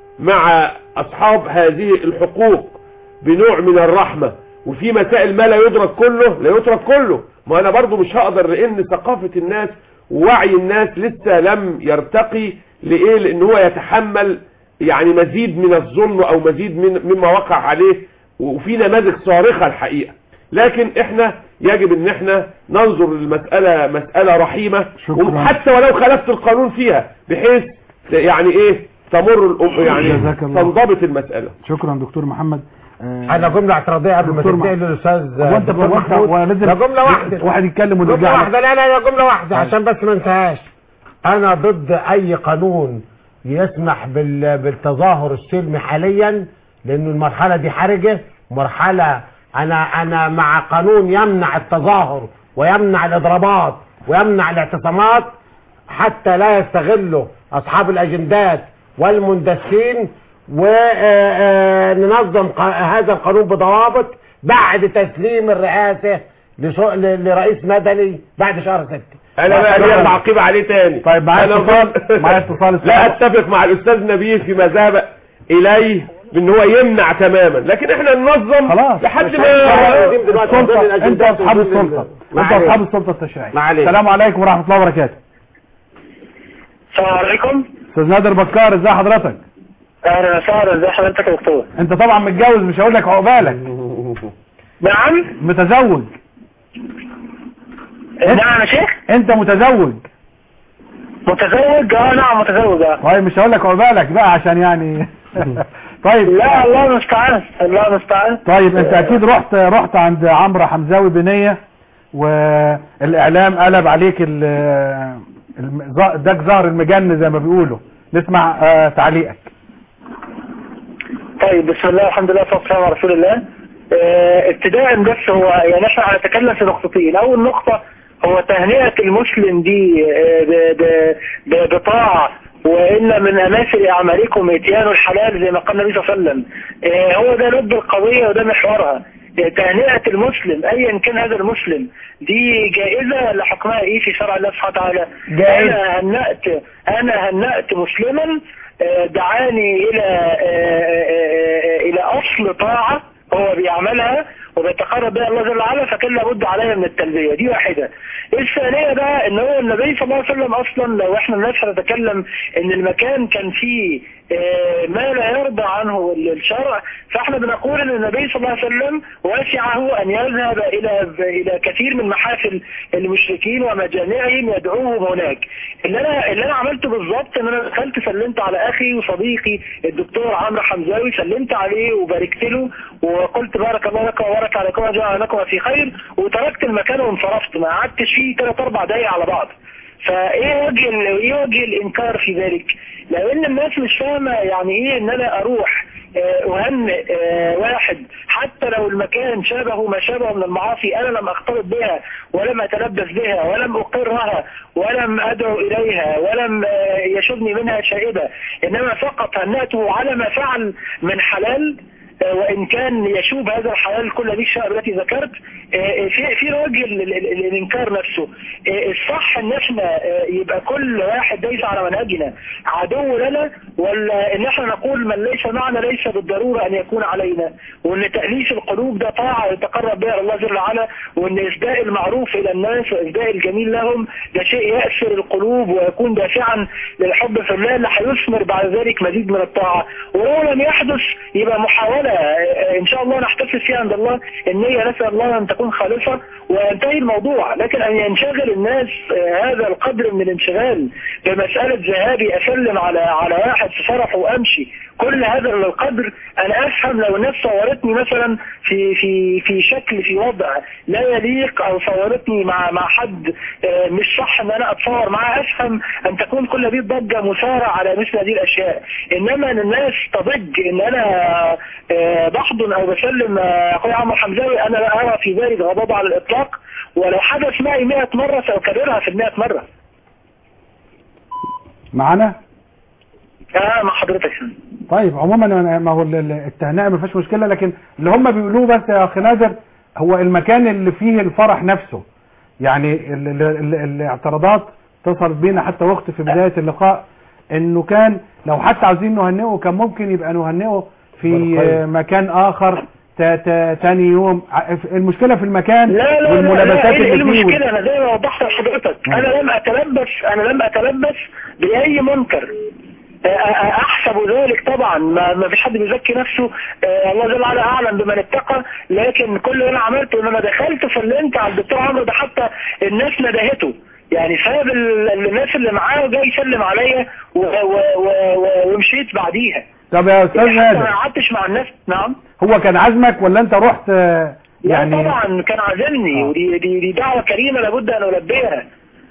مع اصحاب هذه الحقوق بنوع من الرحمة وفي مسائل ما لا يدرك كله لا يترك كله ما انا برضو مش هقدر لان ثقافة الناس ووعي الناس لسه لم يرتقي لايه لان هو يتحمل يعني مزيد من الظلم او مزيد من مما وقع عليه وفي نماذج صارخة الحقيقة لكن احنا يجب ان احنا ننظر للمسألة مسألة رحيمة
شكراً.
حتى ولو خالفت القانون فيها بحيث يعني ايه تمر الأم يعني
جزاك الله.
تنضبط المسألة
شكرا دكتور محمد آه،
انا جمله اعتراضيه قبل ما
دكتور
تنتقل
مح-
للاستاذ
هو انت
دكتور
هو انت
محمود.
ولازم
لا جمله واحده
واحد يتكلم
جمله
ونرجع
واحده
لك.
لا لا لا جمله واحده عشان بس ما انساهاش انا ضد اي قانون يسمح بال- بالتظاهر السلمي حاليا لانه المرحله دي حرجه مرحله انا انا مع قانون يمنع التظاهر ويمنع الاضرابات ويمنع الاعتصامات حتى لا يستغلوا اصحاب الاجندات والمندسين وننظم هذا القانون بضوابط بعد تسليم الرئاسة لشو- ل- لرئيس مدني بعد شهر ستة
انا بقى ليا تعقيب عليه تاني
طيب معايا
أنا
اتصال
ضد-
معايا اتصال
لا اتفق مع الاستاذ نبيه فيما ذهب اليه بان هو يمنع تماما لكن احنا ننظم
خلاص
لحد ما
السلطة انت اصحاب السلطة انت اصحاب السلطة التشريعية السلام عليكم ورحمة الله وبركاته
السلام عليكم
استاذ نادر بكار ازي حضرتك
اهلا وسهلا ازي حضرتك يا دكتور
انت طبعا متجوز مش هقول لك عقبالك
نعم
متزوج
نعم يا شيخ
انت متزوج
متزوج اه نعم متزوج اه
طيب مش هقول لك عقبالك بقى عشان يعني طيب
لا الله المستعان الله المستعان
طيب انت اكيد رحت رحت عند عمرو حمزاوي بنية والاعلام قلب عليك ال الم- ز- اداك ظهر المجن زي ما بيقولوا نسمع آه، تعليقك
طيب بسم الله الحمد لله والصلاه والسلام على رسول الله آه، ابتداء بس هو يعني احنا هنتكلم في نقطتين اول نقطة هو تهنئة المسلم دي آه، ب- ب- ب- بطاعة وإن من أماثل أعمالكم إتيان الحلال زي ما قال النبي صلى الله عليه وسلم آه، هو ده لب القضية وده محورها آه، تهنئة المسلم أيا كان هذا المسلم دي جائزة ولا حكمها إيه في شرع الله سبحانه وتعالى
جائزة.
أنا هنأت أنا هنأت مسلما آه، دعاني إلى آه، آه، آه، إلى أصل طاعة هو بيعملها وبيتقرب بها الله جل وعلا فكان لابد عليها من التلبية دي واحدة الثانية بقى ان هو النبي صلى الله عليه وسلم اصلا لو احنا الناس هنتكلم ان المكان كان فيه آه، ما لا يرضى عنه الشرع فاحنا بنقول ان النبي صلى الله عليه وسلم وسعه ان يذهب الى الى كثير من محافل المشركين ومجامعهم يدعوهم هناك اللي انا اللي انا عملته بالظبط ان انا دخلت سلمت على اخي وصديقي الدكتور عمرو حمزاوي سلمت عليه وباركت له وقلت بارك الله لك وبارك عليكم وجعل لكم في خير وتركت المكان وانصرفت ما قعدتش فيه ثلاث اربع دقايق على بعض فايه وجه ال- ايه وجه الانكار في ذلك لان الناس مش فاهمه يعني ايه ان انا اروح آه، اهنئ آه، واحد حتى لو المكان شابه ما شابه من المعاصي انا لم اختلط بها ولم اتلبس بها ولم اقرها ولم ادعو اليها ولم آه، يشبني منها شائبه انما فقط هنأته على ما فعل من حلال آه، وان كان يشوب هذا الحلال كل هذه الشائب التي ذكرت آه، في في وجه ال- ال- ال- الانكار نفسه آه، الصح ان احنا آه، يبقى كل واحد ليس على منهجنا عدو لنا ولا ان احنا نقول من ليس معنا ليس بالضروره ان يكون علينا وان تاليف القلوب ده طاعه يتقرب بها الله جل وعلا وان اسداء المعروف الى الناس واسداء الجميل لهم ده شيء يأثر القلوب ويكون دافعا للحب في الله اللي هيثمر بعد ذلك مزيد من الطاعه ولو لم يحدث يبقى محاوله آه، ان شاء الله نحتسب فيها عند الله النيه نسال الله ان تكون خالصه وينتهي الموضوع لكن ان ينشغل الناس آه، هذا القدر من الانشغال بمساله ذهابي اسلم على على واحد في فرحه وامشي كل هذا القدر انا افهم لو الناس صورتني مثلا في في في شكل في وضع لا يليق او صورتني مع مع حد آه، مش صح ان انا اتصور معاه افهم ان تكون كل هذه الضجه مثاره على مثل هذه الاشياء انما ان الناس تضج ان انا آه، بحضن او بسلم آه، اخويا عمرو حمزاوي انا لا ارى في ذلك غضب على الاطلاق ولو حدث معي 100 مره ساكررها في ال 100 مره
معانا
اه مع حضرتك
طيب عموما أنا- ما هو ال- ال- التهنئه ما فيهاش مشكله لكن اللي هم بيقولوه بس يا اخي نادر هو المكان اللي فيه الفرح نفسه يعني ال ال ال الاعتراضات اتصلت بينا حتى وقت في بدايه اللقاء انه كان لو حتى عاوزين نهنئه كان ممكن يبقى نهنئه في
برقية.
مكان اخر تا- تا- تاني يوم ع- المشكله في المكان
لا لا لا, لا
والملابسات
ايه
اللي فيه
المشكلة انا زي ما وضحت لحضرتك انا لم اتلبس انا لم اتلبس باي منكر آه، آه، احسب ذلك طبعا ما ما فيش حد بيزكي نفسه آه، الله جل وعلا اعلم بمن اتقى لكن كل اللي انا عملته ان انا دخلت سلمت على الدكتور عمرو ده حتى الناس ندهته يعني ساب ال- الناس اللي معاه وجاي يسلم عليا و- و- و- و- ومشيت بعديها
طب يا استاذ
حتى ما
نادر
قعدتش مع الناس نعم
هو كان عزمك ولا انت رحت آه،
لا
يعني
طبعا كان عازمني ودي دي, دي دعوة كريمة لابد أن ألبيها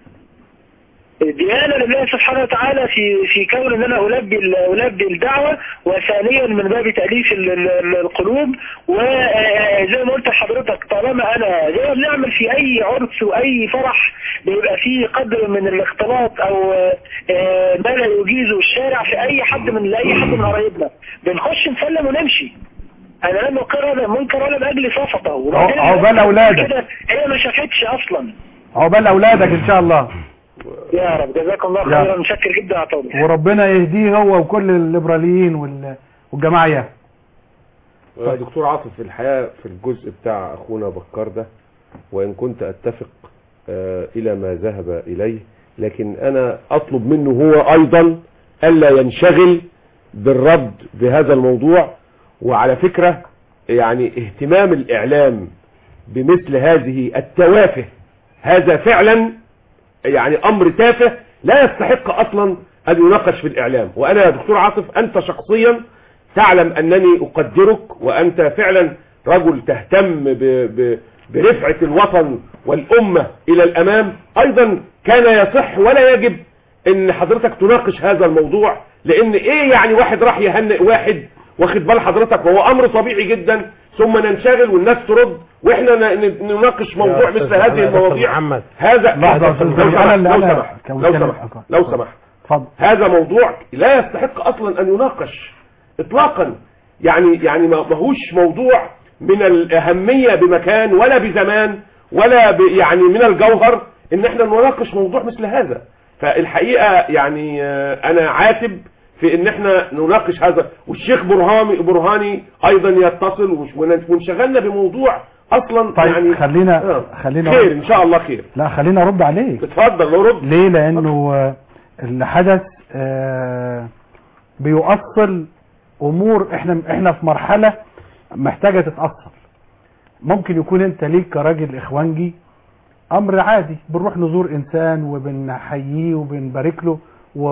الديانة لله سبحانه وتعالى في في كون ان انا البي ال- البي الدعوة وثانيا من باب تأليف ال- ال- القلوب وزي ما قلت لحضرتك طالما انا زي ما بنعمل في اي عرس واي فرح بيبقى فيه قدر من الاختلاط او آه، ما لا يجيزه الشارع في اي حد من اي حد من قرايبنا بنخش نسلم ونمشي انا لم اقر هذا المنكر ولا باجل صفته وبعدين
عقبال أولادك.
كده هي ما شافتش اصلا
عقبال اولادك ان شاء الله
يا رب جزاكم الله
يا
خيرا متشكر جدا يا طارق
وربنا يهديه هو وكل الليبراليين وال- والجماعيه
يا دكتور عاطف في الحقيقة في الجزء بتاع أخونا بكار ده وإن كنت أتفق آه، إلى ما ذهب إليه لكن أنا أطلب منه هو أيضا ألا ينشغل بالرد بهذا الموضوع وعلى فكرة يعني اهتمام الإعلام بمثل هذه التوافه هذا فعلا يعني أمر تافه لا يستحق أصلا أن يناقش في الإعلام وأنا يا دكتور عاطف أنت شخصيا تعلم أنني أقدرك وأنت فعلا رجل تهتم ب... ب... برفعة الوطن والأمة إلى الأمام أيضا كان يصح ولا يجب أن حضرتك تناقش هذا الموضوع لأن إيه يعني واحد راح يهنئ واحد واخد بال حضرتك وهو امر طبيعي جدا ثم ننشغل والناس ترد واحنا ن- ن- نناقش موضوع
أستاذ
مثل هذه
يا دكتور
المواضيع
محمد.
هذا
لحظة يا
لو
أستاذ
سمحت
زكي، أنا اللي
لو
أنا
سمحت
كان
لو
بتكلم.
سمحت لو سمحت
اتفضل
هذا موضوع لا يستحق اصلا ان يناقش اطلاقا يعني يعني ما ماهوش موضوع من الاهميه بمكان ولا بزمان ولا ب يعني من الجوهر ان احنا نناقش موضوع مثل هذا فالحقيقه يعني آه، انا عاتب في ان احنا نناقش هذا والشيخ برهاني برهاني ايضا يتصل وش- ون- وانشغلنا بموضوع اصلا
طيب
يعني
خلينا
آه.
خلينا
خير ان شاء الله خير
لا خلينا ارد عليك
اتفضل لو رد
ليه لانه آه، اللي حدث آه، بيؤصل امور احنا احنا في مرحله محتاجه تتاصل ممكن يكون انت ليك كراجل اخوانجي امر عادي بنروح نزور انسان وبنحييه وبنبارك له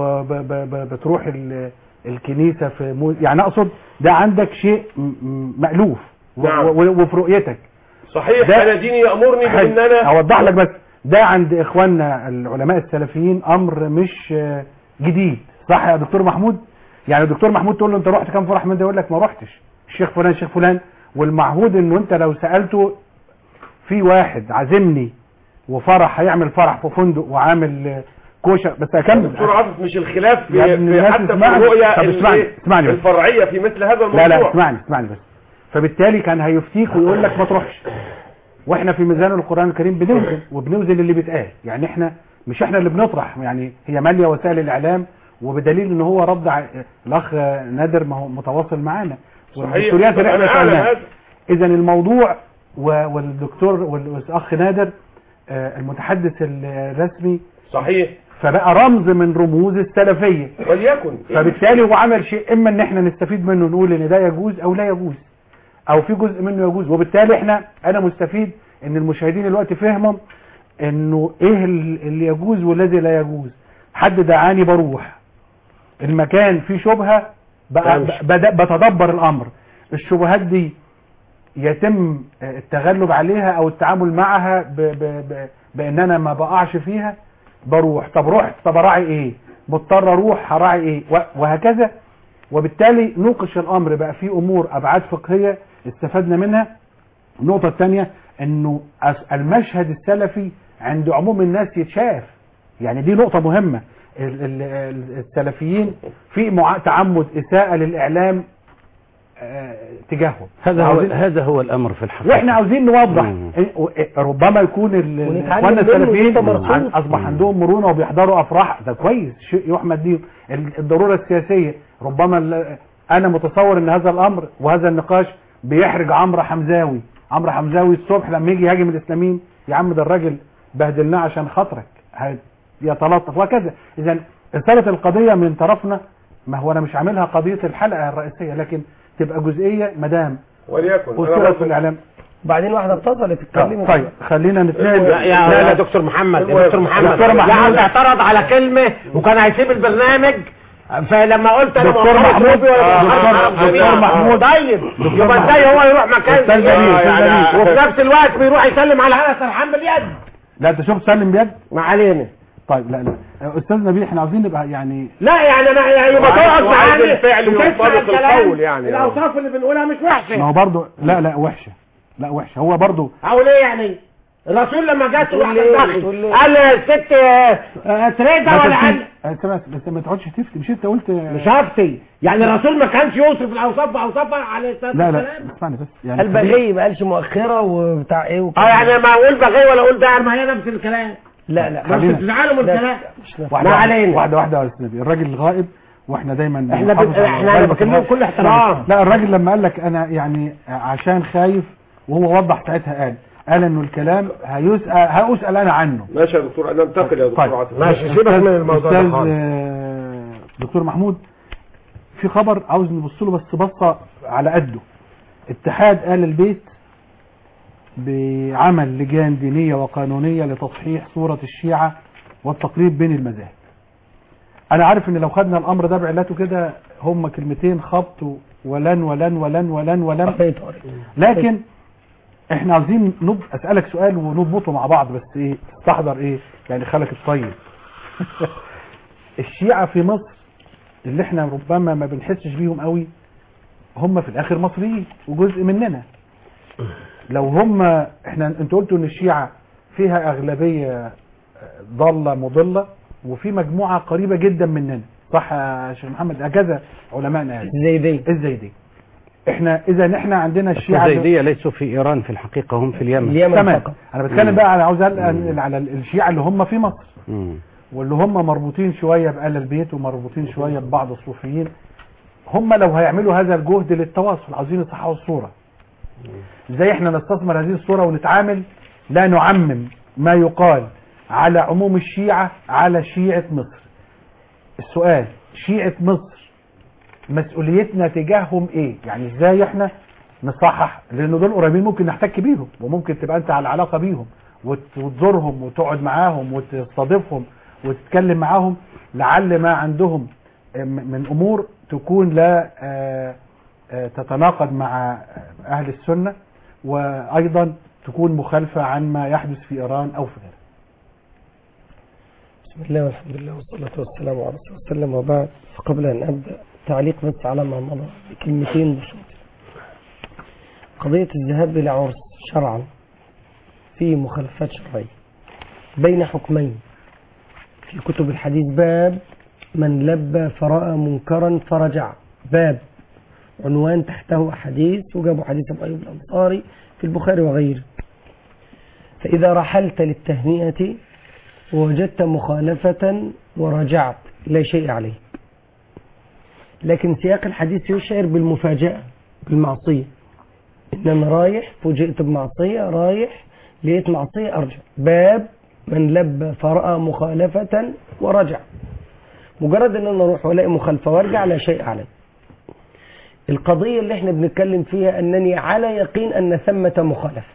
وبتروح الكنيسه في مو يعني اقصد ده عندك شيء م- م- مألوف و-
نعم.
و- وفي رؤيتك
صحيح
ده-
انا ديني يامرني
حلو.
بان انا
اوضح لك بس ده عند اخواننا العلماء السلفيين امر مش آه، جديد صح يا دكتور محمود يعني الدكتور محمود تقول له انت رحت كام فرح من ده يقول لك ما رحتش الشيخ فلان الشيخ فلان والمعهود انه انت لو سالته في واحد عازمني وفرح هيعمل فرح في فندق وعامل آه، كوشه بس اكمل
دكتور عاطف مش الخلاف في,
يا ابن
في
الناس
حتى في
اسمعني.
الرؤيه
طب
ال-
اسمعني اسمعني بس.
الفرعيه في مثل هذا الموضوع
لا لا اسمعني اسمعني بس فبالتالي كان هيفتيك ويقول لك ما تروحش واحنا في ميزان القران الكريم بنوزن وبنوزن اللي بيتقال يعني احنا مش احنا اللي بنطرح يعني هي ماليه وسائل الاعلام وبدليل ان هو رد ع... الاخ نادر ما هو متواصل معانا والدكتوريات اللي
أنا
احنا
أعلم
سالناها
هذا.
اذا الموضوع و... والدكتور والاخ نادر آه، المتحدث الرسمي
صحيح
فبقى رمز من رموز السلفيه
وليكن
فبالتالي هو عمل شيء اما ان احنا نستفيد منه نقول ان ده يجوز او لا يجوز او في جزء منه يجوز وبالتالي احنا انا مستفيد ان المشاهدين دلوقتي فهموا انه ايه ال- اللي يجوز والذي لا يجوز حد دعاني بروح المكان فيه شبهة بقى
أمشي.
بدأ بتدبر الامر الشبهات دي يتم التغلب عليها او التعامل معها ب ب ب بان انا ما بقعش فيها بروح طب رحت طب اراعي ايه مضطر اروح هراعي ايه و- وهكذا وبالتالي نوقش الامر بقى فيه امور ابعاد فقهيه استفدنا منها النقطه الثانيه انه أس- المشهد السلفي عند عموم الناس يتشاف يعني دي نقطه مهمه ال- ال- ال- السلفيين في مع- تعمد اساءه للاعلام آه، تجاههم
هذا هو
عاوزين-
هذا هو الامر في الحقيقه
واحنا عاوزين نوضح
مم.
إيه- ربما يكون ال-
ونتعلم
اخواننا
منه
السلفيين
وده مرصود.
عن- اصبح عندهم مرونه وبيحضروا افراح ده كويس شيء يحمد ليهم ال- الضروره السياسيه ربما ال- انا متصور ان هذا الامر وهذا النقاش بيحرج عمرو حمزاوي عمرو حمزاوي الصبح لما يجي يهاجم الاسلاميين يا عم ده الراجل بهدلناه عشان خاطرك هت- يتلطف وكذا اذا رساله القضيه من طرفنا ما هو انا مش عاملها قضيه الحلقه الرئيسيه لكن تبقى جزئيه مدام
وليكن أنا
وصلت
برضو-
في الاعلام
بعدين واحده اتصلت تتكلم
طيب خلينا نتنقل
لا يا
لا،
يا
لا،
دكتور محمد
المهم.
يا دكتور محمد
دكتور
لا
محمود.
اعترض على كلمه وكان هيسيب البرنامج فلما قلت انا
دكتور
معترض
محمود.
بيه ولا
آه،
معترض
دكتور-
بيه.
دكتور محمود.
طيب
دكتور
يبقى
محمود.
ازاي هو يروح مكان
أستاذ جميل،
آه،
أستاذ
يعني
جميل.
وفي نفس الوقت بيروح يسلم على انس سرحان باليد
لا انت شفت سلم بيد
ما علينا
طيب لا لا استاذ نبيل احنا عاوزين نبقى يعني
لا يعني انا يعني يبقى
وعايز-
تقعد
وعايز
معانا
الفعل
وتسمع
ينطبق
الكلام
القول يعني.
الاوصاف اللي بنقولها مش وحشه
ما هو برضه لا لا وحشه لا وحشه هو برضه
اقول ايه يعني الرسول لما جت
تقول
واحده
ليه؟
داخل
تقول ليه؟
قال الست آه، آه، تريده ولا قال
بس بس ما تقعدش تفتي مش انت قلت
مش هفتي يعني الرسول ما كانش يوصف الاوصاف باوصافها عليه الصلاه
لا
والسلام
لا اسمعني بس يعني
قال بغي ما قالش مؤخره وبتاع ايه
اه
وكده.
يعني ما اقول بغي ولا اقول ده ما هي نفس الكلام
لا لا
ما
خلينا-
تزعلوا من
لا،
الكلام
مش نفس.
واحده
ما
واحده
علينا.
واحده واحده يا استاذ نبيل الراجل الغائب واحنا دايما
احنا
بنحافظ
بن-
على
احنا انا
غيبة
بكلمه
الغائب.
بكل احترام
لا الراجل لما قال لك انا يعني عشان خايف وهو وضح ساعتها قال قال انه الكلام هيسال هاسال انا عنه
ماشي يا دكتور انا انتقل يا دكتور
طيب
عاطف
ماشي سيبك من الموضوع ده
استاذ
خالص
آه، دكتور محمود في خبر عاوز نبص له بس بصه على قده اتحاد آل البيت بعمل لجان دينية وقانونية لتصحيح صورة الشيعة والتقريب بين المذاهب انا عارف ان لو خدنا الامر ده بعلته كده هم كلمتين خبط ولن ولن ولن ولن ولن
أخي طارق.
لكن احنا عاوزين نض... اسالك سؤال ونضبطه مع بعض بس ايه تستحضر ايه يعني خلك الطيب الشيعة في مصر اللي احنا ربما ما بنحسش بيهم قوي هم في الاخر مصريين وجزء مننا لو هم احنا انتوا قلتوا ان الشيعة فيها اغلبية ضالة مضلة وفي مجموعة قريبة جدا مننا صح يا شيخ محمد هكذا علمائنا قالوا
الزيدية
الزيدية احنا اذا احنا عندنا الشيعة
الزيدية ليسوا في إيران في الحقيقة هم في اليمن
تمام انا بتكلم
مم.
بقى على عاوز أسأل على الشيعة اللي هم في مصر
مم.
واللي هم مربوطين شوية بآل البيت ومربوطين شوية ببعض الصوفيين هم لو هيعملوا هذا الجهد للتواصل عاوزين يصححوا الصورة ازاي احنا نستثمر هذه الصورة ونتعامل لا نعمم ما يقال على عموم الشيعة على شيعة مصر السؤال شيعة مصر مسؤوليتنا تجاههم ايه يعني ازاي احنا نصحح لان دول قريبين ممكن نحتك بيهم وممكن تبقى انت على علاقة بيهم وت- وتزورهم وتقعد معاهم وتستضيفهم وتتكلم معاهم لعل ما عندهم م- من امور تكون لا آه، آه، تتناقض مع اهل السنة وايضا تكون مخالفة عن ما يحدث في ايران او في غيرها
بسم الله والحمد لله والصلاة والسلام على رسول الله وسلم وبعد فقبل أن أبدأ تعليق بس على ما مضى بكلمتين بسيطة قضية الذهاب إلى عرس شرعا في مخالفات شرعية بين حكمين في كتب الحديث باب من لبى فرأى منكرا فرجع باب عنوان تحته حديث وجابوا حديث أبو أيوب الأنصاري في البخاري وغيره فإذا رحلت للتهنئة ووجدت مخالفة ورجعت لا شيء عليه لكن سياق الحديث يشعر بالمفاجأة بالمعصية إن أنا رايح فوجئت بمعصية رايح لقيت معصية أرجع باب من لبى فرأى مخالفة ورجع مجرد ان انا اروح والاقي مخالفه وارجع لا شيء علي القضيه اللي احنا بنتكلم فيها انني على يقين ان ثمه مخالفه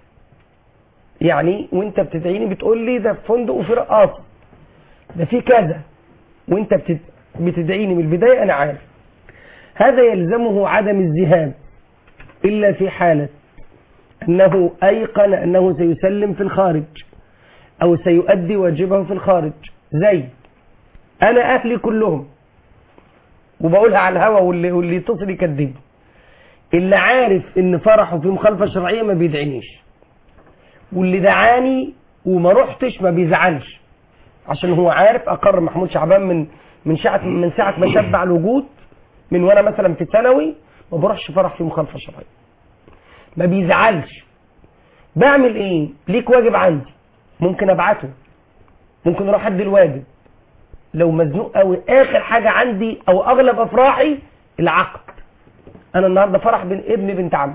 يعني وانت بتدعيني بتقول لي ده في فندق وفي رقاصه ده في كذا وانت بتد... بتدعيني من البدايه انا عارف هذا يلزمه عدم الذهاب الا في حاله انه ايقن انه سيسلم في الخارج او سيؤدي واجبه في الخارج زي انا اهلي كلهم وبقولها على الهوا واللي واللي يتصل يكذب اللي عارف ان فرحه في مخالفه شرعيه ما بيدعينيش واللي دعاني وما رحتش ما بيزعلش عشان هو عارف اقر محمود شعبان من من ساعه من ساعه ما شبع الوجود من وانا مثلا في ثانوي ما بروحش فرح في مخالفه شرعيه ما بيزعلش بعمل ايه ليك واجب عندي ممكن ابعته ممكن اروح ادي الواجب لو مزنوق قوي اخر حاجه عندي او اغلب افراحي العقد انا النهارده فرح بين ابن بنت عمي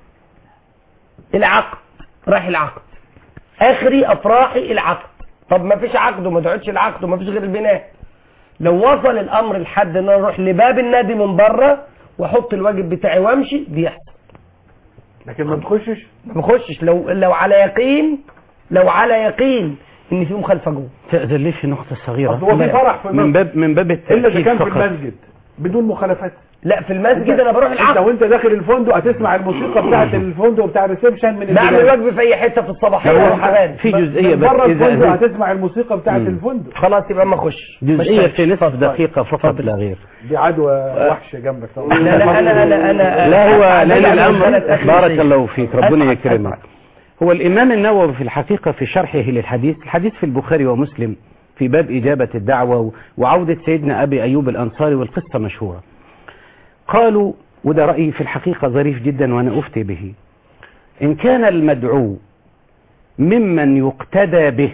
العقد رايح العقد اخري افراحي العقد طب ما فيش عقد وما دعوتش العقد وما فيش غير البناء لو وصل الامر لحد ان انا اروح لباب النادي من بره واحط الواجب بتاعي وامشي بيحصل
لكن ما تخشش
ما بخشش لو لو على يقين لو على يقين ان في مخالفه جوه
تأذن لي في نقطة صغيرة
أصل هو في فرح في
من
المسجد.
باب من باب
الا اذا
التأكيد
كان في
فقط
المسجد بدون مخالفات
لا في المسجد انا بروح
انت
العقد
وانت داخل الفندق هتسمع الموسيقى بتاعه الفندق بتاع الريسبشن من
بعمل
البداية.
واجب في اي حته في الصباحيه
هو
واروح اغاني
في
من
جزئية بس
بره
إذا
الفندق
هو-
هتسمع الموسيقى بتاعه
مم.
الفندق
خلاص يبقى ما اخش
جزئية في نصف دقيقة فقط لا غير
دي عدوى وحشه جنبك طبعا
لا لا انا انا انا
لا هو
أسعد
لأن
على
الأمر
مسألة أخي
بارك
شيء.
الله فيك ربنا
أسعد،
يكرمك
أسعد.
هو الإمام النووي في الحقيقة في شرحه للحديث الحديث في البخاري ومسلم في باب إجابة الدعوة وعودة سيدنا أبي أيوب الأنصاري والقصة مشهورة قالوا وده رأيي في الحقيقة ظريف جدا وأنا أفتي به إن كان المدعو ممن يقتدى به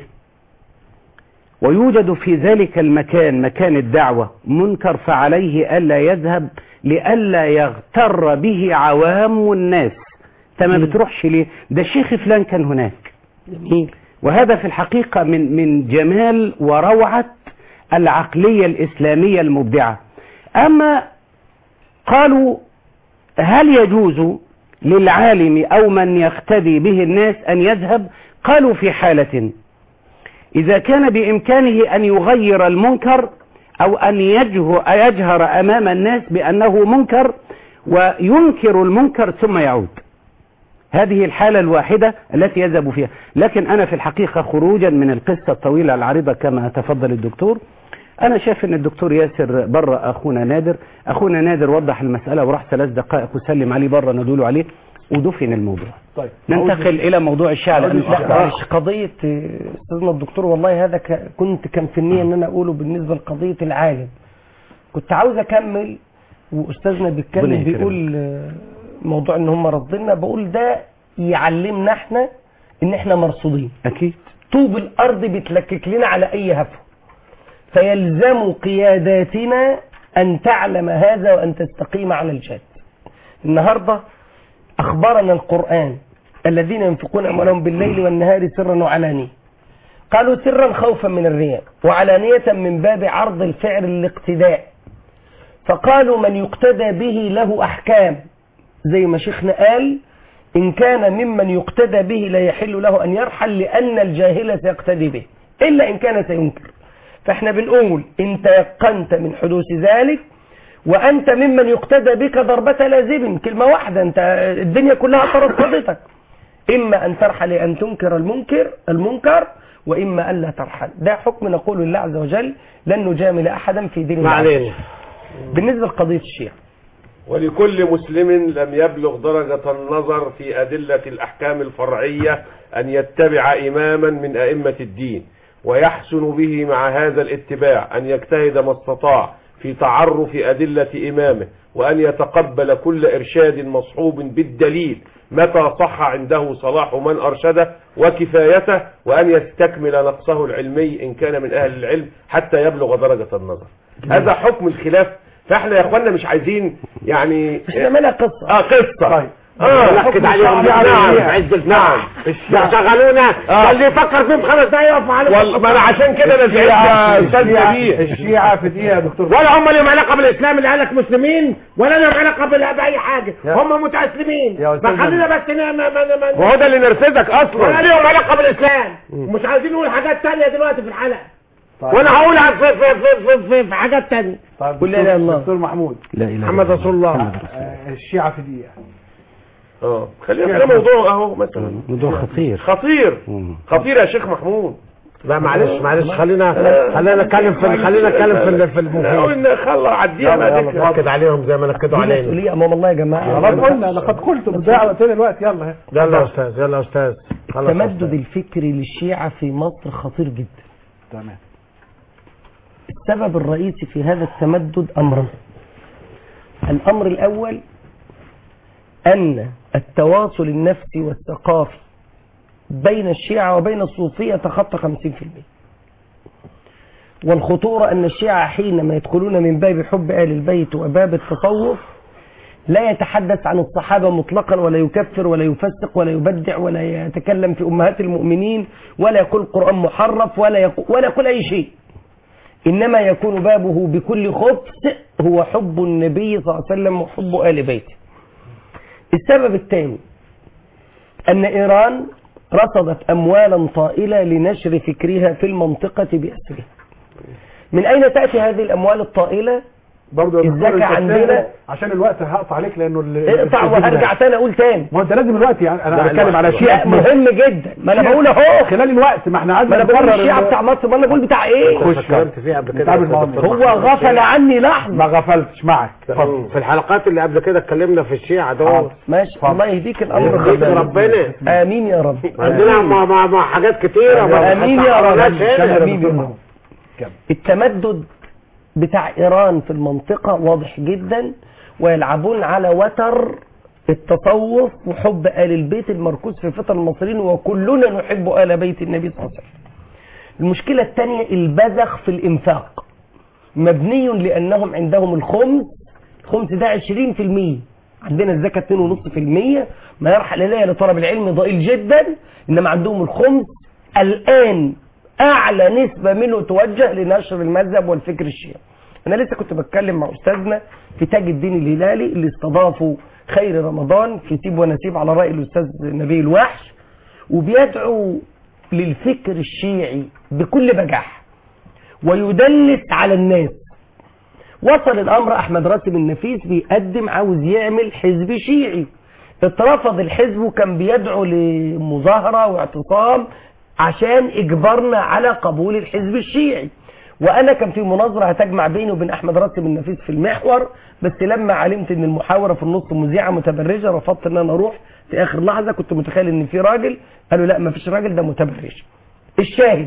ويوجد في ذلك المكان مكان الدعوة منكر فعليه ألا يذهب لئلا يغتر به عوام الناس انت ما بتروحش ليه ده الشيخ فلان كان هناك
جميل
وهذا في الحقيقة من من جمال وروعة العقلية الإسلامية المبدعة أما قالوا هل يجوز للعالم أو من يقتدي به الناس أن يذهب قالوا في حالة إذا كان بإمكانه أن يغير المنكر أو أن يجه- يجهر أمام الناس بأنه منكر وينكر المنكر ثم يعود هذه الحالة الواحدة التي يذهب فيها لكن أنا في الحقيقة خروجا من القصة الطويلة العريضة كما تفضل الدكتور انا شايف ان الدكتور ياسر بره اخونا نادر اخونا نادر وضح المساله وراح ثلاث دقائق وسلم عليه بره ندوله عليه ودفن الموضوع
طيب
ننتقل الى موضوع الشعر
لا معلش قضية آه، استاذنا الدكتور والله هذا ك- كنت كان في النية ان انا اقوله بالنسبة لقضية العالم كنت عاوز اكمل واستاذنا
ربنا
بيتكلم
يكرمك.
بيقول آه، موضوع ان هم رافضيننا بقول ده يعلمنا احنا ان احنا مرصودين
اكيد
طوب الارض بتلكك لنا على اي هفوه فيلزم قياداتنا ان تعلم هذا وان تستقيم على الجاد النهارده اخبرنا القران الذين ينفقون اموالهم بالليل والنهار سرا وعلانيه قالوا سرا خوفا من الرياء وعلانيه من باب عرض الفعل الاقتداء فقالوا من يقتدى به له احكام زي ما شيخنا قال إن كان ممن يقتدى به لا يحل له أن يرحل لأن الجاهل سيقتدي به إلا إن كان سينكر فإحنا بنقول إن تيقنت من حدوث ذلك وأنت ممن يقتدى بك ضربة لازم كلمة واحدة أنت الدنيا كلها ترصدتك إما أن ترحل أن تنكر المنكر المنكر وإما أن لا ترحل ده حكم نقول لله عز وجل لن نجامل أحدا في دين
ما
الله عز
علينا.
وجل. بالنسبة لقضية الشيعة
ولكل مسلم لم يبلغ درجة النظر في أدلة الأحكام الفرعية أن يتبع إماما من أئمة الدين ويحسن به مع هذا الاتباع أن يجتهد ما استطاع في تعرف أدلة إمامه وأن يتقبل كل إرشاد مصحوب بالدليل متى صح عنده صلاح من أرشده وكفايته وأن يستكمل نقصه العلمي إن كان من أهل العلم حتى يبلغ درجة النظر هذا حكم الخلاف فاحنا يا اخوانا مش عايزين يعني
مش نعملها قصة
اه قصة
طيب
اه
نكد عليهم نعم عز النعم شغلونا اللي يفكر فيهم خمس دقايق يقف على
والله ما انا عشان كده انا زعلت يا استاذ نبيل
الشيعة في دقيقة يا دكتور
ولا هم لهم علاقه بالاسلام اللي قالك مسلمين ولا لهم علاقه بال- باي حاجه
يا-
هم متاسلمين
يا أستاذ
فخلينا بس ن- ما ما ما
وهو ده اللي نرفزك
ولا
اصلا
لهم علاقه بالاسلام مش عايزين نقول حاجات تانية دلوقتي في الحلقه
طيب.
وانا هقولها في في في في, في, في حاجات تانية
طيب
قل لا إله إلا الله.
دكتور محمود
لا اله
محمد رسول الله
آه، الشيعة في دقيقة
اه خلينا في موضوع اهو مثلا
موضوع خطير
خطير
مم.
خطير يا شيخ محمود
لا معلش معلش خلينا خلينا نتكلم في خلينا نتكلم في ال- في المفيد
قلنا خلى عديها
يلا
ما
يلا
تكره.
نكد عليهم زي ما نكدوا
دي
علينا
مسؤولية أمام الله يا جماعة
خلاص قلنا لقد قلت بتضيع وقتنا الوقت يلا
يلا يا استاذ يلا يا استاذ خلاص يا
التمدد
أستاذ.
الفكري للشيعة في مصر خطير جدا
تمام
السبب الرئيسي في هذا التمدد أمران الأمر الأول أن التواصل النفسي والثقافي بين الشيعة وبين الصوفية تخطى 50% والخطورة أن الشيعة حينما يدخلون من باب حب آل البيت وباب التصوف لا يتحدث عن الصحابة مطلقا ولا يكفر ولا يفسق ولا يبدع ولا يتكلم في أمهات المؤمنين ولا يقول قرآن محرف ولا يقول, ولا يقول أي شيء إنما يكون بابه بكل خبث هو حب النبي صلى الله عليه وسلم وحب آل بيته السبب الثاني أن إيران رصدت أموالا طائلة لنشر فكرها في المنطقة بأسرها من أين تأتي هذه الأموال الطائلة
برضه يا دكتور
الزكاة
أنت
عندنا
بتعمل- عشان الوقت هقطع عليك لانه ال-
اقطع
التسجيل
وهرجع
ده.
تاني أقول تاني
ما هو انت لازم الوقت يعني انا
لا،
بتكلم على
الوقت.
شيء
لا مهم جدا ما أنا بقول أهو
خلال الوقت ما احنا
ما
قعدنا
أنا بقول
نكرر
الشيعة
ال-
بتاع مصر ما أنا بقول بتاع إيه
خش
اتكلمت فيه قبل كده
نتقابل
يا
مع
دكتور
بعض.
هو غفل عني
ما
لحظة
غفلتش معك اتفضل
في الحلقات اللي قبل كده اتكلمنا في الشيعة دول
حاضر.
ماشي الله يهديك الأمر
يهديك
بالله.
ربنا.
آمين يا رب
عندنا مع مع مع حاجات كتيرة ما
آمين يا رب
بنحصلهاش هنا.
آمين يا رب التمدد بتاع إيران في المنطقة واضح جدا ويلعبون على وتر التصوف وحب آل البيت المركوز في فطر المصريين وكلنا نحب آل بيت النبي صلى الله عليه وسلم المشكلة الثانية البذخ في الإنفاق مبني لأنهم عندهم الخمس الخمس ده 20% عندنا الزكاة 2.5% ما يرحل إليها لطلب العلم ضئيل جدا إنما عندهم الخمس الآن أعلى نسبة منه توجه لنشر المذهب والفكر الشيعي أنا لسه كنت بتكلم مع أستاذنا في تاج الدين الهلالي اللي استضافوا خير رمضان في سيب ونسيب على رأي الأستاذ نبيل الوحش وبيدعو للفكر الشيعي بكل بجاح ويدلس على الناس وصل الامر احمد راتب النفيس بيقدم عاوز يعمل حزب شيعي اترفض الحزب وكان بيدعو لمظاهرة واعتصام عشان اجبرنا على قبول الحزب الشيعي وانا كان في مناظره هتجمع بيني وبين احمد راتب النفيس في المحور بس لما علمت ان المحاوره في النص مذيعه متبرجه رفضت ان انا اروح في اخر لحظه كنت متخيل ان في راجل قالوا لا ما فيش راجل ده متبرج الشاهد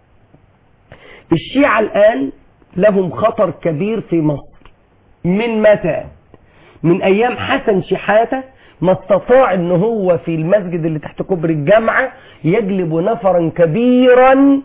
الشيعة الآن لهم خطر كبير في مصر من متى من أيام حسن شحاتة ما استطاع ان هو في المسجد اللي تحت كوبري الجامعة يجلب نفرا كبيرا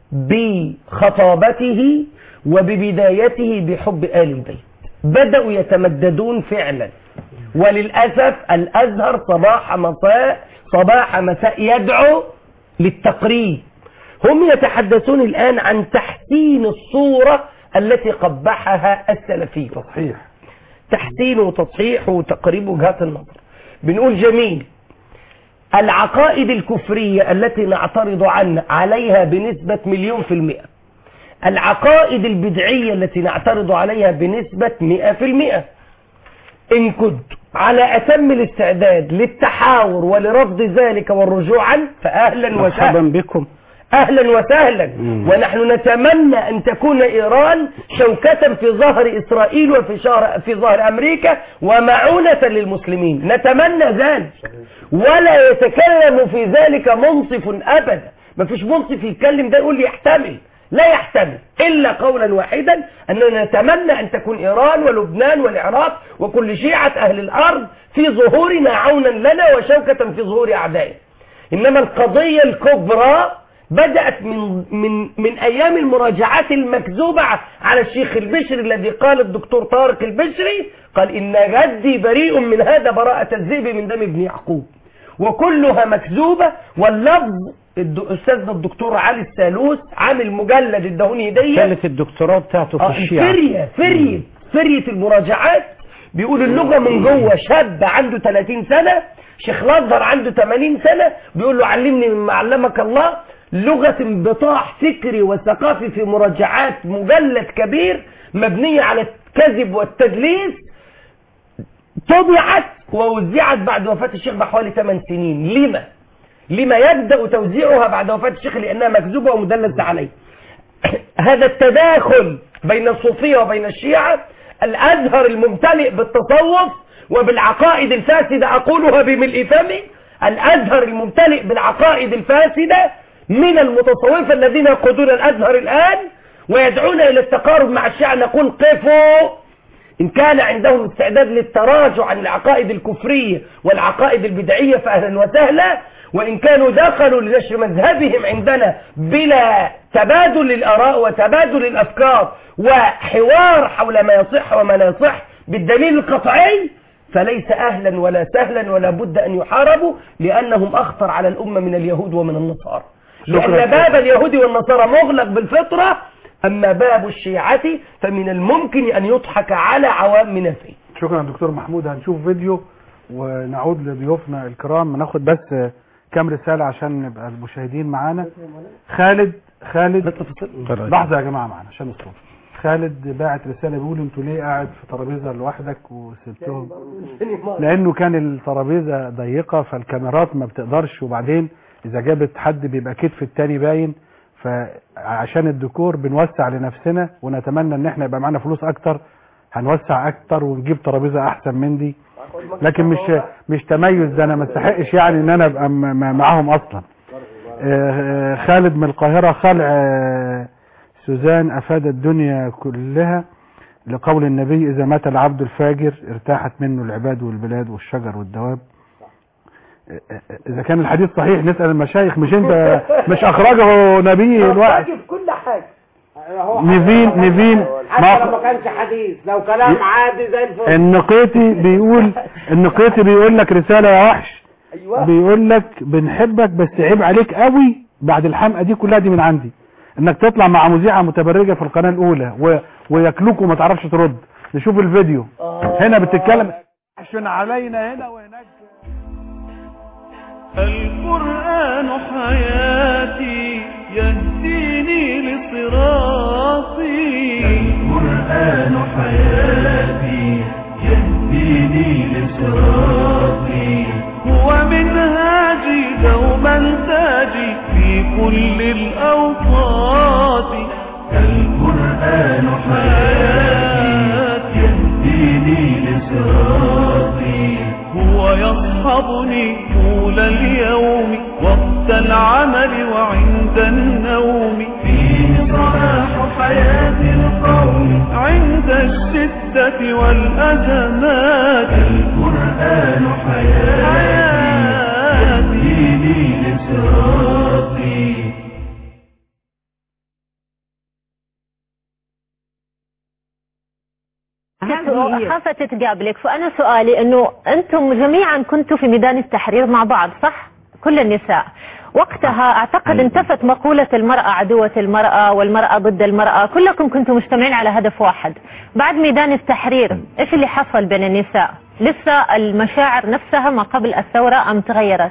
بخطابته وببدايته بحب آل البيت بدأوا يتمددون فعلا وللأسف الأزهر صباح مساء صباح مساء يدعو للتقريب هم يتحدثون الآن عن تحسين الصورة التي قبحها السلفي
تصحيح
تحسين وتصحيح وتقريب وجهات النظر بنقول جميل العقائد الكفرية التي نعترض عن عليها بنسبة مليون في المئة العقائد البدعية التي نعترض عليها بنسبة مئة في المئة إن كنت على أتم الاستعداد للتحاور ولرفض ذلك والرجوع عنه فأهلا
مرحبا
وسهلا
بكم
اهلا وسهلا ونحن نتمنى ان تكون ايران شوكة في ظهر اسرائيل وفي شهر في ظهر امريكا ومعونة للمسلمين نتمنى ذلك ولا يتكلم في ذلك منصف ابدا ما فيش منصف يتكلم ده يقول لي يحتمل لا يحتمل الا قولا واحدا اننا نتمنى ان تكون ايران ولبنان والعراق وكل شيعة اهل الارض في ظهورنا عونا لنا وشوكة في ظهور اعدائنا انما القضية الكبرى بدأت من من من أيام المراجعات المكذوبة على الشيخ البشري الذي قال الدكتور طارق البشري قال إن جدي بريء من هذا براءة الذئب من دم ابن يعقوب وكلها مكذوبة واللفظ الد- أستاذنا الدكتور علي السالوس عامل مجلد ادهوني هدية
كانت الدكتوراه بتاعته في
آه،
الشيعة
فرية فرية فرية المراجعات بيقول اللغة من جوه شاب عنده 30 سنة شيخ الازهر عنده 80 سنة بيقول له علمني مما علمك الله لغة انبطاح فكري وثقافي في مراجعات مجلد كبير مبنية على الكذب والتدليس طبعت ووزعت بعد وفاة الشيخ بحوالي 8 سنين لما؟ لما يبدأ توزيعها بعد وفاة الشيخ لأنها مكذوبة ومدلس عليه هذا التداخل بين الصوفية وبين الشيعة الأزهر الممتلئ بالتصوف وبالعقائد الفاسدة أقولها بملء فمي الأزهر الممتلئ بالعقائد الفاسدة من المتصوفة الذين يقودون الأزهر الآن ويدعون إلى التقارب مع الشيعة نقول قفوا إن كان عندهم استعداد للتراجع عن العقائد الكفرية والعقائد البدعية فأهلا وسهلا وإن كانوا دخلوا لنشر مذهبهم عندنا بلا تبادل الآراء وتبادل الأفكار وحوار حول ما يصح وما لا يصح بالدليل القطعي فليس أهلا ولا سهلا ولا بد أن يحاربوا لأنهم أخطر على الأمة من اليهود ومن النصارى لأن باب اليهود والنصارى مغلق بالفطرة أما باب الشيعة فمن الممكن أن يضحك على عوامنا فيه
شكرا دكتور محمود هنشوف فيديو ونعود لضيوفنا الكرام ناخد بس كام رسالة عشان نبقى المشاهدين معانا خالد خالد لحظة يا جماعة معانا عشان الصوت خالد باعت رسالة بيقول انتوا ليه قاعد في ترابيزة لوحدك وسبتهم لانه كان الترابيزة ضيقة فالكاميرات ما بتقدرش وبعدين اذا جابت حد بيبقى كتف التاني باين فعشان الديكور بنوسع لنفسنا ونتمنى ان احنا يبقى معانا فلوس اكتر هنوسع اكتر ونجيب ترابيزة احسن من دي لكن مش مش تميز ده انا ما استحقش يعني ان انا ابقى م- م- معاهم اصلا آه، آه، خالد من القاهرة خلع آه، سوزان افاد الدنيا كلها لقول النبي اذا مات العبد الفاجر ارتاحت منه العباد والبلاد والشجر والدواب آه، آه، اذا كان الحديث صحيح نسأل المشايخ مش انت مش اخرجه نبي الوقت
في كل حاجة
نيفين نيفين
حتى لو ما
ما
كانش حديث لو كلام عادي زي الفل
النقيطي بيقول النقيطي بيقول لك رسالة يا وحش بيقول لك بنحبك بس عيب عليك قوي بعد الحمقى دي كلها دي من عندي انك تطلع مع مذيعة متبرجة في القناة الاولى و... وياكلوك وما تعرفش ترد نشوف الفيديو هنا بتتكلم عشان علينا هنا وهناك
القرآن حياتي يهديني لصراطي القرآن حياتي يهديني لصراطي هو منهاجي دوما تاجي في كل الأوقات القرآن القرآن حياتي يهديني لصراطي هو يصحبني طول اليوم وقت العمل وعند النوم فيه صلاح حياة القوم عند الشدة والأزمات القرآن حياتي يهديني لصراطي
خافت تقابلك فأنا سؤالي أنه أنتم جميعا كنتوا في ميدان التحرير مع بعض صح؟ كل النساء وقتها أعتقد انتفت مقولة المرأة عدوة المرأة والمرأة ضد المرأة كلكم كنتوا مجتمعين على هدف واحد بعد ميدان التحرير إيش اللي حصل بين النساء؟ لسه المشاعر نفسها ما قبل الثورة أم تغيرت؟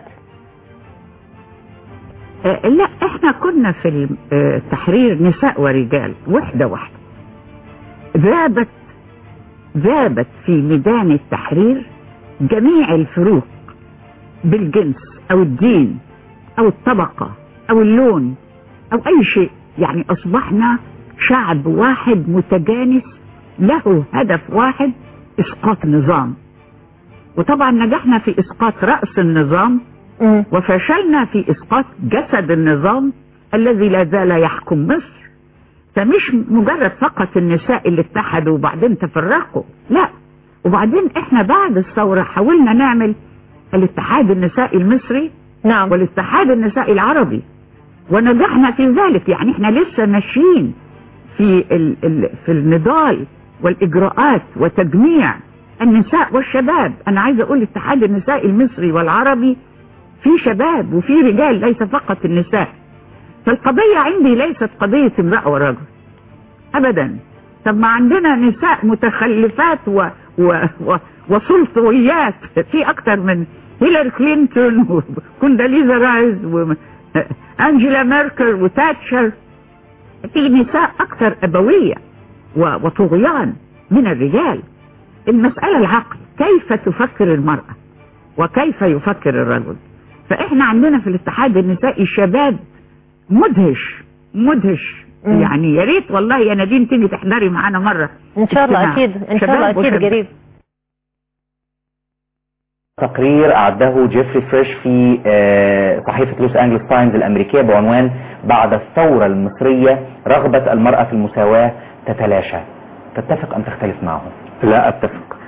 آه، لا احنا كنا في التحرير نساء ورجال وحدة واحدة ذابت ذابت في ميدان التحرير جميع الفروق بالجنس او الدين او الطبقة او اللون او اي شيء يعني اصبحنا شعب واحد متجانس له هدف واحد اسقاط نظام وطبعا نجحنا في اسقاط رأس النظام وفشلنا في اسقاط جسد النظام الذي لا زال يحكم مصر فمش مجرد فقط النساء اللي اتحدوا وبعدين تفرقوا لا وبعدين احنا بعد الثورة حاولنا نعمل الاتحاد النسائي المصري
نعم
والاتحاد النسائي العربي ونجحنا في ذلك يعني احنا لسه ماشيين في ال ال في النضال والاجراءات وتجميع النساء والشباب انا عايزه اقول الاتحاد النسائي المصري والعربي في شباب وفي رجال ليس فقط النساء فالقضية عندي ليست قضية امرأة ورجل أبدا طب ما عندنا نساء متخلفات و... و... و... وسلطويات في أكتر من هيلاري كلينتون وكونداليزا رايز وأنجيلا ميركل وتاتشر في نساء أكثر أبوية و... وطغيان من الرجال المسألة العقل كيف تفكر المرأة وكيف يفكر الرجل فإحنا عندنا في الاتحاد النسائي شباب مدهش مدهش
مم.
يعني يا ريت والله يا نادين تيجي تحضري معانا مرة
إن شاء الله
اجتماع.
أكيد إن شاء الله
شباب
أكيد
وشباب.
قريب
تقرير أعده جيفري فريش في آه، صحيفة لوس أنجلس تايمز الأمريكية بعنوان بعد الثورة المصرية رغبة المرأة في المساواة تتلاشى تتفق أم تختلف معه؟
لا اتفق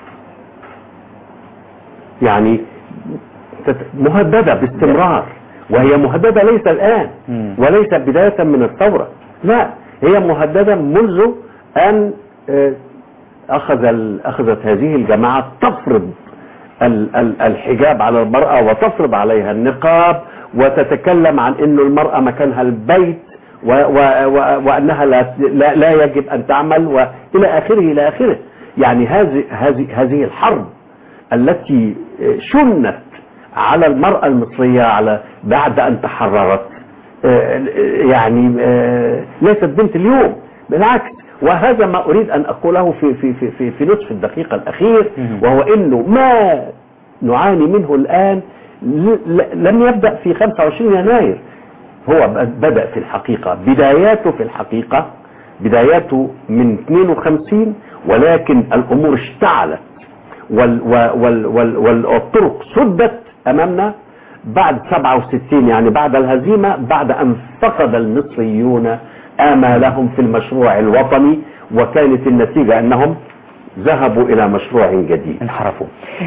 يعني تت- مهددة باستمرار وهي مهددة ليس الآن وليس بداية من الثورة لا هي مهددة منذ أن آه، أخذ ال- أخذت هذه الجماعة تفرض ال- ال- الحجاب على المرأة وتفرض عليها النقاب وتتكلم عن أن المرأة مكانها البيت و و و وأنها لا, لا, لا يجب أن تعمل وإلى آخره إلى آخره يعني هذه هذه هذه الحرب التي شنت على المرأة المصرية على بعد أن تحررت آه، يعني آه، ليست بنت اليوم بالعكس وهذا ما أريد أن أقوله في في في في, في نصف الدقيقة الأخير وهو إنه ما نعاني منه الآن ل- ل- لم يبدأ في 25 يناير هو ب- بدأ في الحقيقة بداياته في الحقيقة بداياته من 52 ولكن الأمور اشتعلت وال وال وال وال والطرق سدت أمامنا بعد 67 يعني بعد الهزيمة بعد أن فقد المصريون آمالهم في المشروع الوطني وكانت النتيجة أنهم ذهبوا إلى مشروع جديد
انحرفوا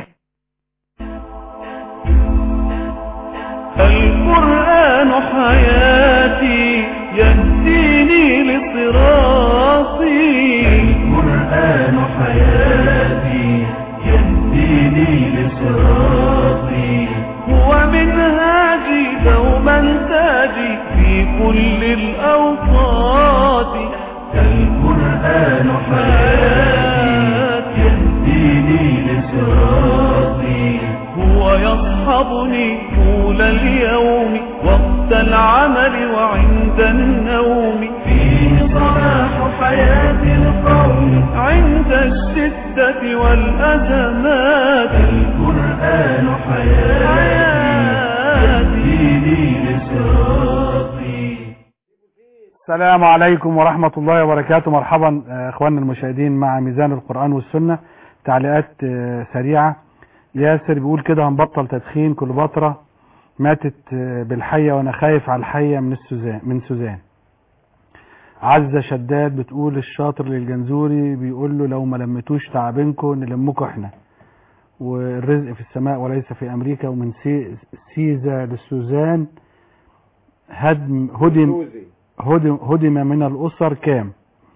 القرآن حياتي يهديني لصراطي القرآن حياتي يهديني لصراطي هو منهاجي دوما تاجي في كل الأوقات القرآن حياتي يهديني لصراطي هو يصحبني طول اليوم وقت العمل وعند النوم فيه صلاح حياة القوم عند الشدة والأزمات القرآن حياتي يهديني لصراطي
السلام عليكم ورحمة الله وبركاته مرحبا آه، اخواننا المشاهدين مع ميزان القرآن والسنة تعليقات آه، سريعة ياسر بيقول كده هنبطل تدخين كل فترة ماتت آه، بالحية وانا خايف على الحية من السوزان من سوزان عزة شداد بتقول الشاطر للجنزوري بيقول له لو ما لمتوش تعبينكم نلمكوا احنا والرزق في السماء وليس في امريكا ومن سي سيزا للسوزان هدم هدم هدم, هدم من الأسر كام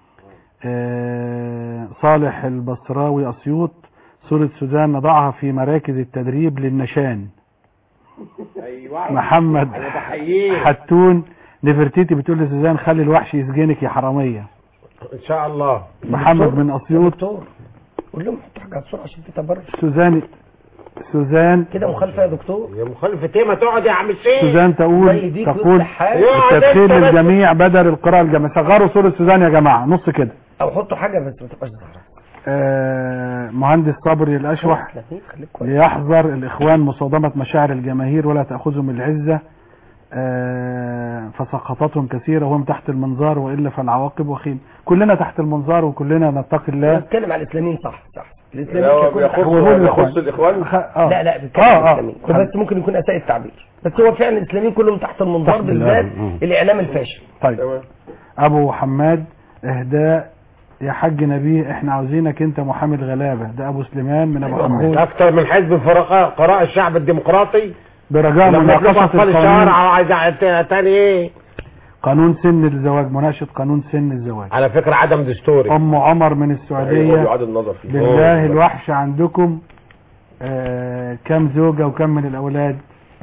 آه صالح البصراوي أسيوط سورة سوزان نضعها في مراكز التدريب للنشان
ايوه
محمد
انا بحييه
حتون نفرتيتي بتقول لسوزان خلي الوحش يسجنك يا حرامية
ان شاء الله
محمد من أسيوط
دكتور قول لهم حطوا حاجه بسرعه عشان في تبرج
سوزان سوزان
كده مخالفه يا دكتور
يا مخالفة ايه ما تقعد يا عم الشيخ
سوزان
الله
تقول
يهديك
تقول
ويصلح حالك.
التدخين
يقعد انت بس.
للجميع بدل القراءة الجماعية صغروا سورة سوزان يا جماعة نص كده
او حطوا حاجه بس ما تبقاش ظاهره
آه مهندس صبري الأشوح
ثلاثين، خليك كويس
ليحذر الإخوان مصادمة مشاعر الجماهير ولا تأخذهم العزة آه، فسقطتهم كثيرة وهم تحت المنظار وإلا فالعواقب وخيم كلنا تحت المنظار وكلنا نتقي الله
بنتكلم على الاسلاميين صح صح
لا،
الاسلاميين
هو
يكون
بيخص-
تحت-
هو بيقول
يخص
الإخوان
الإخوان؟
خ- آه.
لا لا بيتكلم
آه،
على
آه.
الاسلاميين هو بس ممكن يكون اساء التعبير بس هو فعلا الاسلاميين كلهم تحت المنظار
تحت
بالذات
المنظار.
الاعلام الفاشل
طيب
تمام
أبو حماد إهداء يا حاج نبيه احنا عاوزينك انت محامي الغلابة ده أبو سليمان من أبو حمود
اكتر من حزب فرقاء قراء الشعب الديمقراطي
برجاء
لما يطلبوا
مناقشة
اطفال الشوارع
القانون
وعايز تاني ايه
قانون سن الزواج مناقشة قانون سن الزواج
على فكرة عدم دستوري
أم عمر من
هو
السعودية
بيعاد النظر فيه
بالله الوحش عندكم آه كم زوجة وكم من الأولاد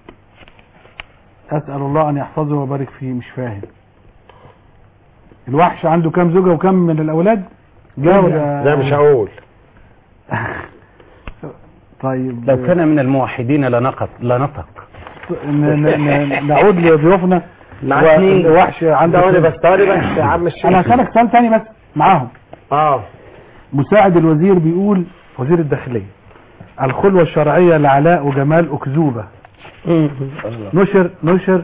أسأل الله أن يحفظه ويبارك فيه مش فاهم الوحش عنده كم زوجة وكم من الأولاد جاوب يا-
لا مش هقول
طيب
لو كان من الموحدين لنقط لنطق
ن- ن- ن- نعود لضيوفنا
مع
و-
اثنين.
الوحش عنده
ثواني
كم-
بس ثواني بس يا عم الشيخ
أنا هسألك سؤال تاني بس معاهم
اه
مساعد الوزير بيقول وزير الداخلية الخلوة الشرعية لعلاء وجمال أكذوبة نشر نشر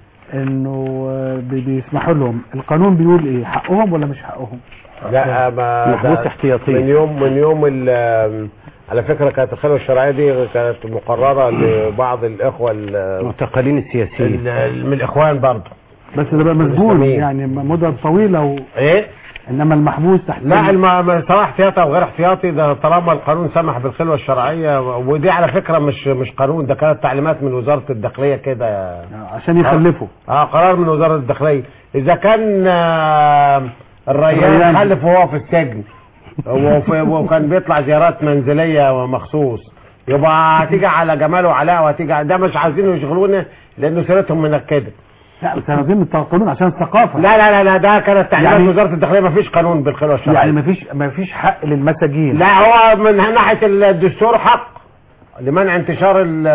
انه آه، بي- بيسمحوا لهم القانون بيقول ايه حقهم ولا مش حقهم
لا ما
محبوس
ده
احتياطي.
من يوم من يوم ال- على فكرة كانت الخلوة الشرعية دي كانت مقررة لبعض الإخوة ال-
المعتقلين السياسيين
ال- من الإخوان برضه
بس ده بقى مسجون
الإسلاميين.
يعني مدة طويلة و...
إيه؟
انما المحبوس تحت
لا الم- ما- سواء احتياطي او غير احتياطي ده طالما القانون سمح بالخلوه الشرعيه ودي على فكره مش مش قانون ده كانت تعليمات من وزاره الداخليه كده يا-
عشان يخلفوا
اه قرار من وزاره الداخليه اذا كان آه، الريان
الريان.
خلف وهو في السجن وفي- وكان بيطلع زيارات منزليه مخصوص يبقى هتيجي على جمال وعلاء وهتيجي على- ده مش عايزين يشغلونا لانه سيرتهم منكده
لا بس عايزين القانون عشان الثقافة
لا لا لا لا ده كانت تعليمات
يعني-
وزاره الداخليه ما فيش قانون بالخلوه الشرعيه
يعني مفيش مفيش حق للمساجين
لا هو من ناحيه الدستور حق لمنع انتشار ال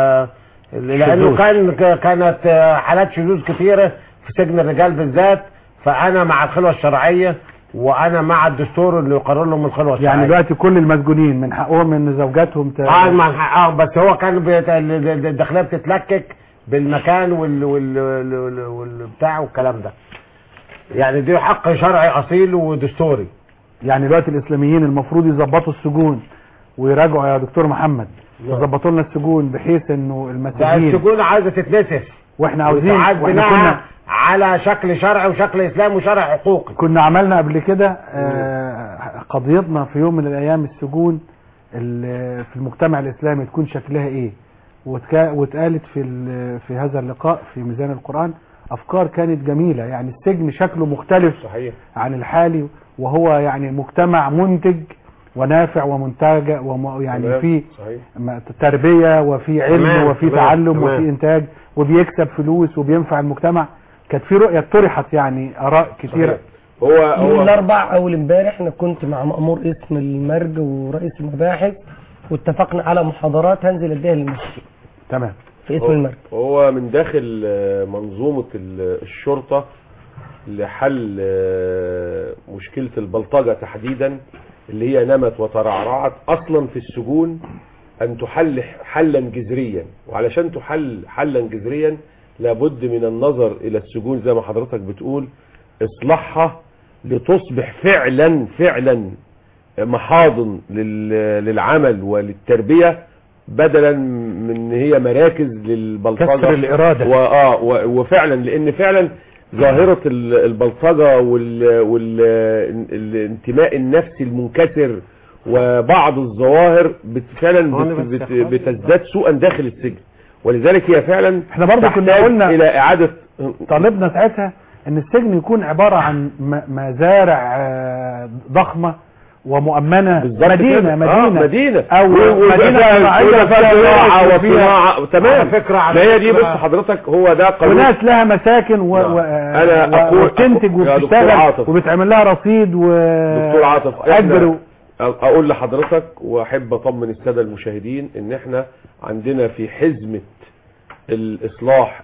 ال- لانه
شذوذ.
كان ك- كانت حالات شذوذ كثيره في سجن الرجال بالذات فانا مع الخلوه الشرعيه وانا مع الدستور اللي يقرر لهم الخلوه الشرعيه
يعني دلوقتي كل المسجونين من حقهم ان زوجاتهم ت...
اه مع الحق- اه بس هو كان بيت- ال- ال- الداخليه بتتلكك بالمكان وال وال وال- وال- والبتاع والكلام ده يعني دي حق شرعي اصيل ودستوري
يعني دلوقتي الاسلاميين المفروض يظبطوا السجون ويراجعوا يا دكتور محمد يظبطوا لنا السجون بحيث انه
ده
المساجين
السجون عايزه تتنسف
واحنا عاوزين
وتعاد
واحنا
بناءها
كنا
على شكل شرعي وشكل اسلامي وشرع حقوقي
كنا عملنا قبل كده آه، قضيتنا في يوم من الايام السجون ال- في المجتمع الاسلامي تكون شكلها ايه واتكا- واتقالت في ال- في هذا اللقاء في ميزان القران افكار كانت جميله يعني السجن شكله مختلف
صحيح
عن الحالي وهو يعني مجتمع منتج ونافع ومنتج وم يعني
تمام،
في
صحيح
م- تربيه وفي علم
تمام،
وفي
تمام،
تعلم
تمام.
وفي انتاج وبيكسب فلوس وبينفع المجتمع كانت في رؤيه طرحت يعني اراء كثيره
هو
يوم
هو
الاربع اول امبارح انا كنت مع مأمور اسم المرج ورئيس المباحث واتفقنا على محاضرات هنزل اديها للمسجد
تمام
في اسم
هو-
المرج
هو من داخل آه، منظومة ال- الشرطة لحل آه، مشكلة البلطجة تحديدا اللي هي نمت وترعرعت اصلا في السجون ان تحل حلا جذريا وعلشان تحل حلا جذريا لابد من النظر الى السجون زي ما حضرتك بتقول اصلاحها لتصبح فعلا فعلا محاضن لل- للعمل وللتربية بدلا من ان هي مراكز للبلطجة
كسر الإرادة.
وآه و- وفعلا لان فعلا ظاهرة ال- البلطجة والانتماء النفسي المنكسر وبعض الظواهر بت- فعلا
هو أنا
بت-
بس
بت- بتزداد سوءا داخل السجن ولذلك هي فعلا
احنا برضه كنا
تحتاج
قلنا
الى اعادة
طالبنا ساعتها ان السجن يكون عبارة عن م- مزارع آه، ضخمة ومؤمنة
بالظبط
مدينة
كده.
مدينة
آه مدينة
او
و- ويبقى
مدينة
فيها-
صناعية
ويبقى فيها
فيها
زراعة
ناس وفيها-
وصناعة تمام
على فكرة- على
ما هي دي
فكرة-
بص حضرتك هو ده قانون
وناس لها مساكن و...
نعم.
و...
أنا
و...
أقول-
وبتنتج
أقول- يا دكتور
وبتشتغل
عاطف.
وبتعمل لها رصيد و
دكتور عاطف
اجر و...
احنا اقول لحضرتك واحب اطمن الساده المشاهدين ان احنا عندنا في حزمه الاصلاح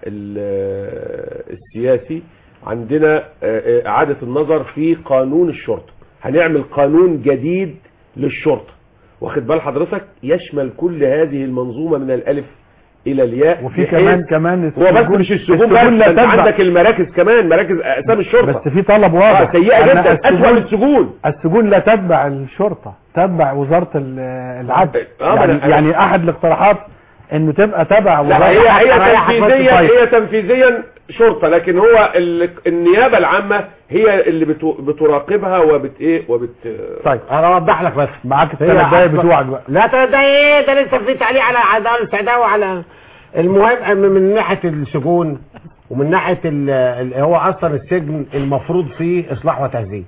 ال- السياسي عندنا آه، اعاده النظر في قانون الشرطه هنعمل قانون جديد للشرطه واخد بال حضرتك يشمل كل هذه المنظومه من الالف الى الياء
وفي
بحيث-
كمان كمان
هو بس
السجون-
مش السجون
السجون
بس
لا
ده انت
تتبع.
عندك المراكز كمان مراكز اقسام الشرطه
بس في طلب واضح
آه، سيئة
أن
جدا، أسوأ من السجون
السجون لا تتبع الشرطة تتبع وزارة ال- العدل
آه، ما
يعني,
أنا-
يعني احد الاقتراحات انه تبقى تبع
لا
وزارة
هي هي
ريحك بس
تنفيذيا
طيب.
هي تنفيذيا شرطه لكن هو ال- النيابه العامه هي اللي بتو- بتراقبها وبت ايه وبت
طيب
انا اوضح لك بس
معاك
هي
الثلاث دقايق
أصلاً-
بتوعك بقى
لا ده ده ايه ده لسه في تعليق على على السعداوي على المهم من من ناحيه السجون ومن ناحيه ال- ال- هو اصلا السجن المفروض فيه اصلاح وتهذيب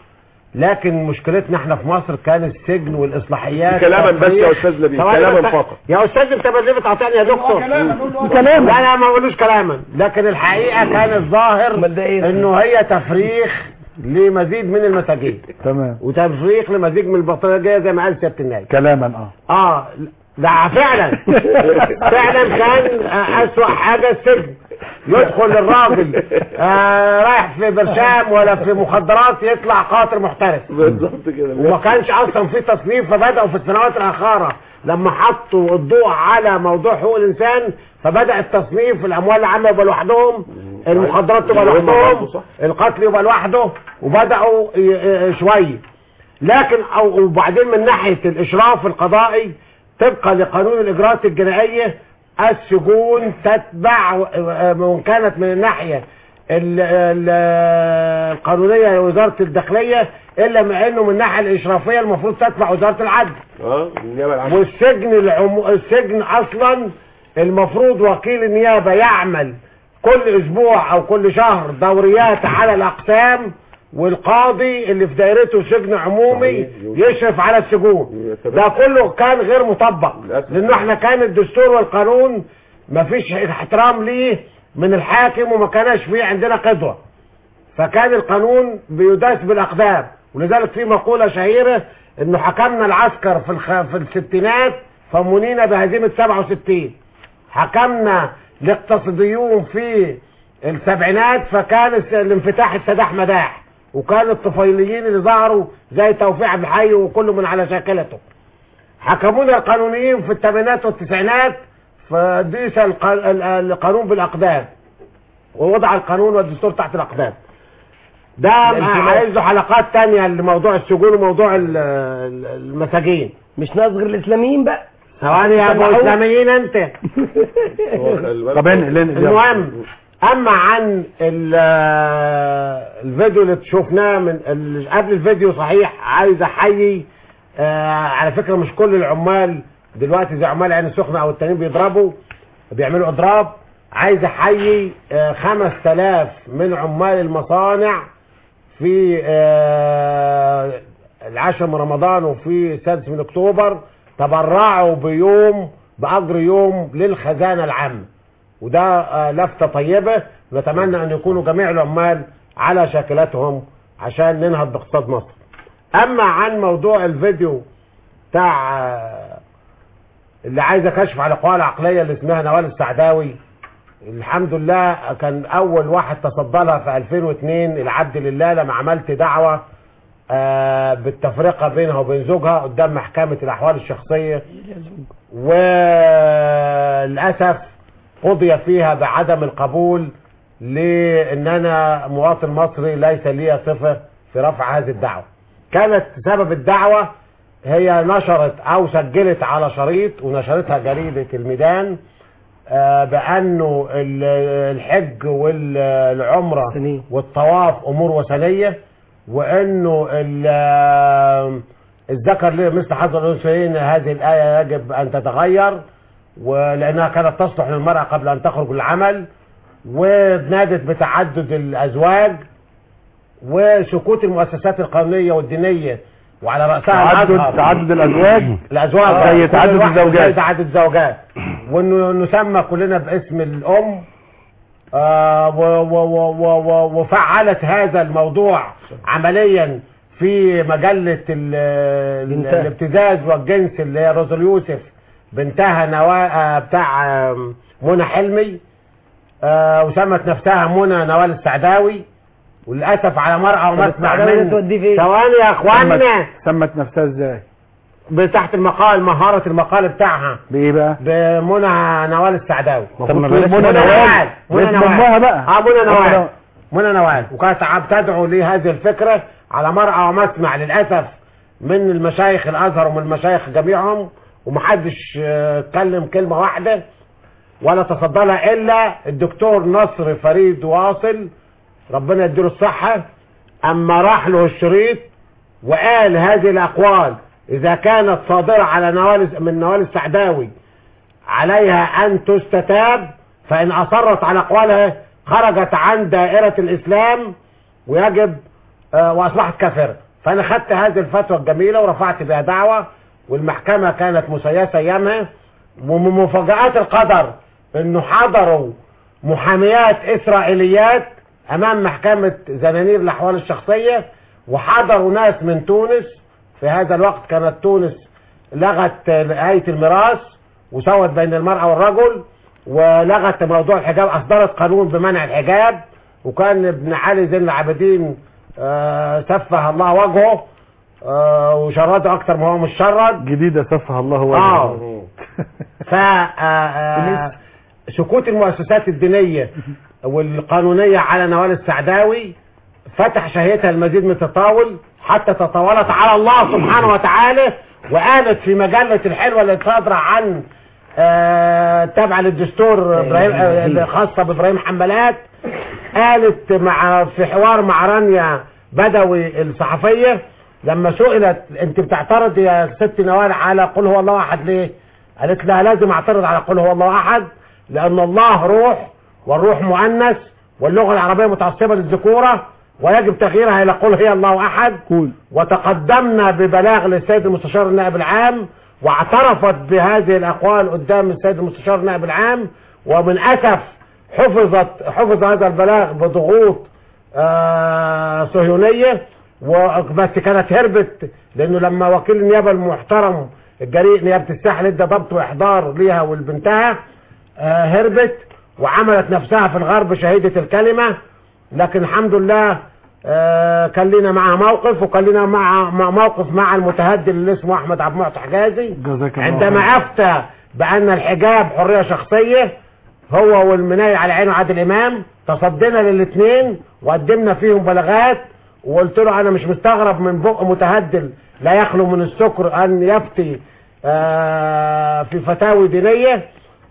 لكن مشكلتنا احنا في مصر كان السجن والاصلاحيات
كلاما بس يا
تفريغ.
أستاذ نبيل،
ثواني
كلاما
بس.
فقط.
يا استاذ انت ليه بتقاطعني يا دكتور
كلاما.
لا لا ما بقولوش كلاما لكن الحقيقه كان الظاهر انه هي تفريخ لمزيد من المساجين
تمام
وتفريق لمزيج من البطارية زي ما قال سيادة النائب
كلاما اه
اه ده فعلا فعلا كان آه، اسوأ حاجة السجن يدخل الراجل آه رايح في برشام ولا في مخدرات يطلع قاطر محترف
بالظبط كده
وما كانش اصلا في تصنيف فبداوا في السنوات الاخيره لما حطوا الضوء على موضوع حقوق الانسان فبدا التصنيف الاموال العامه يبقى لوحدهم المخدرات تبقى
اللي هم برضه
لوحدهم
صح.
القتل يبقى لوحده وبداوا ي- ي- شويه لكن او وبعدين من ناحيه الاشراف القضائي طبقا لقانون الاجراءات الجنائيه السجون تتبع وان كانت من الناحيه ال- ال- القانونيه لوزاره الداخليه الا مع انه من الناحيه الاشرافيه المفروض تتبع وزاره العدل
اه النيابه العامه
والسجن العمو... السجن اصلا المفروض وكيل النيابه يعمل كل اسبوع او كل شهر دوريات على الاقسام والقاضي اللي في دايرته سجن عمومي يشرف على السجون ده كله كان غير مطبق لانه احنا كان الدستور والقانون مفيش احترام ليه من الحاكم وما كانش فيه عندنا قدوه فكان القانون بيداس بالاقدام ولذلك في مقوله شهيره انه حكمنا العسكر في الخ... في الستينات فمنينا بهزيمه 67 حكمنا الاقتصاديون في السبعينات فكان الس- الانفتاح السداح مداح وكان الطفيليين اللي ظهروا زي توفيق عبد الحي وكل من على شاكلته حكمونا القانونيين في الثمانينات والتسعينات فديس الق- ال- القانون بالاقدام ووضع القانون والدستور تحت الاقدام ده عايز له حلقات تانية لموضوع السجون وموضوع ال- ال- المساجين
مش نصغر الاسلاميين بقى
ثواني يا ابو
سمحوا.
اسلاميين انت
طب انقل انقل
المهم اما عن ال- الفيديو اللي شفناه من ال- قبل الفيديو صحيح عايز احيي آه، على فكره مش كل العمال دلوقتي زي عمال عين السخنه او التانيين بيضربوا بيعملوا اضراب عايز احيي آه، 5000 من عمال المصانع في آه، العاشر من رمضان وفي السادس من اكتوبر تبرعوا بيوم باجر يوم للخزانه العامه وده آه، لفته طيبه نتمنى ان يكونوا جميع العمال على شاكلتهم عشان ننهض باقتصاد مصر اما عن موضوع الفيديو بتاع آه، اللي عايزه كشف على القوى العقليه اللي اسمها نوال السعداوي الحمد لله كان اول واحد تصدى لها في 2002 العبد لله لما عملت دعوه آه، بالتفرقه بينها وبين زوجها قدام محكمه الاحوال الشخصيه وللاسف قضي فيها بعدم القبول لان انا مواطن مصري ليس لي صفه في رفع هذه الدعوه كانت سبب الدعوه هي نشرت او سجلت على شريط ونشرتها جريده الميدان آه، بانه ال- الحج والعمره والطواف امور وثنيه وانه ال- آه، الذكر له مثل حظ الانثيين هذه الايه يجب ان تتغير ولانها كانت تصلح للمراه قبل ان تخرج للعمل ونادت بتعدد الازواج وسكوت المؤسسات القانونيه والدينيه وعلى راسها
تعدد-
الأزهر.
تعدد الأزواج؟
الازواج
زي
كل
تعدد
واحد
الزوجات.
زي تعدد الزوجات وانه نسمى كلنا باسم الام آه و و و و و وفعلت هذا الموضوع عمليا في مجلة ال- ال-
بنتها.
الابتزاز والجنس اللي هي روزل يوسف بنتها نوا آه، بتاع آه، منى حلمي آه وسمت نفسها منى نوال السعداوي وللاسف على مرأة ومسمع
السعداوي ده
من
توديه فين؟
ثواني يا اخوانا
سمت, سمت نفسها ازاي
تحت المقال مهارة المقال بتاعها
بايه بقى
بمنى نوال السعداوي
طب ما بلاش منى نوال.
منى
باسم
نوال
أمها بقى.
اه منى
منى
نوال
نوال.
منى نوال وكانت عم تدعو لهذه الفكرة على مرأى ومسمع للأسف من المشايخ الأزهر ومن المشايخ جميعهم ومحدش آه، اتكلم كلمة واحدة ولا تصدى لها إلا الدكتور نصر فريد واصل ربنا يديله الصحة أما راح له الشريط وقال هذه الأقوال إذا كانت صادرة على نوال من نوال السعداوي عليها أن تستتاب فإن أصرت على أقوالها خرجت عن دائرة الإسلام ويجب آه، وأصبحت كافرة فأنا خدت هذه الفتوى الجميلة ورفعت بها دعوة والمحكمة كانت مسيسة أيامها ومن مفاجآت القدر إنه حضروا محاميات إسرائيليات أمام محكمة زنانير الأحوال الشخصية وحضروا ناس من تونس في هذا الوقت كانت تونس لغت آية الميراث وسوت بين المرأة والرجل ولغت موضوع الحجاب أصدرت قانون بمنع الحجاب وكان ابن علي زين العابدين آه، سفه الله وجهه آه، وشرده أكثر ما هو مش شرد
جديدة سفه الله وجهه
اه ف آه، آه، سكوت المؤسسات الدينية والقانونية على نوال السعداوي فتح شهيتها المزيد من التطاول حتى تطاولت على الله سبحانه وتعالى وقالت في مجلة الحلوة اللي صادرة عن آه، تابعة للدستور ابراهيم آه، خاصة بابراهيم حمالات قالت مع في حوار مع رانيا بدوي الصحفية لما سئلت انت بتعترض يا ست نوال على قل هو الله احد ليه قالت لها لازم اعترض على قل هو الله احد لان الله روح والروح مؤنث واللغة العربية متعصبة للذكورة ويجب تغييرها الى قل هي الله احد وتقدمنا ببلاغ للسيد المستشار النائب العام واعترفت بهذه الاقوال قدام السيد المستشار النائب العام ومن اسف حفظت حفظ هذا البلاغ بضغوط آه صهيونية وبس كانت هربت لانه لما وكيل النيابة المحترم الجريء نيابة الساحل ادى ضبط واحضار ليها ولبنتها آه هربت وعملت نفسها في الغرب شهيدة الكلمة لكن الحمد لله آه كان لنا معها موقف وكان لنا مع مع موقف مع المتهدد اللي اسمه احمد عبد المعطي حجازي
جزاك الله
عندما
خير.
افتى بان الحجاب حرية شخصية هو والمناي على عينه عادل امام تصدينا للاثنين وقدمنا فيهم بلاغات وقلت له انا مش مستغرب من بق متهدل لا يخلو من السكر ان يفتي آه في فتاوي دينية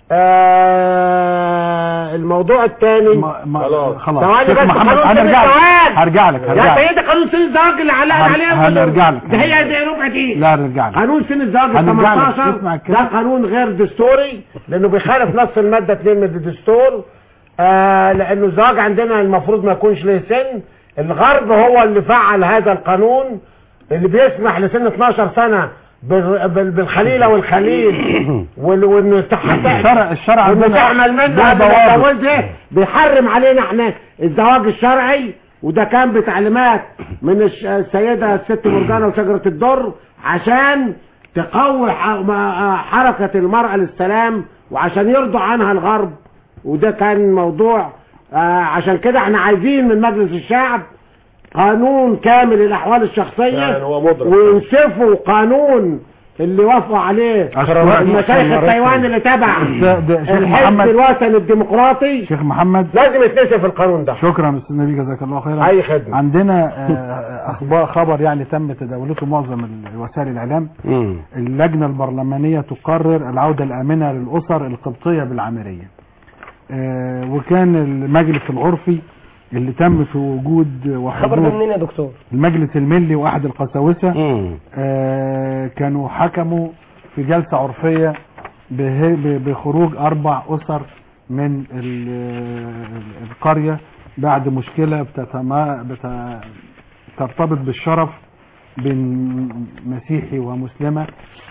آه الموضوع الثاني
خلاص
ثواني
شيخ
بس
محمد
قانون سن
هنرجع لك
الزواج
هرجع لك
يا
هرجع لك
سيدي قانون سن الزواج اللي علقنا
هن-
عليه
هنرجع لك.
ده هي دي ربع دقيقة
لا هنرجع لك
قانون سن الزواج ال
هنرجع لك.
18
اسمع
ده
الكلام.
قانون غير دستوري لانه بيخالف نص المادة 2 من الدستور آه لانه الزواج عندنا المفروض ما يكونش له سن الغرب هو اللي فعل هذا القانون اللي بيسمح لسن 12 سنة بال- بال- بالخليلة والخليل وال- وانه تح-
الشرع الشرع
وانه
عندنا
تعمل منه
ده
قبل ما
ضوابط.
تتجوزها بيحرم علينا احنا الزواج الشرعي وده كان بتعليمات من الش- السيدة الست مرجانة وشجرة الدر عشان تقوي ح- ما- حركة المرأة للسلام وعشان يرضوا عنها الغرب وده كان موضوع آه، عشان كده احنا عايزين من مجلس الشعب قانون كامل للأحوال الشخصية
يعني هو مدرك.
وينسفوا قانون اللي وافقوا عليه
أشكرك.
المشايخ التايوان اللي تبع
أستاذ- ده شيخ
الحزب
محمد.
الوطني الديمقراطي
شيخ محمد
لازم يتنسى في القانون ده
شكرا استاذ نبيل جزاك الله خيرا
أي خدمة.
عندنا آه، اخبار خبر يعني تم تداولته معظم ال- وسائل الاعلام اللجنه البرلمانيه تقرر العوده الامنه للاسر القبطيه بالعامريه آه، وكان المجلس العرفي اللي تم في وجود
خبر ده
وحضور
منين يا دكتور
المجلس الملي واحد القساوسه آه، كانوا حكموا في جلسه عرفيه به- ب- بخروج اربع اسر من ال- القريه بعد مشكله بتتما بت- ترتبط بالشرف بين مسيحي ومسلمه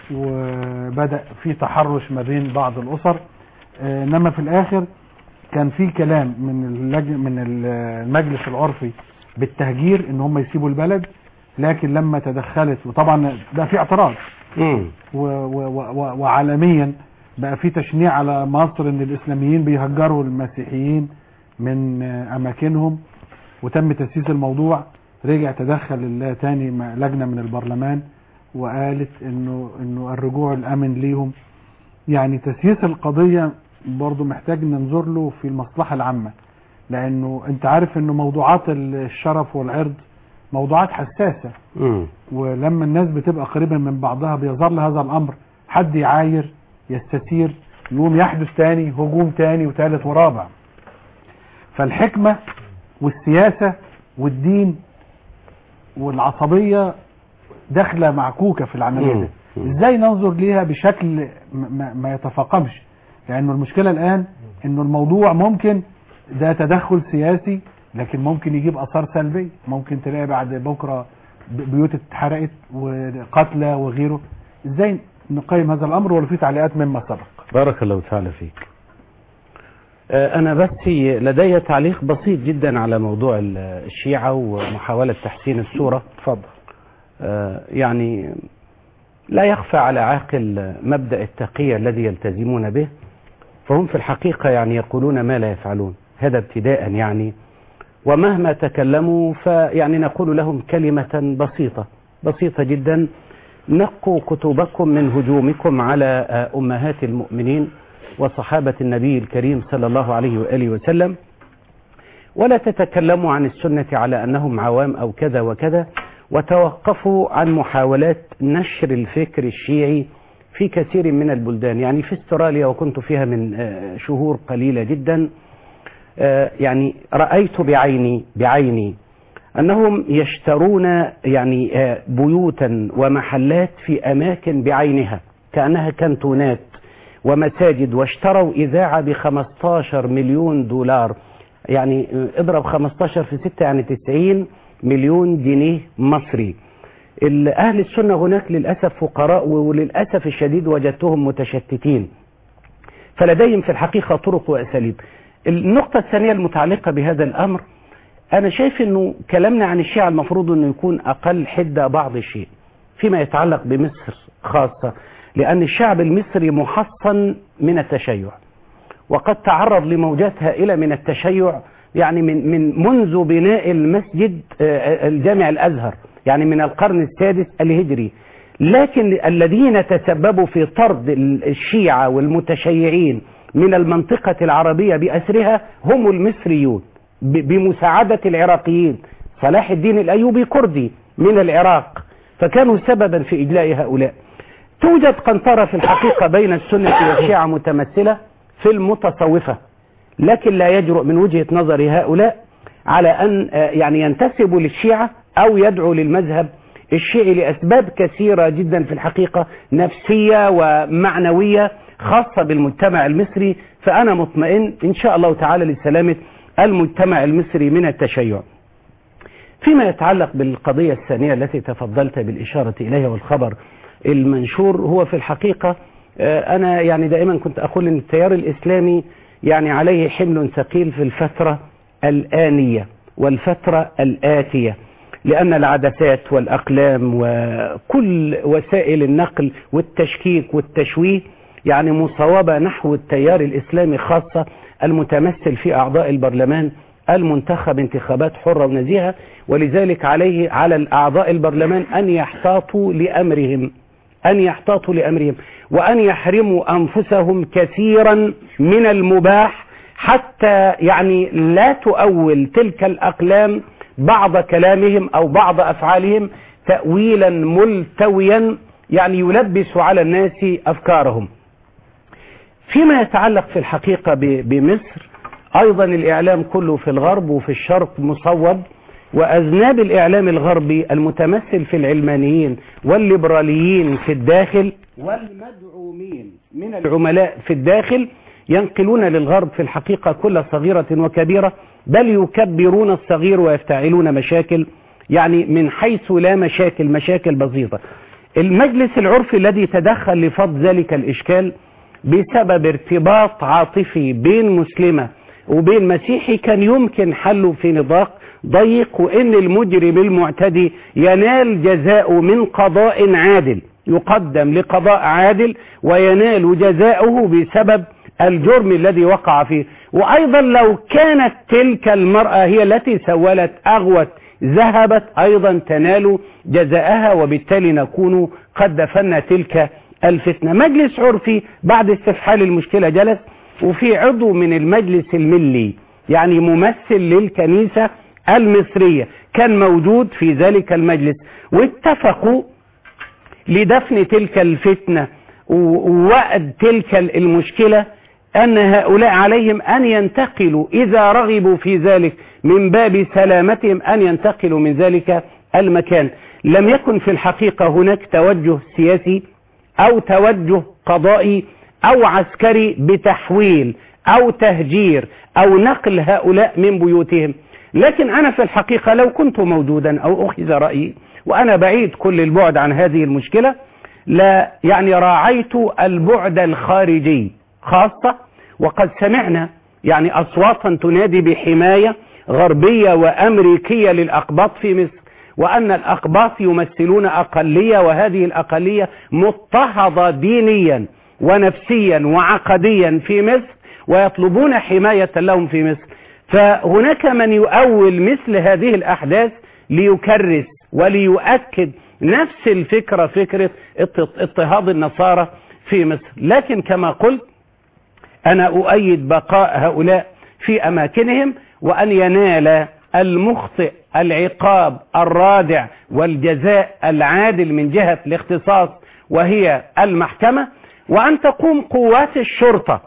وبدا في تحرش ما بين بعض الاسر آه، انما في الاخر كان في كلام من اللج... من ال- المجلس العرفي بالتهجير ان هم يسيبوا البلد لكن لما تدخلت وطبعا ده في اعتراض و... و... و... وعالميا بقى في تشنيع على مصر ان الاسلاميين بيهجروا المسيحيين من آه، اماكنهم وتم تسييس الموضوع رجع تدخل الله تاني م- لجنه من البرلمان وقالت انه انه الرجوع الامن ليهم يعني تسييس القضيه برضو محتاج ننظر له في المصلحه العامه لانه انت عارف انه موضوعات الشرف والعرض موضوعات حساسه ولما الناس بتبقى قريبة من بعضها بيظل هذا الأمر حد يعاير يستثير يقوم يحدث تاني هجوم تاني وثالث ورابع فالحكمة والسياسة والدين والعصبية داخلة معكوكة في العملية دي ازاي ننظر ليها بشكل م- ما, ما يتفاقمش لانه المشكلة الان انه الموضوع ممكن ده تدخل سياسي لكن ممكن يجيب اثار سلبية ممكن تلاقي بعد بكرة ب- بيوت اتحرقت وقتلى وغيره ازاي نقيم هذا الامر ولا في تعليقات مما سبق
بارك الله تعالى فيك آه، أنا بس لدي تعليق بسيط جدا على موضوع ال- الشيعة ومحاولة تحسين الصورة
اتفضل
يعني لا يخفى على عاقل مبدأ التقية الذي يلتزمون به فهم في الحقيقة يعني يقولون ما لا يفعلون هذا ابتداء يعني ومهما تكلموا فيعني نقول لهم كلمة بسيطة بسيطة جدا نقوا كتبكم من هجومكم على آه، أمهات المؤمنين وصحابة النبي الكريم صلى الله عليه وآله وسلم ولا تتكلموا عن السنة على أنهم عوام أو كذا وكذا وتوقفوا عن محاولات نشر الفكر الشيعي في كثير من البلدان يعني في استراليا وكنت فيها من آه، شهور قليلة جدا آه، يعني رأيت بعيني بعيني أنهم يشترون يعني آه، بيوتا ومحلات في أماكن بعينها كأنها كانتونات ومساجد واشتروا إذاعة ب 15 مليون دولار يعني آه، اضرب 15 في 6 يعني 90 مليون جنيه مصري ال- أهل السنة هناك للأسف فقراء وللأسف الشديد وجدتهم متشتتين فلديهم في الحقيقة طرق وأساليب النقطة الثانية المتعلقة بهذا الأمر أنا شايف أنه كلامنا عن الشيعة المفروض أنه يكون أقل حدة بعض الشيء فيما يتعلق بمصر خاصة لأن الشعب المصري محصن من التشيع وقد تعرض لموجات هائلة من التشيع يعني من من منذ بناء المسجد آه، الجامع الأزهر يعني من القرن السادس الهجري لكن الذين تسببوا في طرد ال- الشيعة والمتشيعين من المنطقة العربية بأسرها هم المصريون ب- بمساعدة العراقيين صلاح الدين الأيوبي كردي من العراق فكانوا سببا في إجلاء هؤلاء توجد قنطرة في الحقيقة بين السنة والشيعة متمثلة في المتصوفة لكن لا يجرؤ من وجهة نظر هؤلاء على أن آه، يعني ينتسبوا للشيعة أو يدعوا للمذهب الشيعي لأسباب كثيرة جدا في الحقيقة نفسية ومعنوية خاصة بالمجتمع المصري فأنا مطمئن إن شاء الله تعالى لسلامة المجتمع المصري من التشيع فيما يتعلق بالقضية الثانية التي تفضلت بالإشارة إليها والخبر المنشور هو في الحقيقة آه، أنا يعني دائما كنت أقول أن التيار الإسلامي يعني عليه حمل ثقيل في الفترة الآنية والفترة الآتية لأن العدسات والأقلام وكل وسائل النقل والتشكيك والتشويه يعني مصوبة نحو التيار الإسلامي خاصة المتمثل في أعضاء البرلمان المنتخب انتخابات حرة ونزيهة ولذلك عليه على الأعضاء البرلمان أن يحتاطوا لأمرهم أن يحتاطوا لأمرهم وأن يحرموا أنفسهم كثيرا من المباح حتى يعني لا تؤول تلك الأقلام بعض كلامهم أو بعض أفعالهم تأويلا ملتويا يعني يلبس على الناس أفكارهم فيما يتعلق في الحقيقة ب- بمصر أيضا الإعلام كله في الغرب وفي الشرق مصوب وأذناب الإعلام الغربي المتمثل في العلمانيين والليبراليين في الداخل والمدعومين من العملاء في الداخل ينقلون للغرب في الحقيقة كل صغيرة وكبيرة بل يكبرون الصغير ويفتعلون مشاكل يعني من حيث لا مشاكل مشاكل بسيطة المجلس العرفي الذي تدخل لفض ذلك الإشكال بسبب ارتباط عاطفي بين مسلمة وبين مسيحي كان يمكن حله في نطاق ضيق وإن المجرم المعتدي ينال جزاءه من قضاء عادل يقدم لقضاء عادل وينال جزاؤه بسبب الجرم الذي وقع فيه وأيضا لو كانت تلك المرأة هي التي سولت أغوت ذهبت أيضا تنال جزاءها وبالتالي نكون قد دفنا تلك الفتنة مجلس عرفي بعد استفحال المشكلة جلس وفي عضو من المجلس الملي يعني ممثل للكنيسة المصرية كان موجود في ذلك المجلس واتفقوا لدفن تلك الفتنة ووأد تلك المشكلة أن هؤلاء عليهم أن ينتقلوا إذا رغبوا في ذلك من باب سلامتهم أن ينتقلوا من ذلك المكان لم يكن في الحقيقة هناك توجه سياسي أو توجه قضائي أو عسكري بتحويل أو تهجير أو نقل هؤلاء من بيوتهم لكن أنا في الحقيقة لو كنت موجودا أو أخذ رأيي وأنا بعيد كل البعد عن هذه المشكلة لا يعني راعيت البعد الخارجي خاصة وقد سمعنا يعني أصواتا تنادي بحماية غربية وأمريكية للأقباط في مصر وأن الأقباط يمثلون أقلية وهذه الأقلية مضطهدة دينيا ونفسيا وعقديا في مصر ويطلبون حماية لهم في مصر فهناك من يؤول مثل هذه الأحداث ليكرس وليؤكد نفس الفكرة فكرة اضطهاد النصارى في مصر لكن كما قلت أنا أؤيد بقاء هؤلاء في أماكنهم وأن ينال المخطئ العقاب الرادع والجزاء العادل من جهة الاختصاص وهي المحكمة وأن تقوم قوات الشرطة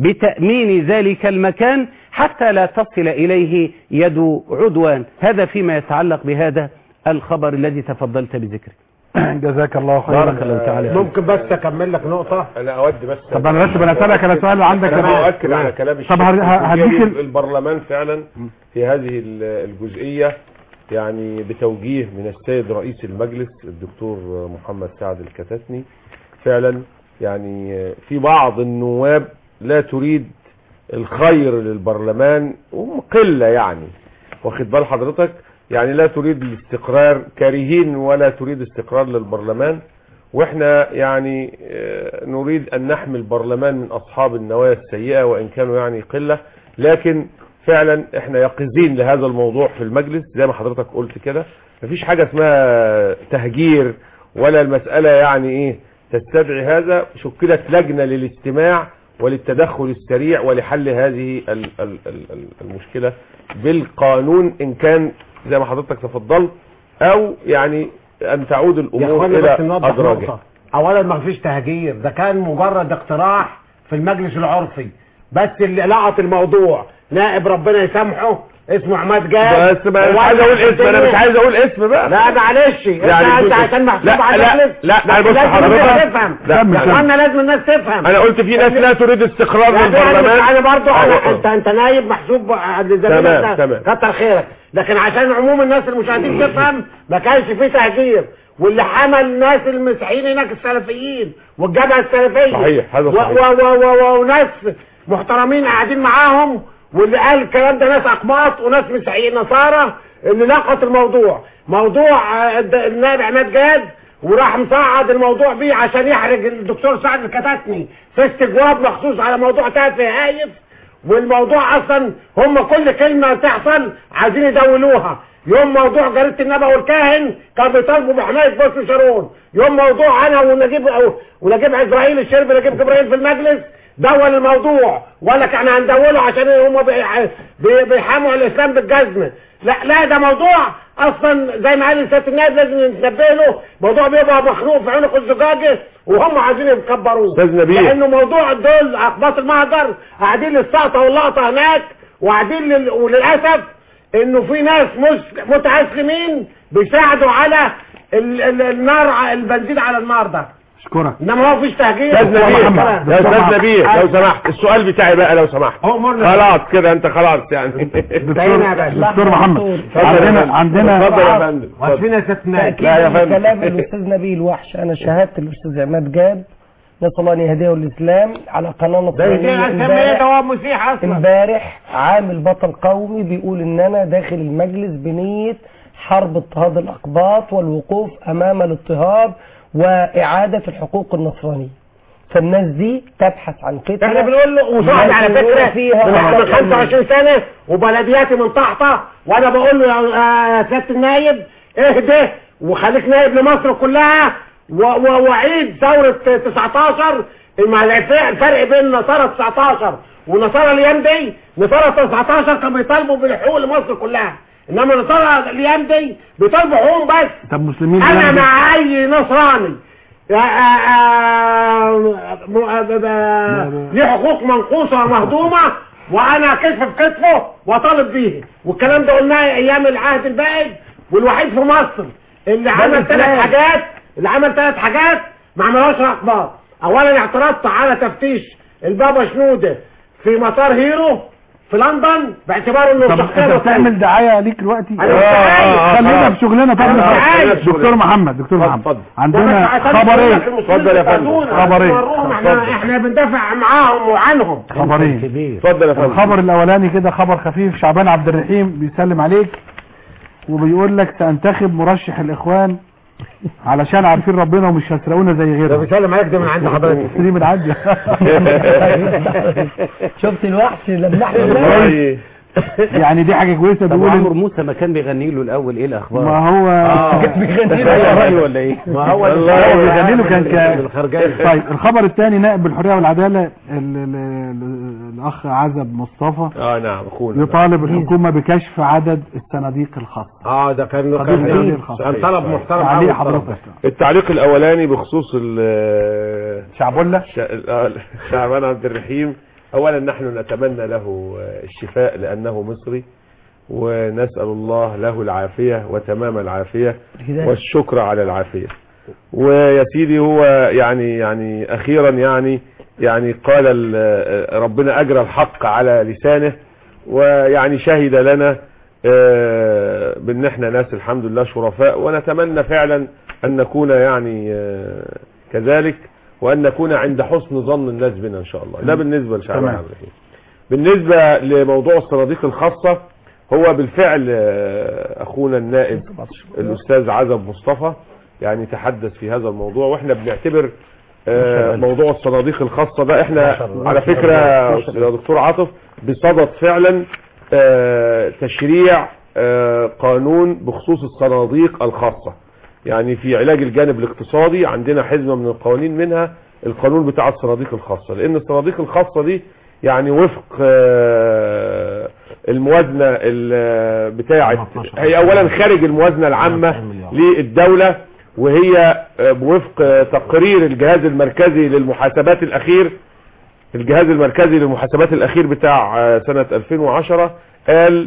بتأمين ذلك المكان حتى لا تصل إليه يد عدوان هذا فيما يتعلق بهذا الخبر الذي تفضلت بذكره
جزاك الله خيرا
بارك الله تعالى فيك.
ممكن بس اكمل لك نقطة
انا اود بس
طب انا بس بنسألك على سؤال عندك
انا
يا
مؤكد على كلام الشيخ
طب هد- هديك ال-
البرلمان فعلا في هذه ال- الجزئية يعني بتوجيه من السيد رئيس المجلس الدكتور محمد سعد الكتاتني فعلا يعني في بعض النواب لا تريد الخير للبرلمان وهم قلة يعني واخد بال حضرتك يعني لا تريد الاستقرار كارهين ولا تريد استقرار للبرلمان واحنا يعني آه، نريد ان نحمي البرلمان من اصحاب النوايا السيئة وان كانوا يعني قلة لكن فعلا احنا يقظين لهذا الموضوع في المجلس زي ما حضرتك قلت كده مفيش حاجة اسمها تهجير ولا المسألة يعني ايه تستدعي هذا شكلت لجنة للاستماع وللتدخل السريع ولحل هذه ال- ال- ال- ال- المشكلة بالقانون ان كان زي ما حضرتك تفضلت او يعني ان تعود
يا
الامور
اخوانا بس
الى
نوضح
ادراجها
نقطة اولا ما فيش تهجير ده كان مجرد اقتراح في المجلس العرفي بس اللي لقط الموضوع نائب ربنا يسامحه اسمه عماد جاد
بس ما- مش عايز اقول اسم انا مش عايز اقول اسم بقى
لا معلش
يعني
يعني انت
بص-
عشان محسوب
لا-
على
لا-
المجلس
لا، أنا بص
لازم
حضرتك-
الناس تفهم
لا،
يا
مش-
اخوانا لازم الناس تفهم
انا قلت في ناس لا تريد استقرار
يعني
للبرلمان
انا برضو
أه،
انا
أه.
انت انت نايب محسوب عند
تمام،
زميلك
تمام.
ده كتر خيرك لكن عشان عموم الناس المشاهدين تفهم ما كانش فيه تهجير واللي حمل الناس المسيحيين هناك السلفيين والجبهه السلفيه
صحيح، هذا
و-
صحيح.
و- و- و- وناس محترمين قاعدين معاهم واللي قال الكلام ده ناس اقباط وناس مسيحيين نصارى اللي لقط الموضوع موضوع آه، الد- النائب عماد جاد وراح مصعد الموضوع بيه عشان يحرج الدكتور سعد الكتاتني في استجواب مخصوص على موضوع تافه هايف والموضوع اصلا هم كل كلمة تحصل عايزين يدولوها يوم موضوع جريده النبأ والكاهن كان بيطالبوا بحمايه بوسن شارون يوم موضوع انا ونجيب ونجيب عزرائيل الشرب نجيب جبرائيل في المجلس دول الموضوع وقال لك احنا هندوله عشان هم بيح- بي- بيحاموا الاسلام بالجزم لا لا ده موضوع اصلا زي ما قال سياده النائب لازم نتنبه له موضوع بيبقى مخنوق في عنق الزجاجه وهم عايزين يكبروه
أستاذ نبيل.
لانه موضوع دول اقباط المهجر قاعدين للسقطه واللقطه هناك وقاعدين لل... وللاسف انه في ناس مش متعسلمين بيساعدوا على ال... ال... النار البنزين على النار ده
اشكرك
انما هو فيش تهجير
استاذ نبيل
محمد.
يا استاذ نبيل لو سمحت السؤال بتاعي بقى لو سمحت خلاص كده انت خلاص يعني
دكتور محمد عندنا عندنا
اتفضل يا فندم
واقفين استثناء
تأكيد كلام الأستاذ نبيل وحش أنا شاهدت الأستاذ عماد جاد نسأل الله أن يهديه الإسلام على قناة
ده يدينا
نصرانية
الاسلاميه ده
امبارح
هو مسيح اصلا
امبارح عامل بطل قومي بيقول إن أنا داخل المجلس بنية حرب اضطهاد الأقباط والوقوف أمام الاضطهاد وإعادة الحقوق النصرانية فالناس دي تبحث عن فتنة
احنا بنقول له وصاحبي على
التي
فكره
فيها
من
أقل
من 25 سنه وبلدياتي من تحته وانا بقول له يا آه، سياده النايب اهدى وخليك نايب لمصر كلها و- و- وعيد ثوره 19 مع الفرق الفرق بين نصارى 19 ونصارى الايام دي نصارى 19 كانوا بيطالبوا بالحقوق لمصر كلها انما نصارى الايام دي بيطالبوا حقوقهم بس
طب مسلمين
انا
يعني-
مع اي نصراني آه، آه، آه، م- آه، ب- ب- ليه حقوق منقوصه ومهضومه وانا كتف في كتفه واطالب بيه والكلام ده قلناه ايام العهد البائد والوحيد في مصر اللي عمل
الإسلام.
ثلاث حاجات اللي عمل ثلاث حاجات ما عملهاش اخبار اولا اعترضت على تفتيش البابا شنوده في مطار هيرو في لندن باعتباره انه
طب
شخصيه
انت
مصرية.
بتعمل دعايه ليك دلوقتي
أنا مش عايز.
خلينا في شغلنا طب
أنا مش
نخلص.
عايز.
دكتور محمد دكتور محمد عندنا
وبس عشان
خبرين
يقول لك المسلمين بيساعدونا،
خبرين
بيوروهم احنا احنا بندافع معاهم وعنهم
خبرين
اتفضل يا فندم
الخبر الاولاني كده خبر خفيف شعبان عبد الرحيم بيسلم عليك وبيقول لك سانتخب مرشح الاخوان علشان عارفين ربنا ومش هيسرقونا زي غيرهم ده
بيسلم عليك ده من عند حضرتك
دي من عندي
شفت الوحش لما احنا
يعني دي حاجه كويسه
طب
بيقول
عمرو موسى ما كان بيغني له الاول ايه الاخبار
ما هو
كان بيغني له رأيه ولا ايه
ما هو
والله
هو بيغني له كان ك...
بالخرجانة.
طيب الخبر الثاني نائب بالحريه والعداله ال... ال... ال... الاخ عزب مصطفى
اه نعم اخونا
يطالب الحكومه بكشف عدد الصناديق الخاصه
اه ده كان
قضية
كان
الصناديق الخاصه
كان طلب محترم
تعليق
أوي
حضرتك
الطلب.
التعليق الاولاني بخصوص ال
شعبولة
آه، شعبان عبد الرحيم اولا نحن نتمنى له الشفاء لانه مصري ونسال الله له العافيه وتمام العافيه
الهداية.
والشكر على العافيه ويا سيدي هو يعني يعني اخيرا يعني يعني قال ال- ربنا اجرى الحق على لسانه ويعني شهد لنا آه، بان احنا ناس الحمد لله شرفاء ونتمنى فعلا ان نكون يعني آه، كذلك وان نكون عند حسن ظن الناس بنا ان شاء الله ده بالنسبه لشعبان
تمام.
عبد الرحيم بالنسبه لموضوع الصناديق الخاصه هو بالفعل آه، اخونا النائب الاستاذ عزب مصطفى يعني تحدث في هذا الموضوع واحنا بنعتبر آه، موضوع الصناديق الخاصه ده احنا على فكره يا دكتور عاطف بصدد فعلا آه، تشريع آه، قانون بخصوص الصناديق الخاصه يعني في علاج الجانب الاقتصادي عندنا حزمه من القوانين منها القانون بتاع الصناديق الخاصه لان الصناديق الخاصه دي يعني وفق آه، الموازنه ال- بتاعه هي اولا خارج الموازنه العامه للدوله وهي آه، بوفق آه، تقرير الجهاز المركزي للمحاسبات الاخير الجهاز المركزي للمحاسبات الاخير بتاع آه، سنة 2010 قال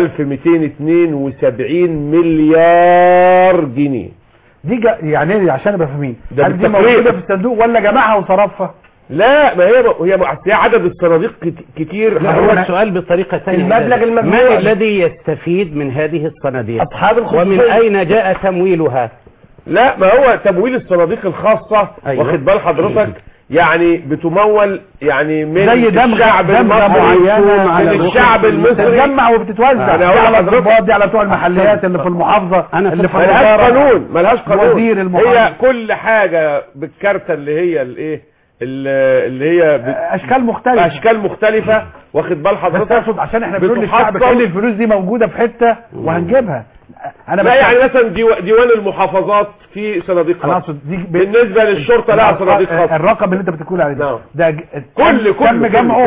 1272 مليار جنيه
دي جا... يعني إيه عشان ابقى فاهمين
ده
هل دي
بالتقرير.
موجوده في الصندوق ولا جمعها وصرفها
لا ما هي هي هي عدد الصناديق كت- كتير
لا هو السؤال بطريقة ثانية
المبلغ المجموع.
من الذي يستفيد من هذه الصناديق
أصحاب الخصوصية.
ومن أين جاء تمويلها
لا ما هو تمويل الصناديق الخاصة
أيوة.
واخد بال حضرتك يعني بتمول يعني من
زي دمغة
الشعب
دمغة
المصري
معينة على
من الشعب المصري
بتتجمع وبتتوزع
أنا
دي
هقول
على
لحضرتك.
الضباط دي على بتوع المحليات اللي في المحافظة
أنا
اللي في
ملهاش
الوزارة
قانون ملهاش قانون
وزير المحافظة
هي كل حاجة بالكارتة اللي هي الايه اللي اللي هي بت-
اشكال مختلفة
اشكال مختلفة واخد بال
بس
حضرتك
اقصد عشان احنا بنقول للشعب
بتحصل-
كل الفلوس دي موجودة في حتة وهنجيبها انا
لا
بتكلم-
يعني مثلا ديو- ديوان المحافظات في صناديق
انا
خاصة
اقصد دي ب-
بالنسبة للشرطة لها صناديق خاصة
الرقم اللي انت بتقول عليه ده ده ج-
كل كل
تم جمعه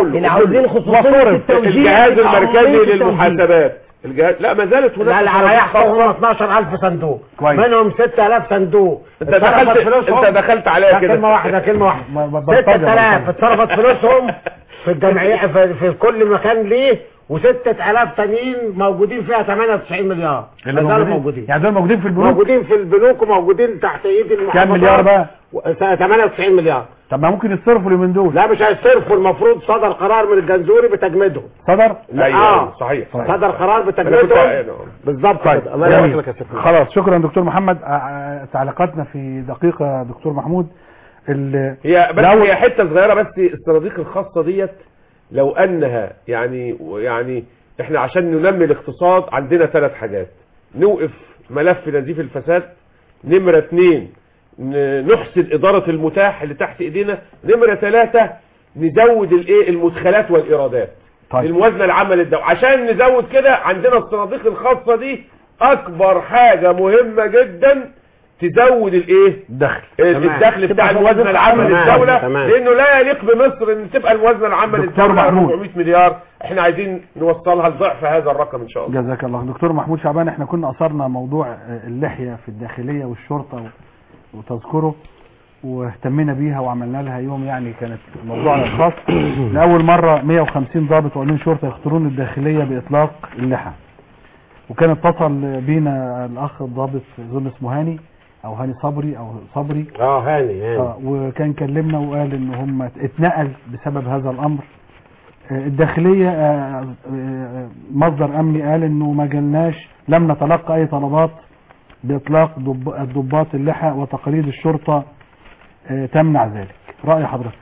وصرف
الجهاز المركزي للمحاسبات الجهاز لا ما زالت هناك
لا لا
صناديق
ريحت
خاصة.
هم 12000 صندوق
كويس.
منهم 6000 صندوق
انت دخلت انت دخلت عليا كده
كلمة واحدة كلمة واحدة
بلطجة
6000 اتصرفت فلوسهم في الجمعية في, في كل مكان ليه و6000 تانيين موجودين فيها 98 مليار
اللي
ما زالوا
موجودين-
موجودين
يعني دول موجودين في البنوك
موجودين في البنوك وموجودين تحت ايد المحافظات
كام مليار بقى؟
و- 98 مليار
طب ما ممكن يتصرفوا اليومين دول
لا مش هيصرفوا المفروض صدر قرار من الجنزوري بتجميدهم
صدر
لا
أيوة،
اه
أيوة، صحيح صحيح.
صدر قرار
أنا كنت-
بتجميدهم بالظبط
طيب
كده الله يبارك
جميل.
لك يا سيدنا
خلاص شكرا دكتور محمد آه، آه، تعليقاتنا في دقيقة دكتور محمود ال-
هي بس
لو-
هي حته صغيره بس الصناديق الخاصه ديت لو انها يعني يعني احنا عشان ننمي الاقتصاد عندنا ثلاث حاجات نوقف ملف نزيف الفساد نمره اثنين ن- نحسن اداره المتاح اللي تحت ايدينا نمره ثلاثه نزود الايه المدخلات والايرادات
طيب.
الموازنه العامه للدوله عشان نزود كده عندنا الصناديق الخاصه دي اكبر حاجه مهمه جدا تزود الايه
الدخل
الدخل بتاع الموازنه العامه
تمام.
للدوله
تمام.
لانه لا يليق بمصر ان تبقى الموازنه العامه
دكتور
للدوله
محمود.
400 مليار احنا عايزين نوصلها لضعف هذا الرقم ان شاء الله
جزاك الله دكتور محمود شعبان احنا كنا اثرنا موضوع آه، اللحية في الداخلية والشرطة و- وتذكره واهتمينا بيها وعملنا لها يوم يعني كانت موضوعنا الخاص لأول مرة 150 ضابط وأمين شرطة يخطرون الداخلية بإطلاق اللحى وكان اتصل بينا الأخ الضابط أظن اسمه هاني أو هاني صبري أو صبري
اه هاني هاني
آه وكان كلمنا وقال ان هم اتنقل بسبب هذا الامر آه، الداخلية آه، آه، مصدر امني قال انه ما جالناش لم نتلقى اي طلبات باطلاق ضب- الضباط اللحى وتقاليد الشرطة آه، تمنع ذلك رأي حضرتك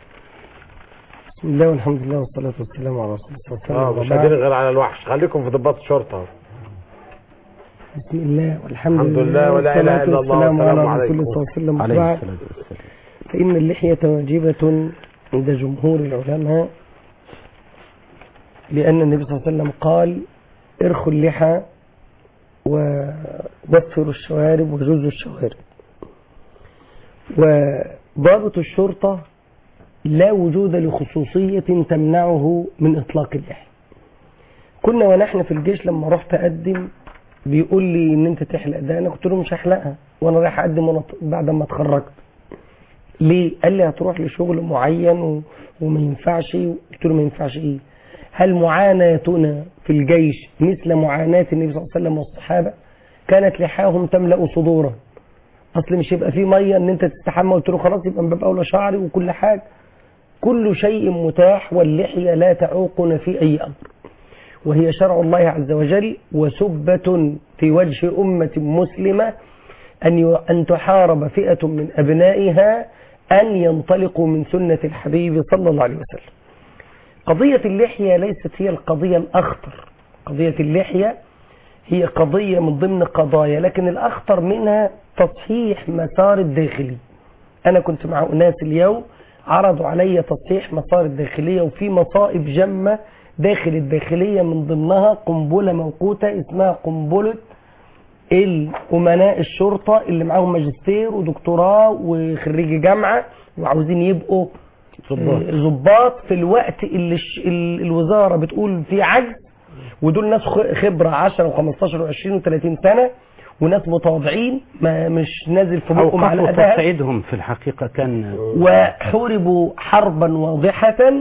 بسم الله والحمد لله والصلاة والسلام على رسول الله صلى الله
اه
عليه
مش
وسلم
قادرين غير على الوحش خليكم في ضباط الشرطه
بسم الله والحمد
الحمد لله ولا إله
والصلاة
إلا الله
والسلام
والسلام
على
عليكم.
رسول الله صلى الله عليه وسلم
عليه
وبعد.
الصلاة
فإن اللحية واجبة عند جمهور العلماء لأن النبي صلى الله عليه وسلم قال ارخوا اللحى ووفروا الشوارب وجوزوا الشوارب وضابط الشرطة لا وجود لخصوصية تمنعه من إطلاق اللحية كنا ونحن في الجيش لما رحت أقدم بيقول لي ان انت تحلق ده انا قلت له مش هحلقها وانا رايح اقدم وانا ط- بعد ما اتخرجت ليه قال لي هتروح لشغل معين و... وما ينفعش قلت له ما ينفعش ايه هل معاناتنا في الجيش مثل معاناة النبي صلى الله عليه وسلم والصحابة كانت لحاهم تملأ صدورا اصل مش هيبقى في ميه ان انت تستحمى قلت له خلاص يبقى من باب اولى شعري وكل حاجه كل شيء متاح واللحيه لا تعوقنا في اي امر وهي شرع الله عز وجل وسبة في وجه أمة مسلمة أن ي- أن تحارب فئة من أبنائها أن ينطلقوا من سنة الحبيب صلى الله عليه وسلم قضية اللحية ليست هي القضية الأخطر قضية اللحية هي قضية من ضمن قضايا لكن الأخطر منها تصحيح مسار الداخلي أنا كنت مع أناس اليوم عرضوا علي تصحيح مسار الداخلية وفي مصائب جمة داخل الداخلية من ضمنها قنبلة موقوتة اسمها قنبلة الأمناء الشرطة اللي معاهم ماجستير ودكتوراه وخريجي جامعة وعاوزين يبقوا
ضباط.
آه، ضباط في الوقت اللي الش- ال- الوزارة بتقول فيه عجز ودول ناس خ- خبرة 10 و15 و20 و30 سنة وناس متواضعين ما مش نازل في بقهم على
أوقفوا
أداء
تصعيدهم في الحقيقة كان
وحوربوا حربا واضحة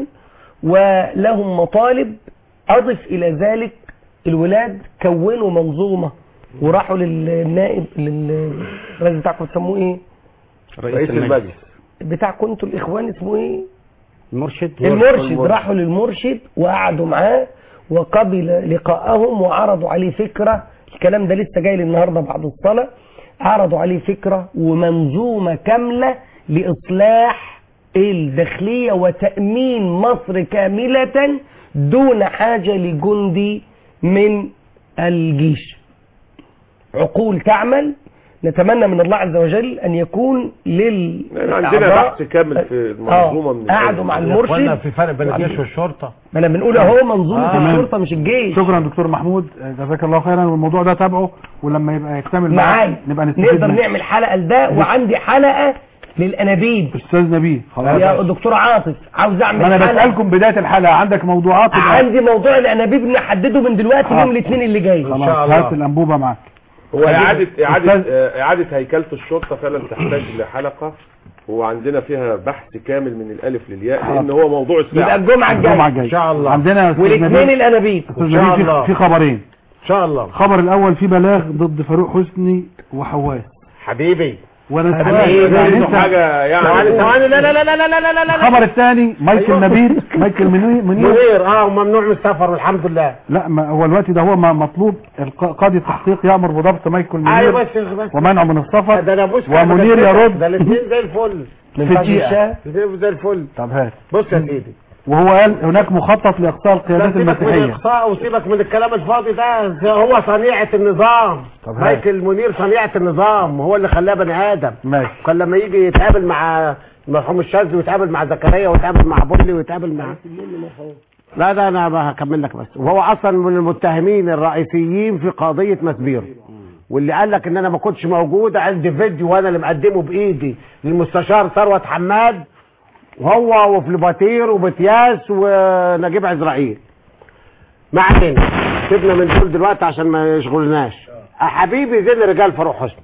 ولهم مطالب أضف إلى ذلك الولاد كونوا منظومة وراحوا للنائب للرئيس بتاعكم تسموه ايه؟
رئيس المجلس
بتاعكم انتوا الاخوان اسمه ايه؟
المرشد
المرشد راحوا للمرشد وقعدوا معاه وقبل لقاءهم وعرضوا عليه فكرة الكلام ده لسه جاي لي النهارده بعد الصلاة عرضوا عليه فكرة ومنظومة كاملة لإصلاح الداخلية وتأمين مصر كاملة دون حاجة لجندي من الجيش عقول تعمل نتمنى من الله عز وجل ان يكون لل
عندنا بحث كامل في المنظومه من
قعدوا مع المرشد
في فرق بين الجيش والشرطه
ما انا بنقول اهو منظومه
تمام.
الشرطه مش الجيش
شكرا دكتور محمود جزاك الله خيرا والموضوع ده تابعه ولما يبقى يكتمل
معايا
نبقى نستفيد
نقدر
منه.
نعمل حلقه لده وعندي حلقه للانابيب
استاذ نبيل خلاص
يا دكتور عاطف عاوز اعمل
ما انا
حلقة.
بسالكم بدايه الحلقه عندك موضوعات يبقى-
عندي موضوع الانابيب نحدده من دلوقتي
آه.
يوم الاثنين اللي جاي
خلاص هات الانبوبه معاك
هو اعاده اعاده
أستاذ-
آه، اعاده هيكله الشرطه فعلا تحتاج لحلقه وعندنا فيها بحث كامل من الالف للياء لان هو موضوع الساعه
يبقى الجمعه الجايه
الجمعه الجايه
ان شاء الله
عندنا يا أستاذ
والاثنين
نبيل-
الانابيب
استاذ
إن شاء
نبيل في-
الله.
في خبرين
ان شاء الله
الخبر الاول في بلاغ ضد فاروق حسني وحواس
حبيبي
وانا
حبيبي،
سؤال يعني
عنده
انت
حاجه يعني
ثواني ثواني لا لا لا لا لا لا لا لا لا
الخبر الثاني مايكل
أيوة.
نبيل مايكل منير منير
منير اه وممنوع من السفر والحمد لله
لا ما هو الوقت ده هو ما مطلوب الق- قاضي التحقيق يامر بضبط مايكل منير
ايوه بس بس
ومنعه من السفر
ده انا بص
ومنير
ده
يرد
الاثنين زي الفل
في
فضل
دقيقة.
الشاه. الاثنين زي الفل
طب هات
بص يا سيدي
وهو قال هناك مخطط لاقصاء القيادات
سيبك من
المسيحيه
الاقصاء وسيبك من الكلام الفاضي ده ده هو صنيعة النظام
طب هات.
مايكل منير صنيعة النظام هو اللي خلاه بني ادم
ماشي
كان لما يجي يتقابل مع مرحوم الشاذلي ويتقابل مع زكريا ويتقابل مع بولي ويتقابل مع لا ده انا هكمل لك بس وهو اصلا من المتهمين الرئيسيين في قضيه مسبيرو واللي قال لك ان انا ما كنتش موجود عندي فيديو وانا اللي مقدمه بايدي للمستشار ثروت حماد وهو وفليباتير وبتياس ونجيب عزرائيل ما علينا سيبنا من دول دلوقتي عشان ما يشغلناش حبيبي زين رجال فاروق حسني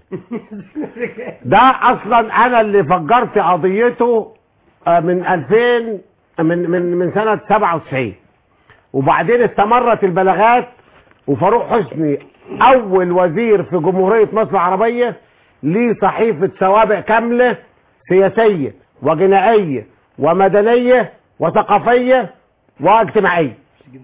ده اصلا انا اللي فجرت قضيته آه، من 2000 من من من سنه 97 وبعدين استمرت البلاغات وفاروق حسني اول وزير في جمهوريه مصر العربيه ليه صحيفه سوابق كامله سياسيه وجنائيه ومدنيه وثقافيه واجتماعيه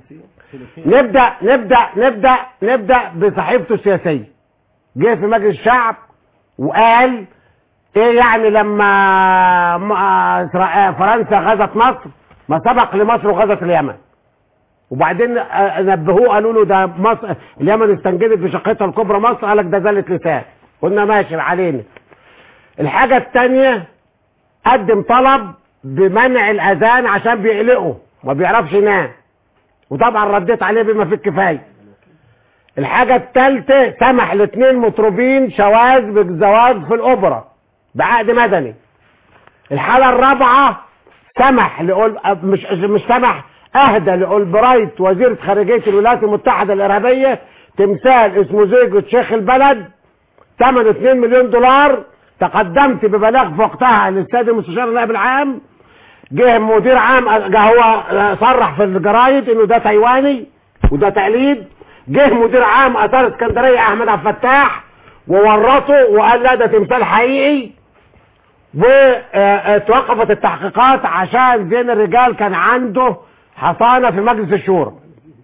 نبدا نبدا نبدا نبدا بصحيفته السياسيه جه في مجلس الشعب وقال ايه يعني لما م- آه إسرا- فرنسا غزت مصر ما سبق لمصر وغزت اليمن وبعدين آه، نبهوه قالوا له ده مصر اليمن استنجدت بشقتها الكبرى مصر قال لك ده زلة لسان قلنا ماشي علينا الحاجة التانية قدم طلب بمنع الأذان عشان بيقلقه ما بيعرفش ينام وطبعا رديت عليه بما فيه الكفاية الحاجة الثالثة سمح لاثنين مطربين شواذ بالزواج في الأوبرا بعقد مدني الحالة الرابعة سمح لأول مش مش سمح أهدى لأولبرايت وزيرة خارجية الولايات المتحدة الإرهابية تمثال اسمه زوجة شيخ البلد ثمنه 2 مليون دولار تقدمت ببلاغ في وقتها للسيد المستشار النائب العام جه مدير عام جه هو صرح في الجرايد انه ده تايواني وده تقليد جه مدير عام اثار اسكندريه احمد عبد الفتاح وورطه وقال لا ده تمثال حقيقي وتوقفت التحقيقات عشان زين الرجال كان عنده حصانه في مجلس الشورى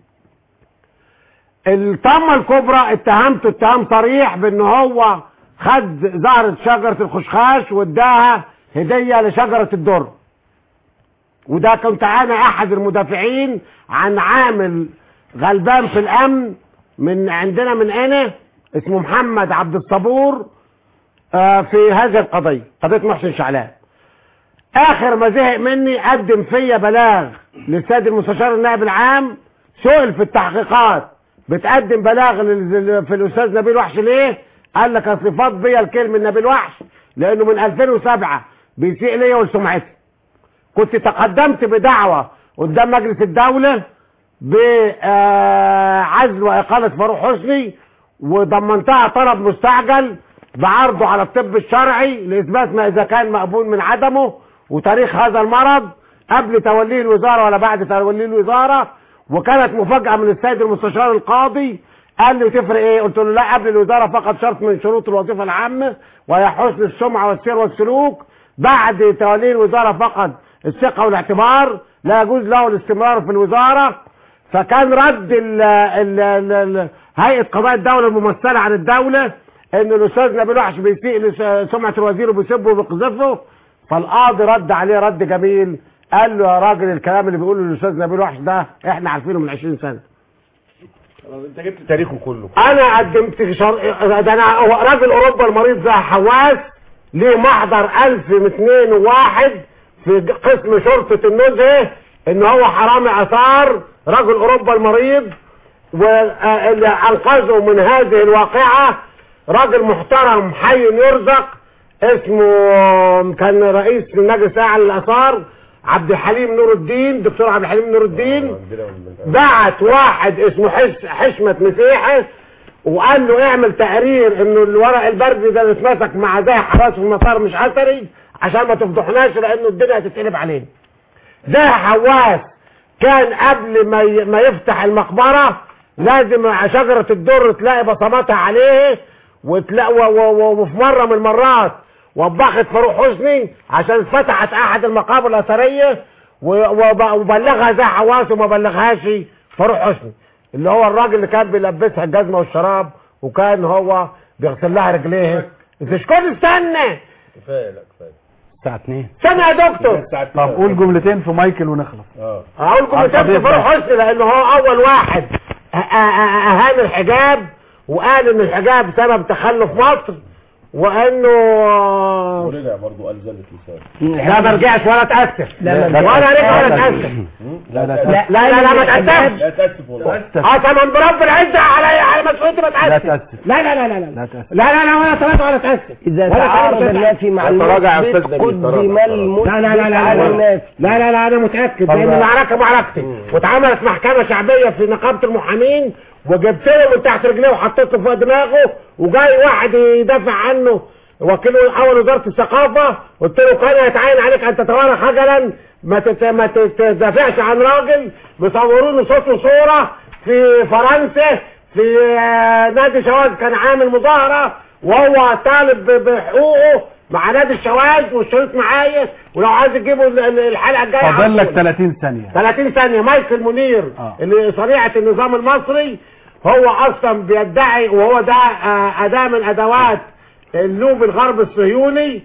الطامه الكبرى اتهمته اتهام صريح بان هو خد زهرة شجرة الخشخاش واداها هدية لشجرة الدر وده كنت انا احد المدافعين عن عامل غلبان في الامن من عندنا من هنا اسمه محمد عبد الصبور آه، في هذه القضية قضية محسن شعلان اخر ما زهق مني قدم فيا بلاغ للسيد المستشار النائب العام سئل في التحقيقات بتقدم بلاغ لل- في الاستاذ نبيل وحش ليه قال لك اصل فاض بيا الكلمه نبيل وحش لانه من 2007 بيسيء ليا ولسمعتي كنت تقدمت بدعوة قدام مجلس الدولة بعزل وإقالة فاروق حسني وضمنتها طلب مستعجل بعرضه على الطب الشرعي لإثبات ما إذا كان مقبول من عدمه وتاريخ هذا المرض قبل توليه الوزارة ولا بعد توليه الوزارة وكانت مفاجأة من السيد المستشار القاضي قال لي تفرق ايه قلت له لا قبل الوزارة فقط شرط من شروط الوظيفة العامة وهي حسن السمعة والسير والسلوك بعد توليه الوزارة فقط الثقة والاعتبار لا يجوز له الاستمرار في الوزارة فكان رد ال ال ال ال هيئة قضاء الدولة الممثلة عن الدولة ان الاستاذ نبيل وحش بيسيء لسمعة الوزير وبيسبه وبيقذفه فالقاضي رد عليه رد جميل قال له يا راجل الكلام اللي بيقوله الاستاذ نبيل وحش ده احنا عارفينه من 20 سنة انت جبت تاريخه كله انا قدمت شر... ده انا هو راجل اوروبا المريض زي حواس ليه محضر 1201 في قسم شرطة النزهة ان هو حرامي اثار رجل اوروبا المريض واللي انقذه من هذه الواقعة راجل محترم حي يرزق اسمه كان رئيس المجلس الاعلى للاثار عبد الحليم نور الدين دكتور عبد الحليم نور الدين بعت واحد اسمه حش حشمة مسيحي وقال له اعمل تقرير انه الورق البردي ده اللي اتمسك مع زي حراس في المطار مش اثري عشان ما تفضحناش لانه الدنيا هتتقلب علينا ده حواس كان قبل ما ي- ما يفتح المقبرة لازم شجرة الدر تلاقي بصماتها عليه وتلاقي و- و- و- وفي مرة من المرات وبخت فاروق حسني عشان فتحت احد المقابر الاثريه و- وب- وبلغها زي حواس وما بلغهاش فاروق حسني اللي هو الراجل اللي كان بيلبسها الجزمه والشراب وكان هو بيغسل لها رجليها تشكر استنى
كفايه لا كفايه
الساعة 2
استنى يا دكتور
طب قول جملتين في مايكل ونخلص
اه هقول لكم مثال فاروق حسني لانه هو اول واحد أ- أ- أ- اهان الحجاب وقال ان الحجاب سبب تخلف مصر وانه
ورجع برضه قال زلة لسان
لا ما رجعش ولا اتاسف
لا، لا،
ولا رجع ولا
لا، لا.
اتاسف
لا
لا لا لا ما تاسفش
لا تأسف والله
اه طبعا برب العزه على على مسؤوليتي ما
لا
اتاسف
تأسف
لا لا لا لا لا
لا تأسف
لا لا لا ولا ثلاثة ولا تأسف
إذا
ولا
تعارض
ثلاثة.
النافي مع
تراجع يا
المثبت
أستاذ نبيل،
قدم
تراجع.
المثبت
لا لا لا لا
على
لا
النافي
لا لا لا انا متاكد لان المعركه معركتي واتعملت محكمه شعبيه في نقابه المحامين وجبت له من تحت رجليه وحطيته فوق دماغه وجاي واحد يدافع عنه وكيل اول وزاره الثقافه قلت له كان يتعين عليك ان تتوارى خجلا ما تت... ما تدافعش عن راجل مصورونه صوت وصوره في فرنسا في آه، نادي شواذ كان عامل مظاهره وهو طالب ب- بحقوقه مع نادي الشواذ والشريط معايا ولو عايز تجيبوا ال- ال- الحلقه الجايه
فاضل لك
عفواً.
30 ثانية
30 ثانية مايكل منير
آه.
اللي صنيعة النظام المصري هو اصلا بيدعي وهو ده آه، اداة من ادوات اللوب الغرب الصهيوني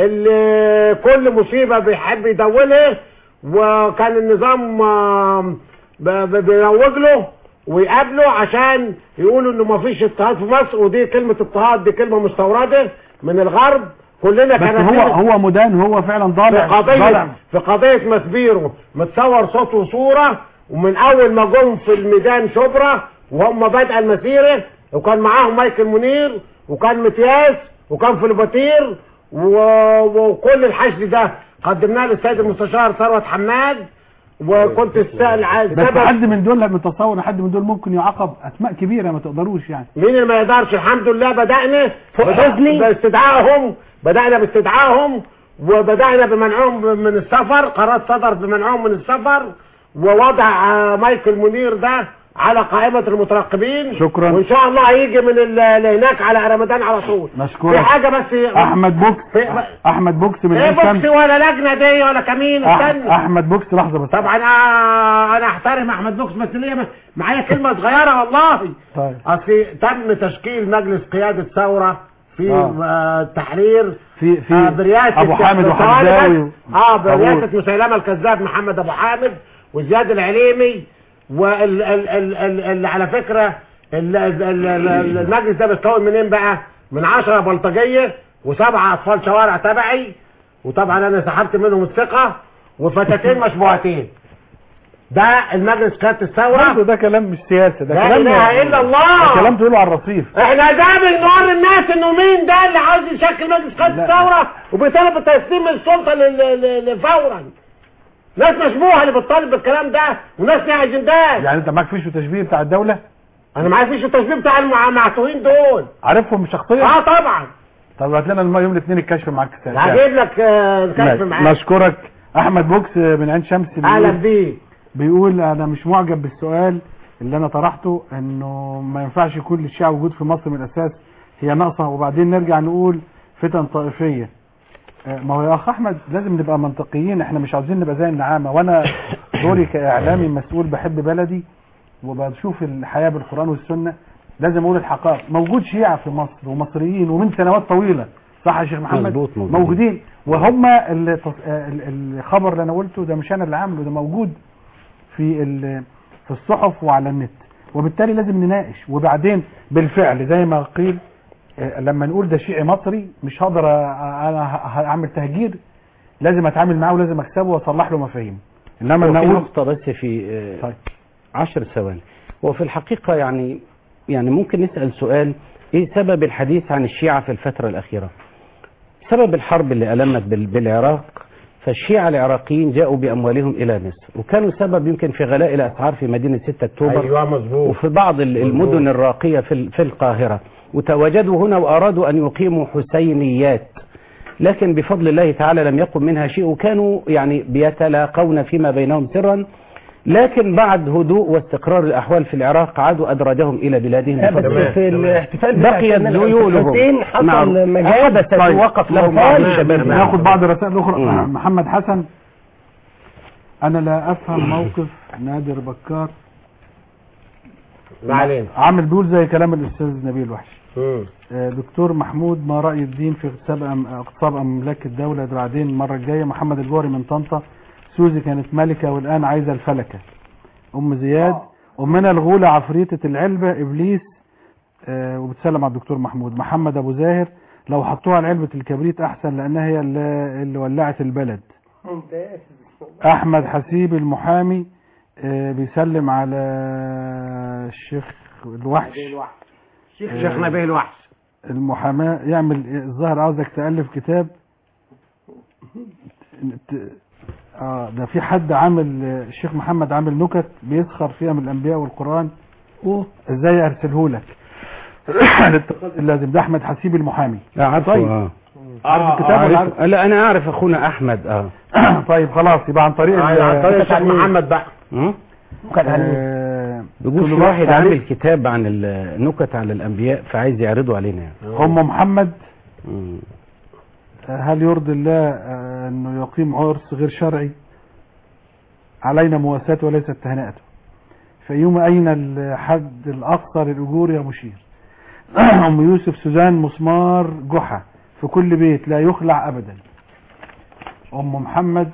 اللي كل مصيبة بيحب يدولها وكان النظام آه، ب- ب- بيروج له ويقابله عشان يقولوا انه مفيش اضطهاد في مصر ودي كلمة اضطهاد دي كلمة مستوردة من الغرب كلنا
بس
كان
هو هو مدان هو فعلا
في
ضالع
قضية
ضالع
في قضية مسبيرو متصور صوت وصورة ومن أول ما جم في الميدان شبرا وهم بدأ المسيرة وكان معاهم مايكل منير وكان متياس وكان فلوباتير و- وكل الحشد ده قدمناه للسيد المستشار ثروت حماد وكنت السائل ع-
بس
سبب
حد من دول لما متصور إن حد من دول ممكن يعاقب اسماء كبيره ما تقدروش يعني
مين اللي ما يقدرش الحمد لله بدأنا
حزني.
باستدعائهم بدأنا باستدعائهم وبدأنا بمنعهم من السفر قرار صدر بمنعهم من السفر ووضع آه، مايكل منير ده على قائمة المترقبين
شكراً.
وإن شاء الله هيجي من ال- اللي هناك على رمضان على طول في
مشكورك
حاجة بس
احمد بوكس
في-
احمد بوكس من
ايه
عين
بوكس
شمس
ولا لجنة دي ولا كمين
أح-
استنى
احمد بوكس لحظه بس
طبعا آه، انا احترم احمد بوكس بس ليا معايا كلمة صغيرة والله
طيب
اصل تم تشكيل مجلس قيادة ثورة في
آه.
آه. التحرير
في في
آه برئاسة
ابو حامد
ثواني
وحمداوي
بس. اه
طابور.
برئاسة مسيلمة الكذاب محمد ابو حامد وزياد العليمي واللي على فكرة ال- ال- ال- ال- المجلس ده بيتكون منين بقى من عشرة بلطجية وسبعة اطفال شوارع تبعي وطبعا انا سحبت منهم الثقة وفتاتين مشبوهتين ده المجلس قيادة الثورة
برضه ده كلام مش سياسه ده
لا
كلام
اله الا الله
ده كلام تقوله على الرصيف
احنا ده بنوري الناس انه مين ده اللي عاوز يشكل مجلس قيادة الثورة وبيطالب بتسليم السلطة لل- لل- لل- فورا ناس مشبوهة اللي بتطالب بالكلام ده وناس ليها اجندات
يعني انت معاك فيش تشبيه بتاع الدوله
انا معايا فيش التشبيه بتاع المعتوهين دول
عارفهم شخصيا
اه طبعا
طب هات لنا الم- يوم الاثنين الكشف معاك
هجيب لك آه، الكشف
ماشي.
معاك
نشكرك احمد بوكس من عين شمس بيقول-
اهلا بيك
بيقول انا مش معجب بالسؤال اللي انا طرحته انه ما ينفعش يكون للشيعة وجود في مصر من الاساس هي ناقصة وبعدين نرجع نقول فتن طائفية آه، ما هو يا اخ احمد لازم نبقى منطقيين احنا مش عاوزين نبقى زي النعامة وانا دوري كاعلامي مسؤول بحب بلدي وبشوف الحياة بالقرآن والسنة لازم اقول الحقائق موجود شيعة في مصر ومصريين ومن سنوات طويلة صح يا شيخ محمد
مظبوط، موجودين.
موجودين وهم اللي تص- آه، ال- الخبر اللي انا قلته ده مش انا اللي عامله ده موجود في ال- في الصحف وعلى النت وبالتالي لازم نناقش وبعدين بالفعل زي ما قيل آه، لما نقول ده شيعي مصري مش هقدر أ- انا ه- هعمل تهجير لازم اتعامل معاه ولازم اكسبه واصلح له مفاهيم انما
وفي
نقول
نقطة بس في آه، عشر ثواني وفي الحقيقة يعني يعني ممكن نسأل سؤال ايه سبب الحديث عن الشيعة في الفترة الأخيرة سبب الحرب اللي ألمت بال- بالعراق فالشيعة العراقيين جاءوا بأموالهم إلى مصر وكانوا سبب يمكن في غلاء الأسعار في مدينة 6 أكتوبر
ايوه مظبوط
وفي بعض ال- المدن الراقية في ال- في القاهرة وتواجدوا هنا وأرادوا أن يقيموا حسينيات لكن بفضل الله تعالى لم يقم منها شيء وكانوا يعني بيتلاقون فيما بينهم سرا لكن بعد هدوء واستقرار الأحوال في العراق عادوا أدراجهم إلى بلادهم
لا، بس
بفضل
في
الله.
الاحتفال بتاع
بقيت
سيدنا
ذيولهم
الحسين حصل
نعم.
مجال
حدثت
طيب.
ووقف لهم
ناخد-
بعض الشباب
ناخد بعض الرسائل الاخرى
مم.
محمد حسن انا لا افهم موقف نادر بكار
ما علينا
عامل بيقول زي كلام الاستاذ نبيل وحش
مم.
آه، دكتور محمود ما رأي الدين في اغتصاب أم- اغتصاب أملاك الدولة بعدين المرة الجاية محمد الجوهري من طنطا سوزي كانت ملكة والآن عايزة الفلكة أم زياد أمنا الغولة عفريتة العلبة إبليس آه، وبتسلم على الدكتور محمود محمد أبو زاهر لو حطوها على علبة الكبريت أحسن لأنها هي اللي, اللي ولعت البلد أحمد حسيب المحامي آه، بيسلم على الشيخ الوحش
شيخ شيخ نبيه الوحش
المحاماة يعمل إيه؟ الظاهر عاوزك تألف كتاب ت- اه ده في حد عامل آه، الشيخ محمد عامل نكت بيسخر فيها من الأنبياء والقرآن ازاي ارسله لك الاتخاذ اللازم ده احمد حسيب المحامي
لا عارفه
طيب.
آه.
عارف الكتاب ولا
عارف لا انا اعرف اخونا احمد اه
طيب خلاص يبقى عن طريق ال-
عن طريق الشيخ محمد بقى
م?
آه،
بيقول في
كل
واحد
عليه.
عامل كتاب عن النكت على الانبياء فعايز يعرضه علينا يعني
ام محمد
مم.
هل يرضي الله آه، انه يقيم عرس غير شرعي علينا مواساته وليست تهنئته فيوم اين الحد الاقصى للاجور يا مشير ام يوسف سوزان مسمار جحا في كل بيت لا يخلع ابدا ام محمد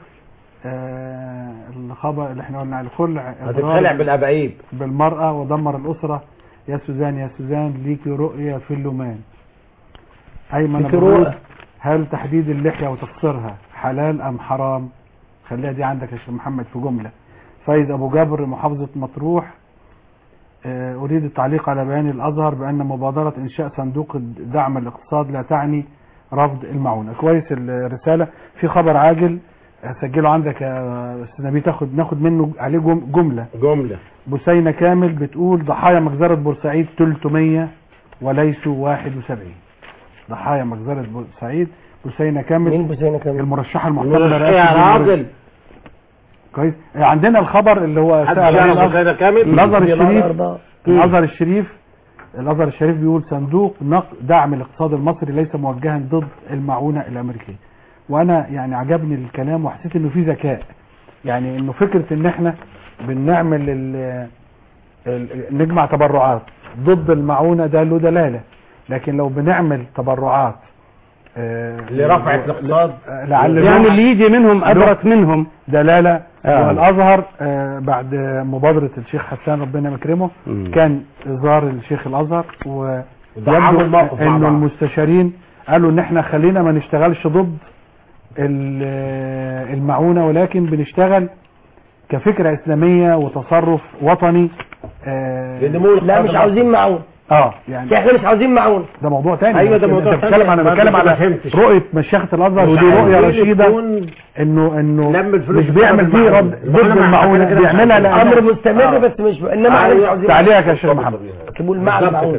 آه الخبر اللي احنا قلنا على الخلع
هتتخلع بالابعيب
بالمرأة ودمر الأسرة يا سوزان يا سوزان ليكي رؤية في اللومان أيمن
ليكي
أبو
رؤى.
هل تحديد اللحية وتقصيرها حلال أم حرام خليها دي عندك يا شيخ محمد في جملة فايز أبو جابر محافظة مطروح آه، أريد التعليق على بيان الأزهر بأن مبادرة إنشاء صندوق دعم الاقتصاد لا تعني رفض المعونة كويس الرسالة في خبر عاجل سجله عندك يا أستاذ نبي تاخد ناخد منه عليه جم- جملة
جملة
بسينة كامل بتقول ضحايا مجزرة بورسعيد 300 وليسوا 71 ضحايا مجزرة بورسعيد بسينة كامل
مين بسينة كامل
المرشحة المحتملة
المرشح
رئاسة
يا
الجمهورية.
راجل
كويس عندنا الخبر اللي هو
حد
سأل عليه
يعرف
الأزهر
بسينة كامل
الأزهر
في
الشريف
الأربعة.
الأزهر الشريف الأزهر الشريف بيقول صندوق نق- دعم الاقتصاد المصري ليس موجها ضد المعونة الأمريكية وأنا يعني عجبني الكلام وحسيت إنه في ذكاء يعني إنه فكرة إن إحنا بنعمل ال- ال- نجمع تبرعات ضد المعونة ده له دلالة لكن لو بنعمل تبرعات آه،
لرفع الاقتصاد
آه، لعل
يعني اللي يجي منهم ابرك منهم
دلالة
آه.
والأزهر آه، بعد مبادرة الشيخ حسان ربنا يكرمه
مم.
كان إزار الشيخ الأزهر
دعموا
ويبدو
الموقف مع
إنه
بعض.
المستشارين قالوا إن إحنا خلينا ما نشتغلش ضد ال- آه، المعونة ولكن بنشتغل كفكرة إسلامية وتصرف وطني آه،
لنمو
لا
الاقتصاد
مش عاوزين معون
اه يعني
احنا مش عاوزين معون
ده موضوع تاني
أيوة، ده
لكن
موضوع
انت بتتكلم
تاني.
انا
ما
بتكلم
أنت ما
على
فهمتش.
رؤيه مشيخه الازهر ودي
عايزين
رؤيه رشيده
تكون
انه انه
لم الفلوس
مش بيعمل فيه
المعونة.
رد ضد
المعونة مع-
المعونه
كده كده
بيعملها
مش
لا
امر مستمر بس مش انما احنا مش عاوزين
تعليقك يا شيخ محمد
تقول مع
بالظبط
المعون
كده.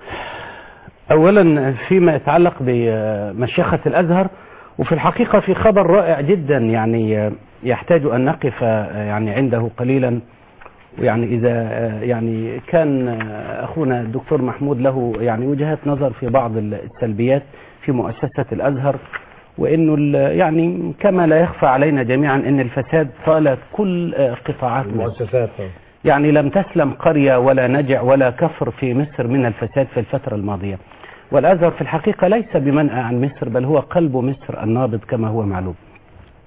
اولا فيما يتعلق بمشيخة الازهر وفي الحقيقة في خبر رائع جدا يعني يحتاج ان نقف يعني عنده قليلا ويعني اذا يعني كان اخونا الدكتور محمود له يعني وجهات نظر في بعض السلبيات في مؤسسة الازهر وانه ال- يعني كما لا يخفى علينا جميعا ان الفساد طال كل قطاعات مصر
المؤسسات
يعني لم تسلم قرية ولا نجع ولا كفر في مصر من الفساد في الفترة الماضية والأزهر في الحقيقة ليس بمنأى عن مصر بل هو قلب مصر النابض كما هو معلوم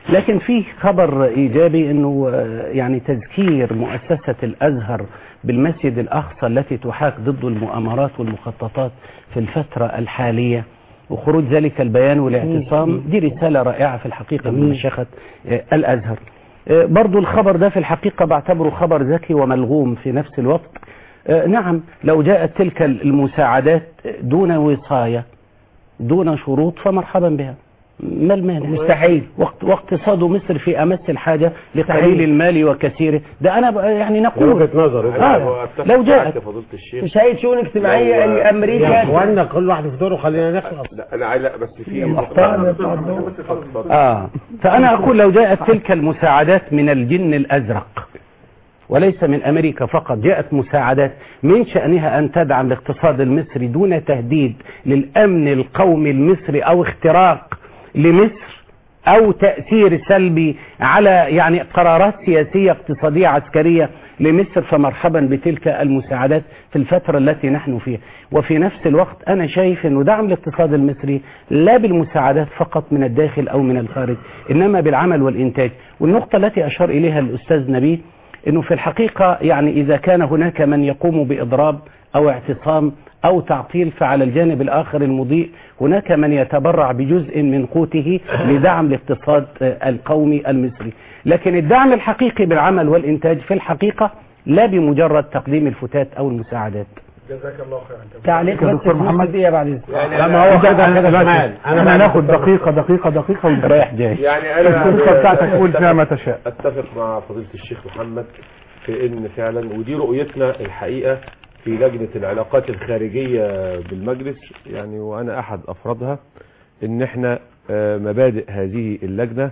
لكن في خبر ايجابي انه آه، يعني تذكير مؤسسه الازهر بالمسجد الاقصى التي تحاك ضد المؤامرات والمخططات في الفتره الحاليه وخروج ذلك البيان والاعتصام دي رساله رائعه في الحقيقه من مشيخه آه، الازهر آه، برضو الخبر ده في الحقيقه بعتبره خبر ذكي وملغوم في نفس الوقت آه، نعم لو جاءت تلك المساعدات دون وصايه دون شروط فمرحبا بها ما المانع
مستحيل.
وقت واقتصاد مصر في امس الحاجه لقليل
مستحيل.
المال وكثيره ده انا بقى يعني نقول
وجهة نظر.
آه. لو جاءت
فضيلة الشيخ
مش هي شؤون اجتماعيه
لو-
ان امريكا
يا اخوانا كل واحد في دوره خلينا نخلص
لا لا لا بس في
محترم يا
اتفضل.
اه فانا اقول لو جاءت تلك المساعدات من الجن الازرق وليس من امريكا فقط جاءت مساعدات من شانها ان تدعم الاقتصاد المصري دون تهديد للامن القومي المصري او اختراق لمصر او تاثير سلبي على يعني قرارات سياسيه اقتصاديه عسكريه لمصر فمرحبا بتلك المساعدات في الفتره التي نحن فيها وفي نفس الوقت انا شايف انه دعم الاقتصاد المصري لا بالمساعدات فقط من الداخل او من الخارج انما بالعمل والانتاج والنقطه التي اشار اليها الاستاذ نبيل انه في الحقيقه يعني اذا كان هناك من يقوم باضراب او اعتصام او تعطيل فعلى الجانب الاخر المضيء هناك من يتبرع بجزء من قوته لدعم الاقتصاد آه، القومي المصري لكن الدعم الحقيقي بالعمل والانتاج في الحقيقه لا بمجرد تقديم الفتات او المساعدات
جزاك الله خيرا
تعليق بس
دكتور
في
محمد.
دقيقه بعد اذنك
لما هو كده كده شمال
أنا
انا
بعد-
ناخد دقيقة دقيقة دقيقة وانت رايح جاي
يعني انا
الدقيقة بتاعتك قول فيها ما تشاء
اتفق مع فضيلة الشيخ محمد في ان فعلا ودي رؤيتنا الحقيقة في لجنة العلاقات الخارجية بالمجلس يعني وانا احد افرادها ان احنا آه، مبادئ هذه اللجنة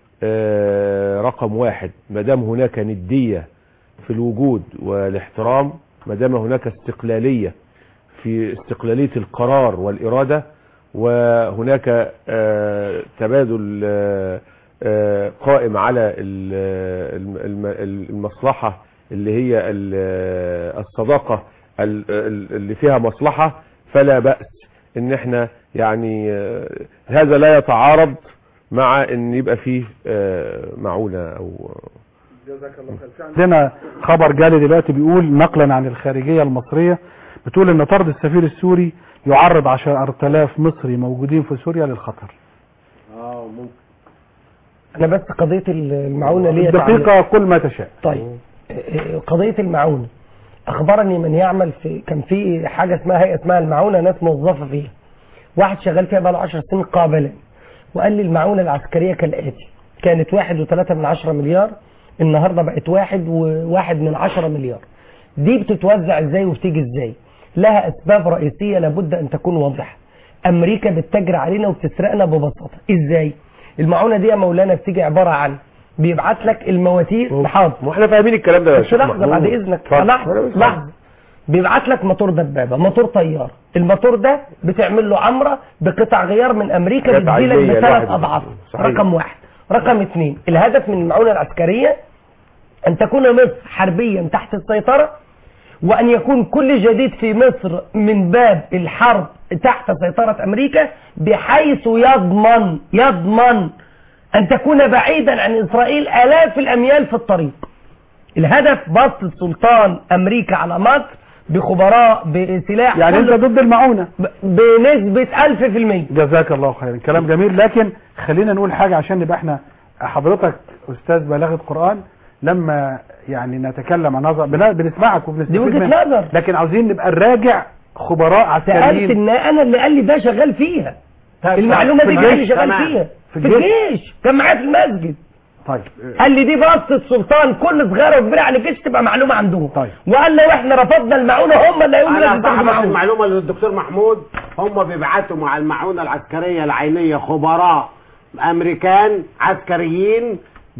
آه، رقم واحد ما دام هناك ندية في الوجود والاحترام ما دام هناك استقلالية في استقلالية القرار والإرادة وهناك آه، تبادل آه، آه، قائم على ال- الم- الم- المصلحة اللي هي ال- الصداقة ال- ال- اللي فيها مصلحة فلا بأس ان احنا يعني آه، هذا لا يتعارض مع ان يبقى فيه آه، معونة او
عندنا خبر جالي دلوقتي بيقول نقلا عن الخارجية المصرية بتقول ان طرد السفير السوري يعرض 10000 مصري موجودين في سوريا للخطر
اه ممكن
انا بس قضيه المعونه ليه
دقيقة كل ما تشاء
طيب آه، قضيه المعونه اخبرني من يعمل في كان في حاجه اسمها هيئه اسمها المعونه ناس موظفه فيها واحد شغال فيها بقاله 10 سنين قابلا وقال لي المعونه العسكريه كالاتي كانت واحد وثلاثة من عشرة مليار النهارده بقت واحد وواحد من عشرة مليار دي بتتوزع ازاي وبتيجي ازاي لها اسباب رئيسيه لابد ان تكون واضحه امريكا بتجري علينا وبتسرقنا ببساطه ازاي المعونه دي يا مولانا بتيجي عباره عن بيبعت لك المواتير حاضر
واحنا فاهمين الكلام ده يا
بس
شيخ
لحظه
محمود.
بعد اذنك
اتفضل.
لحظه لحظه بيبعت لك موتور دبابه موتور طياره الموتور ده بتعمل له عمره بقطع غيار من امريكا
حاجات
بتجيلك
عادية
بثلاث
الواحد-
اضعاف
صحيح.
رقم واحد رقم اثنين الهدف من المعونه العسكريه ان تكون مصر حربيا تحت السيطره وان يكون كل جديد في مصر من باب الحرب تحت سيطره امريكا بحيث يضمن يضمن ان تكون بعيدا عن اسرائيل الاف الاميال في الطريق الهدف بسط سلطان امريكا على مصر بخبراء بسلاح
يعني انت
كل-
ضد المعونة
بنسبة 1000%
جزاك الله خيرا كلام جميل لكن خلينا نقول حاجة عشان نبقى احنا حضرتك استاذ بلاغة قرآن لما يعني نتكلم عن نظر بن- بنسمعك وبنستفيد
دي وجهة
منك.
نظر.
لكن عاوزين نبقى نراجع خبراء
سألت
عسكريين
ان انا اللي قال لي ده شغال فيها
طيب،
المعلومة
في
دي كان
الجيش
شغال
كمان.
فيها
في
في
الجيش.
الجيش كان معايا في المسجد
طيب
قال لي دي بسط السلطان كل صغيره وكبيره على الجيش تبقى معلومه عندهم
طيب
وقال لو احنا رفضنا المعونه هم اللي هيقولوا
انا
لازم تاخدوا
صاحب
معونه
المعلومه للدكتور محمود هم بيبعتوا مع المعونه العسكريه العينيه خبراء امريكان عسكريين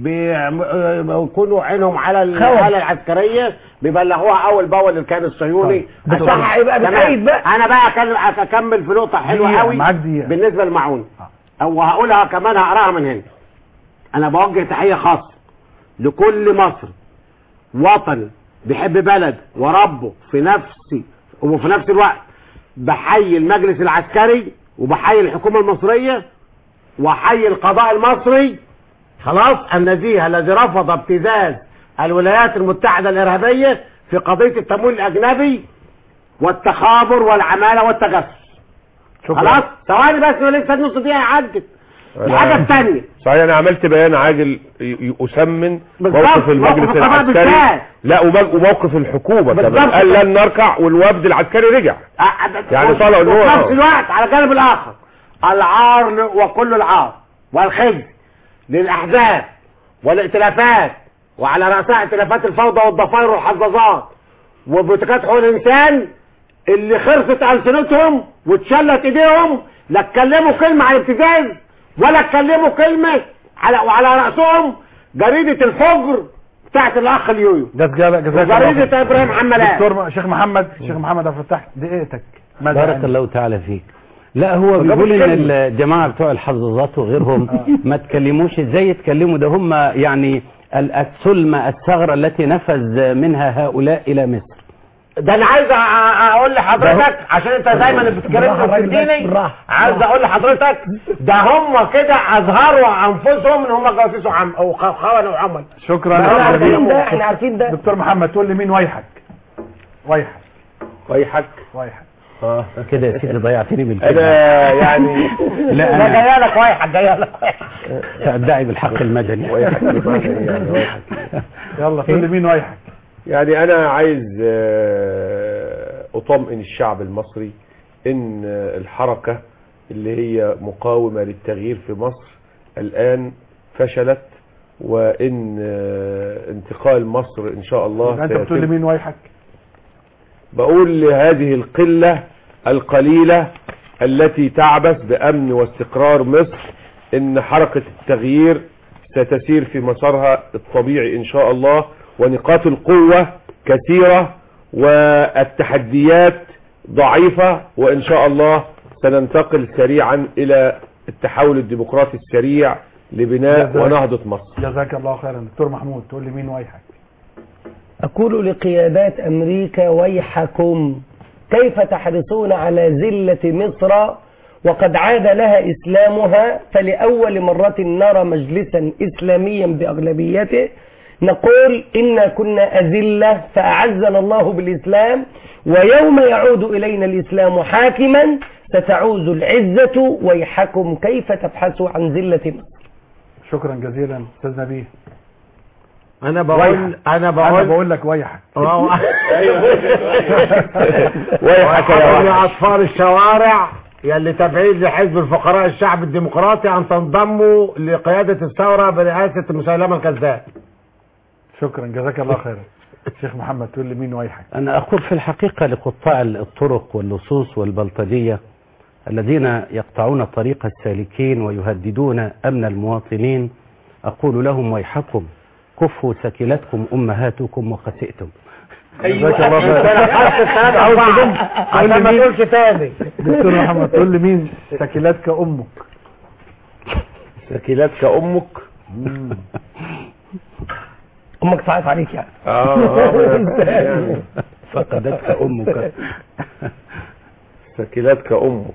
بيكونوا عينهم على الاله العسكريه بيبلغوها اول باول للكيان الصهيوني
طيب.
عشان-
صح، يبقى
تمام.
بتأيد بقى.
انا بقى أكل- اكمل في نقطه حلوه
دقيقة،
قوي
معاك دقيقة.
بالنسبه للمعونه او هقولها كمان هقراها من هنا انا بوجه تحيه خاصه لكل مصر وطني بيحب بلد وربه في نفسي وفي نفس الوقت بحيي المجلس العسكري وبحيي الحكومة المصرية وحيي القضاء المصري خلاص النزيه الذي رفض ابتزاز الولايات المتحدة الإرهابية في قضية التمويل الأجنبي والتخابر والعمالة والتجسس خلاص ثواني بس ما لسه النص دقيقة عدت الحاجة الثانية
صحيح انا عملت بيان عاجل ي- ي- اسمن
بالظبط،
موقف المجلس
موقف القضاء
العسكري
بالذات.
لا ومج- وموقف الحكومه كمان
بالظبط.
قال لن نركع والوفد العسكري رجع يعني طلعوا ان هو
وفي نفس الوقت على الجانب الآخر العار ل- وكل العار والخزي للأحزاب والائتلافات وعلى رأسها ائتلافات الفوضى والضفائر والحظاظات وبوتيكات حقوق الإنسان اللي خرفت ألسنتهم واتشلت إيديهم لا اتكلموا كلمة عن ابتزاز ولا اتكلموا كلمة على وعلى رأسهم جريدة الفجر بتاعت الأخ اليويو
جزاك جزاك الله خير.
وجريدة إبراهيم حملان
دكتور شيخ محمد شيخ محمد عبد الفتاح دقيقتك ماذا
بارك
يعني؟
الله تعالى فيك لا هو
طب
بيقول
جابوا
ان
الكلمة.
الجماعه بتوع الحظاظات وغيرهم ما تكلموش ازاي يتكلموا ده هم يعني ال- السلمة الثغرة التي نفذ منها هؤلاء الى مصر
ده انا عايز أ- أ- اقول لحضرتك عشان انت دايما
بالراحة
بتتكلم
الراجل ده،
وتديني
بالراحة.
عايز اقول لحضرتك ده هم كده اظهروا انفسهم ان هم جواسيس وعم او خ- خونة وعمل
شكرا
احنا
يا
عارفين
جميل.
ده، احنا عارفين ده.
دكتور محمد تقول لي مين ويحك ويحك
ويحك
ويحك
اه
كده يا سيدي ضيعتني بالكلمة
انا يعني
لا
ده
انا
جايه لك وايحك جايه لك
ادعي بالحق المدني
ويحك بمعنى إيه يعني ويحك
يلا تقول لي مين ويحك
يعني انا عايز آه، اطمئن الشعب المصري ان آه، الحركة اللي هي مقاومة للتغيير في مصر الان فشلت وان آه، انتقال مصر ان شاء الله
يبقى انت بتقول لي
سيتم.
مين ويحك
بقول لهذه القلة القليلة التي تعبث بأمن واستقرار مصر إن حركة التغيير ستسير في مسارها الطبيعي إن شاء الله ونقاط القوة كثيرة والتحديات ضعيفة وإن شاء الله سننتقل سريعا إلى التحول الديمقراطي السريع لبناء
جزاك-
ونهضة مصر
جزاك الله خيرا دكتور محمود تقول لي مين ويحك
أقول لقيادات أمريكا ويحكم كيف تحرصون على زلة مصر وقد عاد لها إسلامها فلأول مرة نرى مجلسا إسلاميا بأغلبيته نقول إنا كنا أذلة فأعزنا الله بالإسلام ويوم يعود إلينا الإسلام حاكما ستعود العزة ويحكم كيف تبحثوا عن زلة مصر
شكرا جزيلا استاذ نبيه
انا بقول
ويحك.
انا
انا
بقول
بقول لك ويحك
ويحك يا
وحضرني
وحش.
اطفال الشوارع يلي تابعين لحزب الفقراء الشعب الديمقراطي ان تنضموا لقيادة الثورة برئاسة مسيلمة الكذاب
شكرا جزاك الله خيرا شيخ محمد تقول لي مين ويحك
أنا أقول في الحقيقة لقطاع الطرق واللصوص والبلطجية الذين يقطعون طريق السالكين ويهددون أمن المواطنين أقول لهم ويحكم كفوا سكلتكم أمهاتكم وخسئتم
جزاك الله خيرا
عاوز تضم عشان ما
مين؟
تقولش تاني
دكتور محمد تقول لي مين سكلاتك امك
سكيلتك أمك
أمك صعب عليك يعني
آه آه، يعني
فقدتك أمك
سكيلتك أمك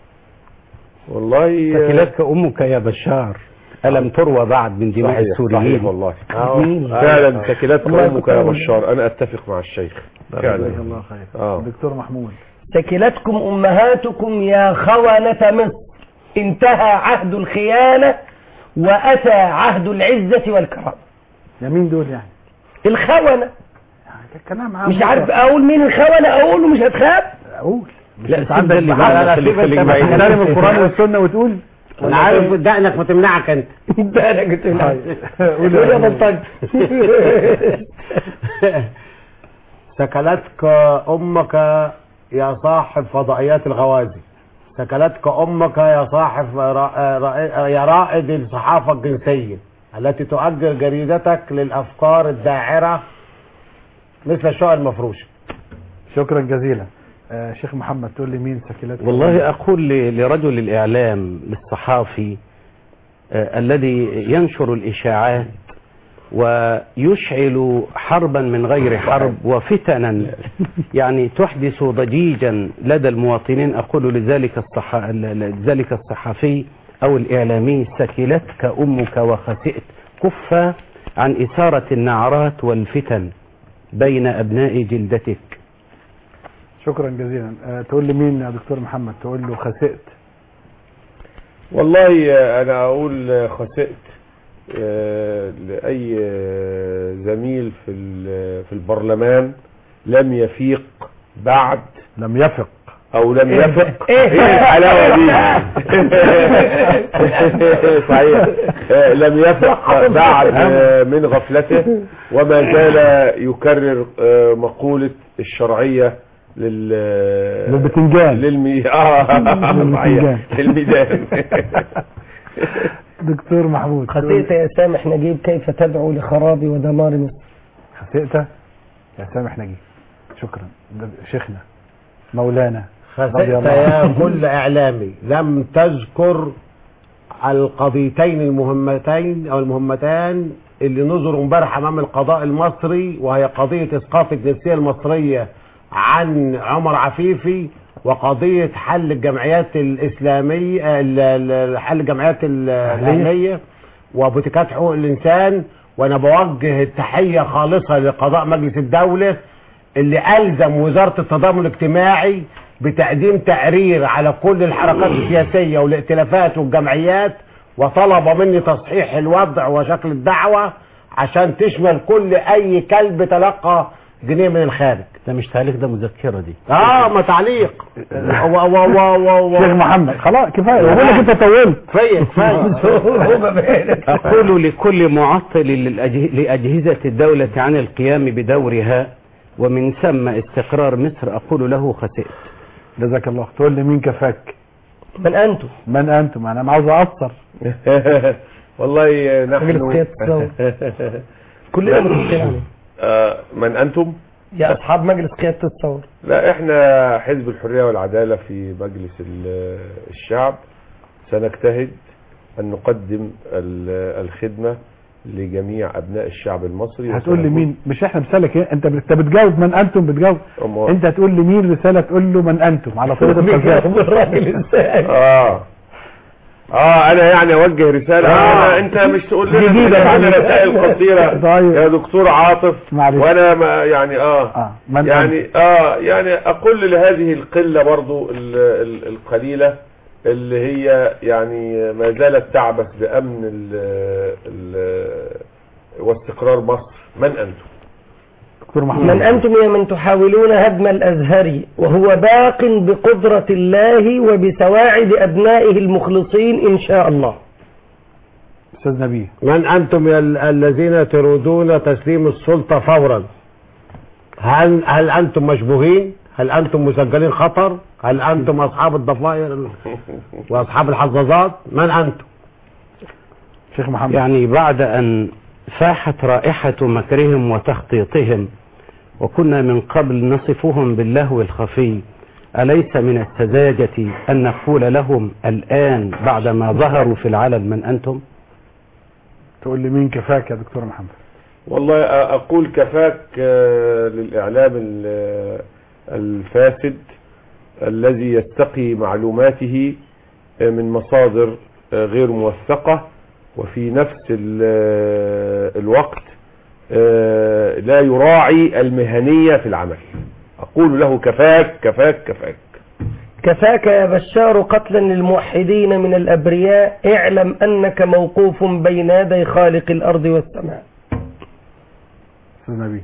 والله
سكلتك أمك يا بشار ألم تروى بعد من دماء
صحيح
السوريين
صحيح والله
مين؟
فعلا سكيلتك
الله
أمك يا
يكرمك.
بشار أنا أتفق مع الشيخ
جزاك
فعلا
الله خير
آه.
دكتور محمود
سكلتكم أمهاتكم يا خونة مصر انتهى عهد الخيانة وأتى عهد العزة والكرامة
يا مين دول يعني
الخونة
كلام عام
مش عارف أقول مين الخونة أقول ومش هتخاف
اقول
لا
انت عندك
اللي
بحاجة
بعد
خليك
خليك
انت
بعيد.
محترم القرآن والسنة وتقول
انا عارف دقنك ما تمنعك انت
ده أنا قلت لها
قول
قول يا
يا
بلطج
سكلتك امك يا صاحب فضائيات الغوازي سكلتك امك يا صاحب را- را- يا رائد الصحافة الجنسية التي تؤجر جريدتك للافكار الداعرة مثل الشقق المفروشة
شكرا جزيلا آه شيخ محمد تقول لي مين سكلاتك
والله أقول ل- لرجل الإعلام الصحافي آه، الذي ينشر الإشاعات ويشعل حربا من غير حرب وفتنا يعني تحدث ضجيجا لدى المواطنين أقول لذلك الصح... لذلك الصحفي أو الإعلامي سكلتك أمك وخسئت كف عن إثارة النعرات والفتن بين أبناء جلدتك
شكرا جزيلا آه، تقول لي مين يا دكتور محمد تقول له خسئت
والله آه، انا اقول آه، خسئت آه، لاي آه، زميل في ال- في البرلمان لم يفيق بعد
لم يفق
او لم
إيه
يفق
إيه؟
ايه الحلاوه دي صحيح آه، لم يفق بعد آه، من غفلته وما زال يكرر آه، مقولة الشرعية لل
للبتنجان.
للمي اه
للبتنجان.
صحيح للميدان
دكتور محمود
خطيئة يا سامح نجيب كيف تدعو لخراب ودمار مصر
خسئت يا سامح نجيب شكرا ده شيخنا مولانا رضي
خسئت
الله
يا
عنه.
كل اعلامي لم تذكر القضيتين المهمتين او المهمتان اللي نظروا امبارح امام القضاء المصري وهي قضيه اسقاط الجنسيه المصريه عن عمر عفيفي وقضيه حل الجمعيات الاسلاميه ال- ال- حل الجمعيات ال- الاهليه وبوتيكات حقوق الانسان وانا بوجه التحيه خالصه لقضاء مجلس الدوله اللي ألزم وزارة التضامن الاجتماعي بتقديم تقرير على كل الحركات السياسية والائتلافات والجمعيات وطلب مني تصحيح الوضع وشكل الدعوة عشان تشمل كل أي كلب تلقى جنيه من الخارج
ده مش تعليق ده مذكرة دي
اه ما تعليق و و و و و
شيخ محمد خلاص كفايه بقول لك انت طولت
كفايه كفايه
أقول لكل معطل للأجه- لأجهزة الدولة عن القيام بدورها ومن ثم استقرار مصر أقول له خسئت
جزاك الله تقول لي مين كفاك
من أنتم
من انتم انا عاوز اقصر
والله نحن
مجلس قيادة كلنا متفقين عليه
آه، من انتم
يا أصحاب مجلس قيادة الثورة
لا احنا حزب الحرية والعدالة في مجلس ال- الشعب سنجتهد ان نقدم ال- الخدمة لجميع ابناء الشعب المصري
هتقول لي
وسنكون-
مين مش احنا بسالك ايه انت انت بتجاوب من انتم بتجاوب
أمال.
انت هتقول لي مين رساله تقول له من انتم على طول
اه اه انا يعني اوجه رسالة
آه.
أنا انت مش تقول لنا
جديدة
تقول
بعد-
لنا رسائل قصيرة
طيب.
يا دكتور عاطف
معلش.
وانا ما يعني اه,
آه. من
يعني اه يعني اقول لهذه القلة برضو ال- ال- القليلة اللي هي يعني ما زالت تعبث بامن ال ال واستقرار مصر من انتم
دكتور
من أنتم يا من تحاولون هدم الأزهر وهو باق بقدرة الله وبسواعد أبنائه المخلصين إن شاء الله
استاذ نبيه
من أنتم يا ال- الذين تريدون تسليم السلطة فورا هل هل أنتم مشبوهين هل أنتم مسجلين خطر هل أنتم أصحاب الضفائر وأصحاب الحظاظات من أنتم
شيخ محمد
يعني بعد أن فاحت رائحة مكرهم وتخطيطهم وكنا من قبل نصفهم باللهو الخفي أليس من السذاجة أن نقول لهم الآن بعدما ظهروا في العلن من أنتم
تقول لي مين كفاك يا دكتور محمد
والله أ- اقول كفاك آه، للاعلام ال- الفاسد الذي يستقي معلوماته آه، من مصادر آه، غير موثقة وفي نفس ال- الوقت آه، لا يراعي المهنية في العمل اقول له كفاك كفاك كفاك
كفاك يا بشار قتلا للموحدين من الأبرياء اعلم أنك موقوف بين يدي خالق الأرض والسماء
استاذ نبيه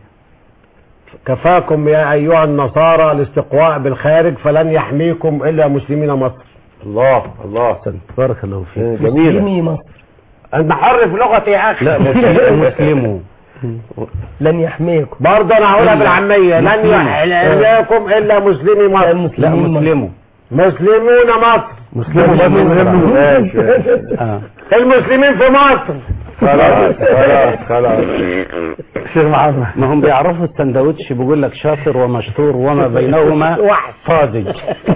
كفاكم يا أيها النصارى الاستقواء بالخارج فلن يحميكم إلا مسلمين مصر
الله الله
بارك الله فيك
جميلة
مسلمي مصر
أنت حر في لغتي يا أخي
لا مسلم- مسلموا
لن يحميكم
برضه أنا هقولها
إلا-
بالعامية لن
مسلموا.
يحميكم إلا مسلمي مصر
لا مسلموا
مسلمون مصر
مسلموا
ماشي
آه.
المسلمين في مصر
خلاص خلاص خلاص
شيخ محمد
ما هم بيعرفوا السندوتش بيقول لك شاطر ومشطور وما بينهما طازج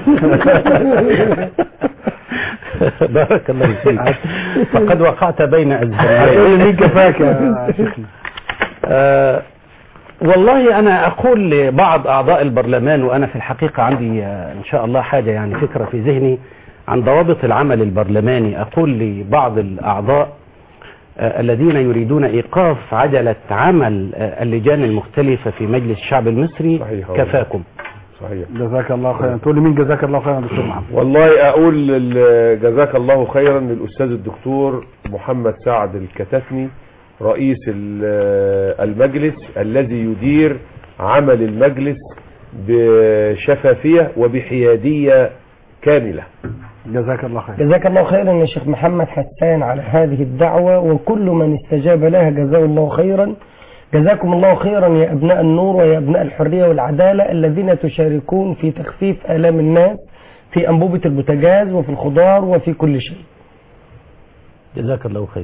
بارك الله فيك فقد وقعت بين
هتقول لي
أزهرين
مين كفاك يا شيخنا
آه والله أنا أقول لبعض أعضاء البرلمان وأنا في الحقيقة عندي آه إن شاء الله حاجة يعني فكرة في ذهني عن ضوابط العمل البرلماني أقول لبعض الأعضاء آه، الذين يريدون إيقاف عجلة عمل آه، اللجان المختلفة في مجلس الشعب المصري
صحيح.
كفاكم
صحيح
جزاك الله خيرا تقول لي مين جزاك الله خيرا يا دكتور محمد
والله اقول لل- جزاك الله خيرا للاستاذ الدكتور محمد سعد الكتفني رئيس ال- المجلس الذي يدير عمل المجلس بشفافية وبحيادية كاملة
جزاك الله خير
جزاك الله خيرا يا شيخ محمد حسان على هذه الدعوة وكل من استجاب لها جزاه الله خيرا جزاكم الله خيرا يا أبناء النور ويا أبناء الحرية والعدالة الذين تشاركون في تخفيف آلام الناس في أنبوبة البوتاجاز وفي الخضار وفي كل شيء
جزاك الله خير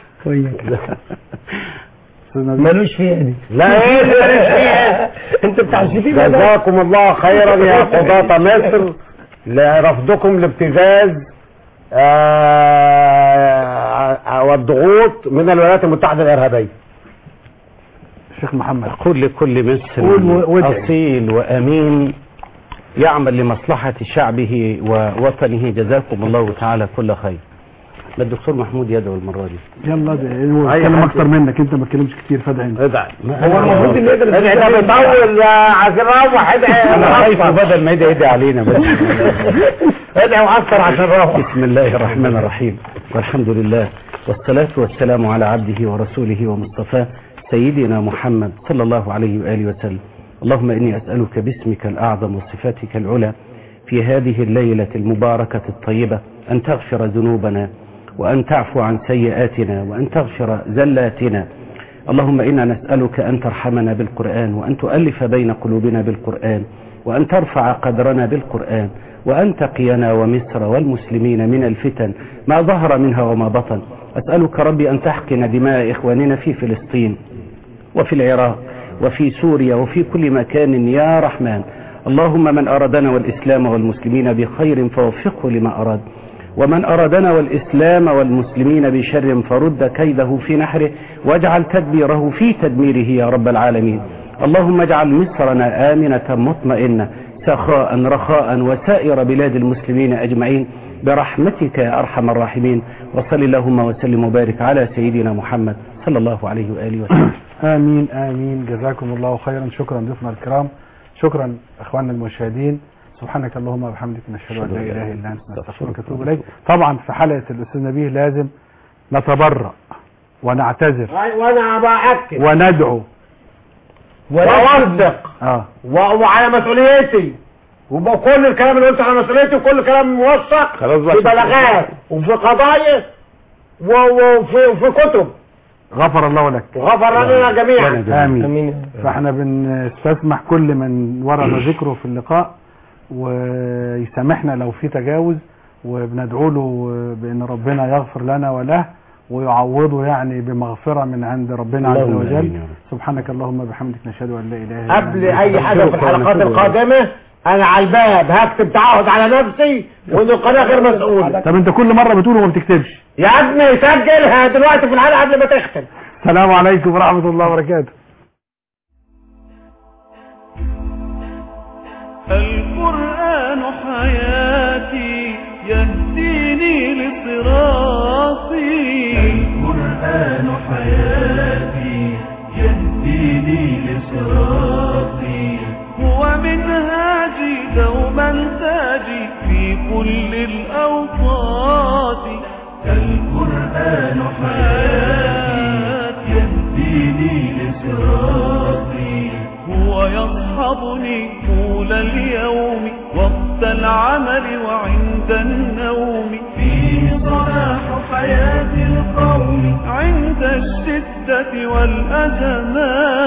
ملوش فيها دي
لا ايه اللي ماليش فيها
انت بتاع الشتيمة ده.
جزاكم الله خيرا يا قضاة مصر لرفضكم لابتزاز آه، والضغوط من الولايات المتحدة الإرهابية
شيخ محمد
أقول لكل مصر
قول و- وادعي.
أصيل وأمين يعمل لمصلحة شعبه ووطنه جزاكم الله تعالى كل خير ما الدكتور محمود يدعو المرة دي
يلا ده هو
أي
اتكلم
حد.
اكتر منك انت ما اتكلمش كتير فادعي انت
ادعي
هو المفروض اللي يقدر
ادعي ده بيطول يا عايزين نروح ادعي
أنا خايفه
وأثر.
بدل ما يدعي يدعي علينا بس
ادعي وأثر عشان نروح
بسم الله الرحمن الرحيم والحمد لله والصلاة والسلام على عبده ورسوله ومصطفاه سيدنا محمد صلى الله عليه وآله وسلم اللهم إني أسألك باسمك الأعظم وصفاتك العلى في هذه الليلة المباركة الطيبة أن تغفر ذنوبنا وأن تعفو عن سيئاتنا وأن تغفر زلاتنا اللهم إنا نسألك أن ترحمنا بالقرآن وأن تؤلف بين قلوبنا بالقرآن وأن ترفع قدرنا بالقرآن وأن تقينا ومصر والمسلمين من الفتن ما ظهر منها وما بطن أسألك ربي أن تحقن دماء إخواننا في فلسطين وفي العراق وفي سوريا وفي كل مكان يا رحمن اللهم من أرادنا والإسلام والمسلمين بخير فوفقه لما أراد ومن أرادنا والإسلام والمسلمين بشر فرد كيده في نحره واجعل تدبيره في تدميره يا رب العالمين اللهم اجعل مصرنا آمنة مطمئنة سخاء رخاء وسائر بلاد المسلمين أجمعين برحمتك يا أرحم الراحمين وصل اللهم وسلم وبارك على سيدنا محمد صلى الله عليه وآله وسلم
امين امين جزاكم الله خيرا شكرا ضيوفنا الكرام شكرا اخواننا المشاهدين سبحانك اللهم وبحمدك نشهد ان لا اله الا انت نستغفرك ونتوب اليك طبعا في حلقه الاستاذ نبيه لازم نتبرأ ونعتذر
وانا باكد
وندعو
واوثق
اه
و- وعلى مسؤوليتي وكل الكلام اللي قلته على مسؤوليتي وكل كلام موثق
خلاص بقى
في بلاغات وفي قضايا و- وفي وفي كتب
غفر الله لك
وغفر لنا جميعا
امين فاحنا بنستسمح كل من ورد ذكره في اللقاء ويسامحنا لو في تجاوز وبندعو له بان ربنا يغفر لنا وله ويعوضه يعني بمغفرة من عند ربنا عز
اللهم
وجل
آمين يا رب.
سبحانك اللهم بحمدك نشهد ان لا اله الا
قبل
أنت
اي حاجه في
نستغفرك
الحلقات
ونتوب إليك.
القادمه انا على الباب هكتب تعهد على نفسي وان القناه غير مسؤوله
طب انت كل مرة بتقول وما بتكتبش
يا ابني سجلها دلوقتي في الحلقه قبل ما تختم
السلام عليكم ورحمة الله وبركاته
القرآن حياتي يهديني لصراطي القرآن حياتي يهديني لصراطي هو منهاجي دوما تاجي في كل الأوقات القرآن حياتي يهديني لصراطي هو يصحبني طول اليوم وقت العمل وعند النوم فيه صلاح حياة القوم عند الشدة والأزمات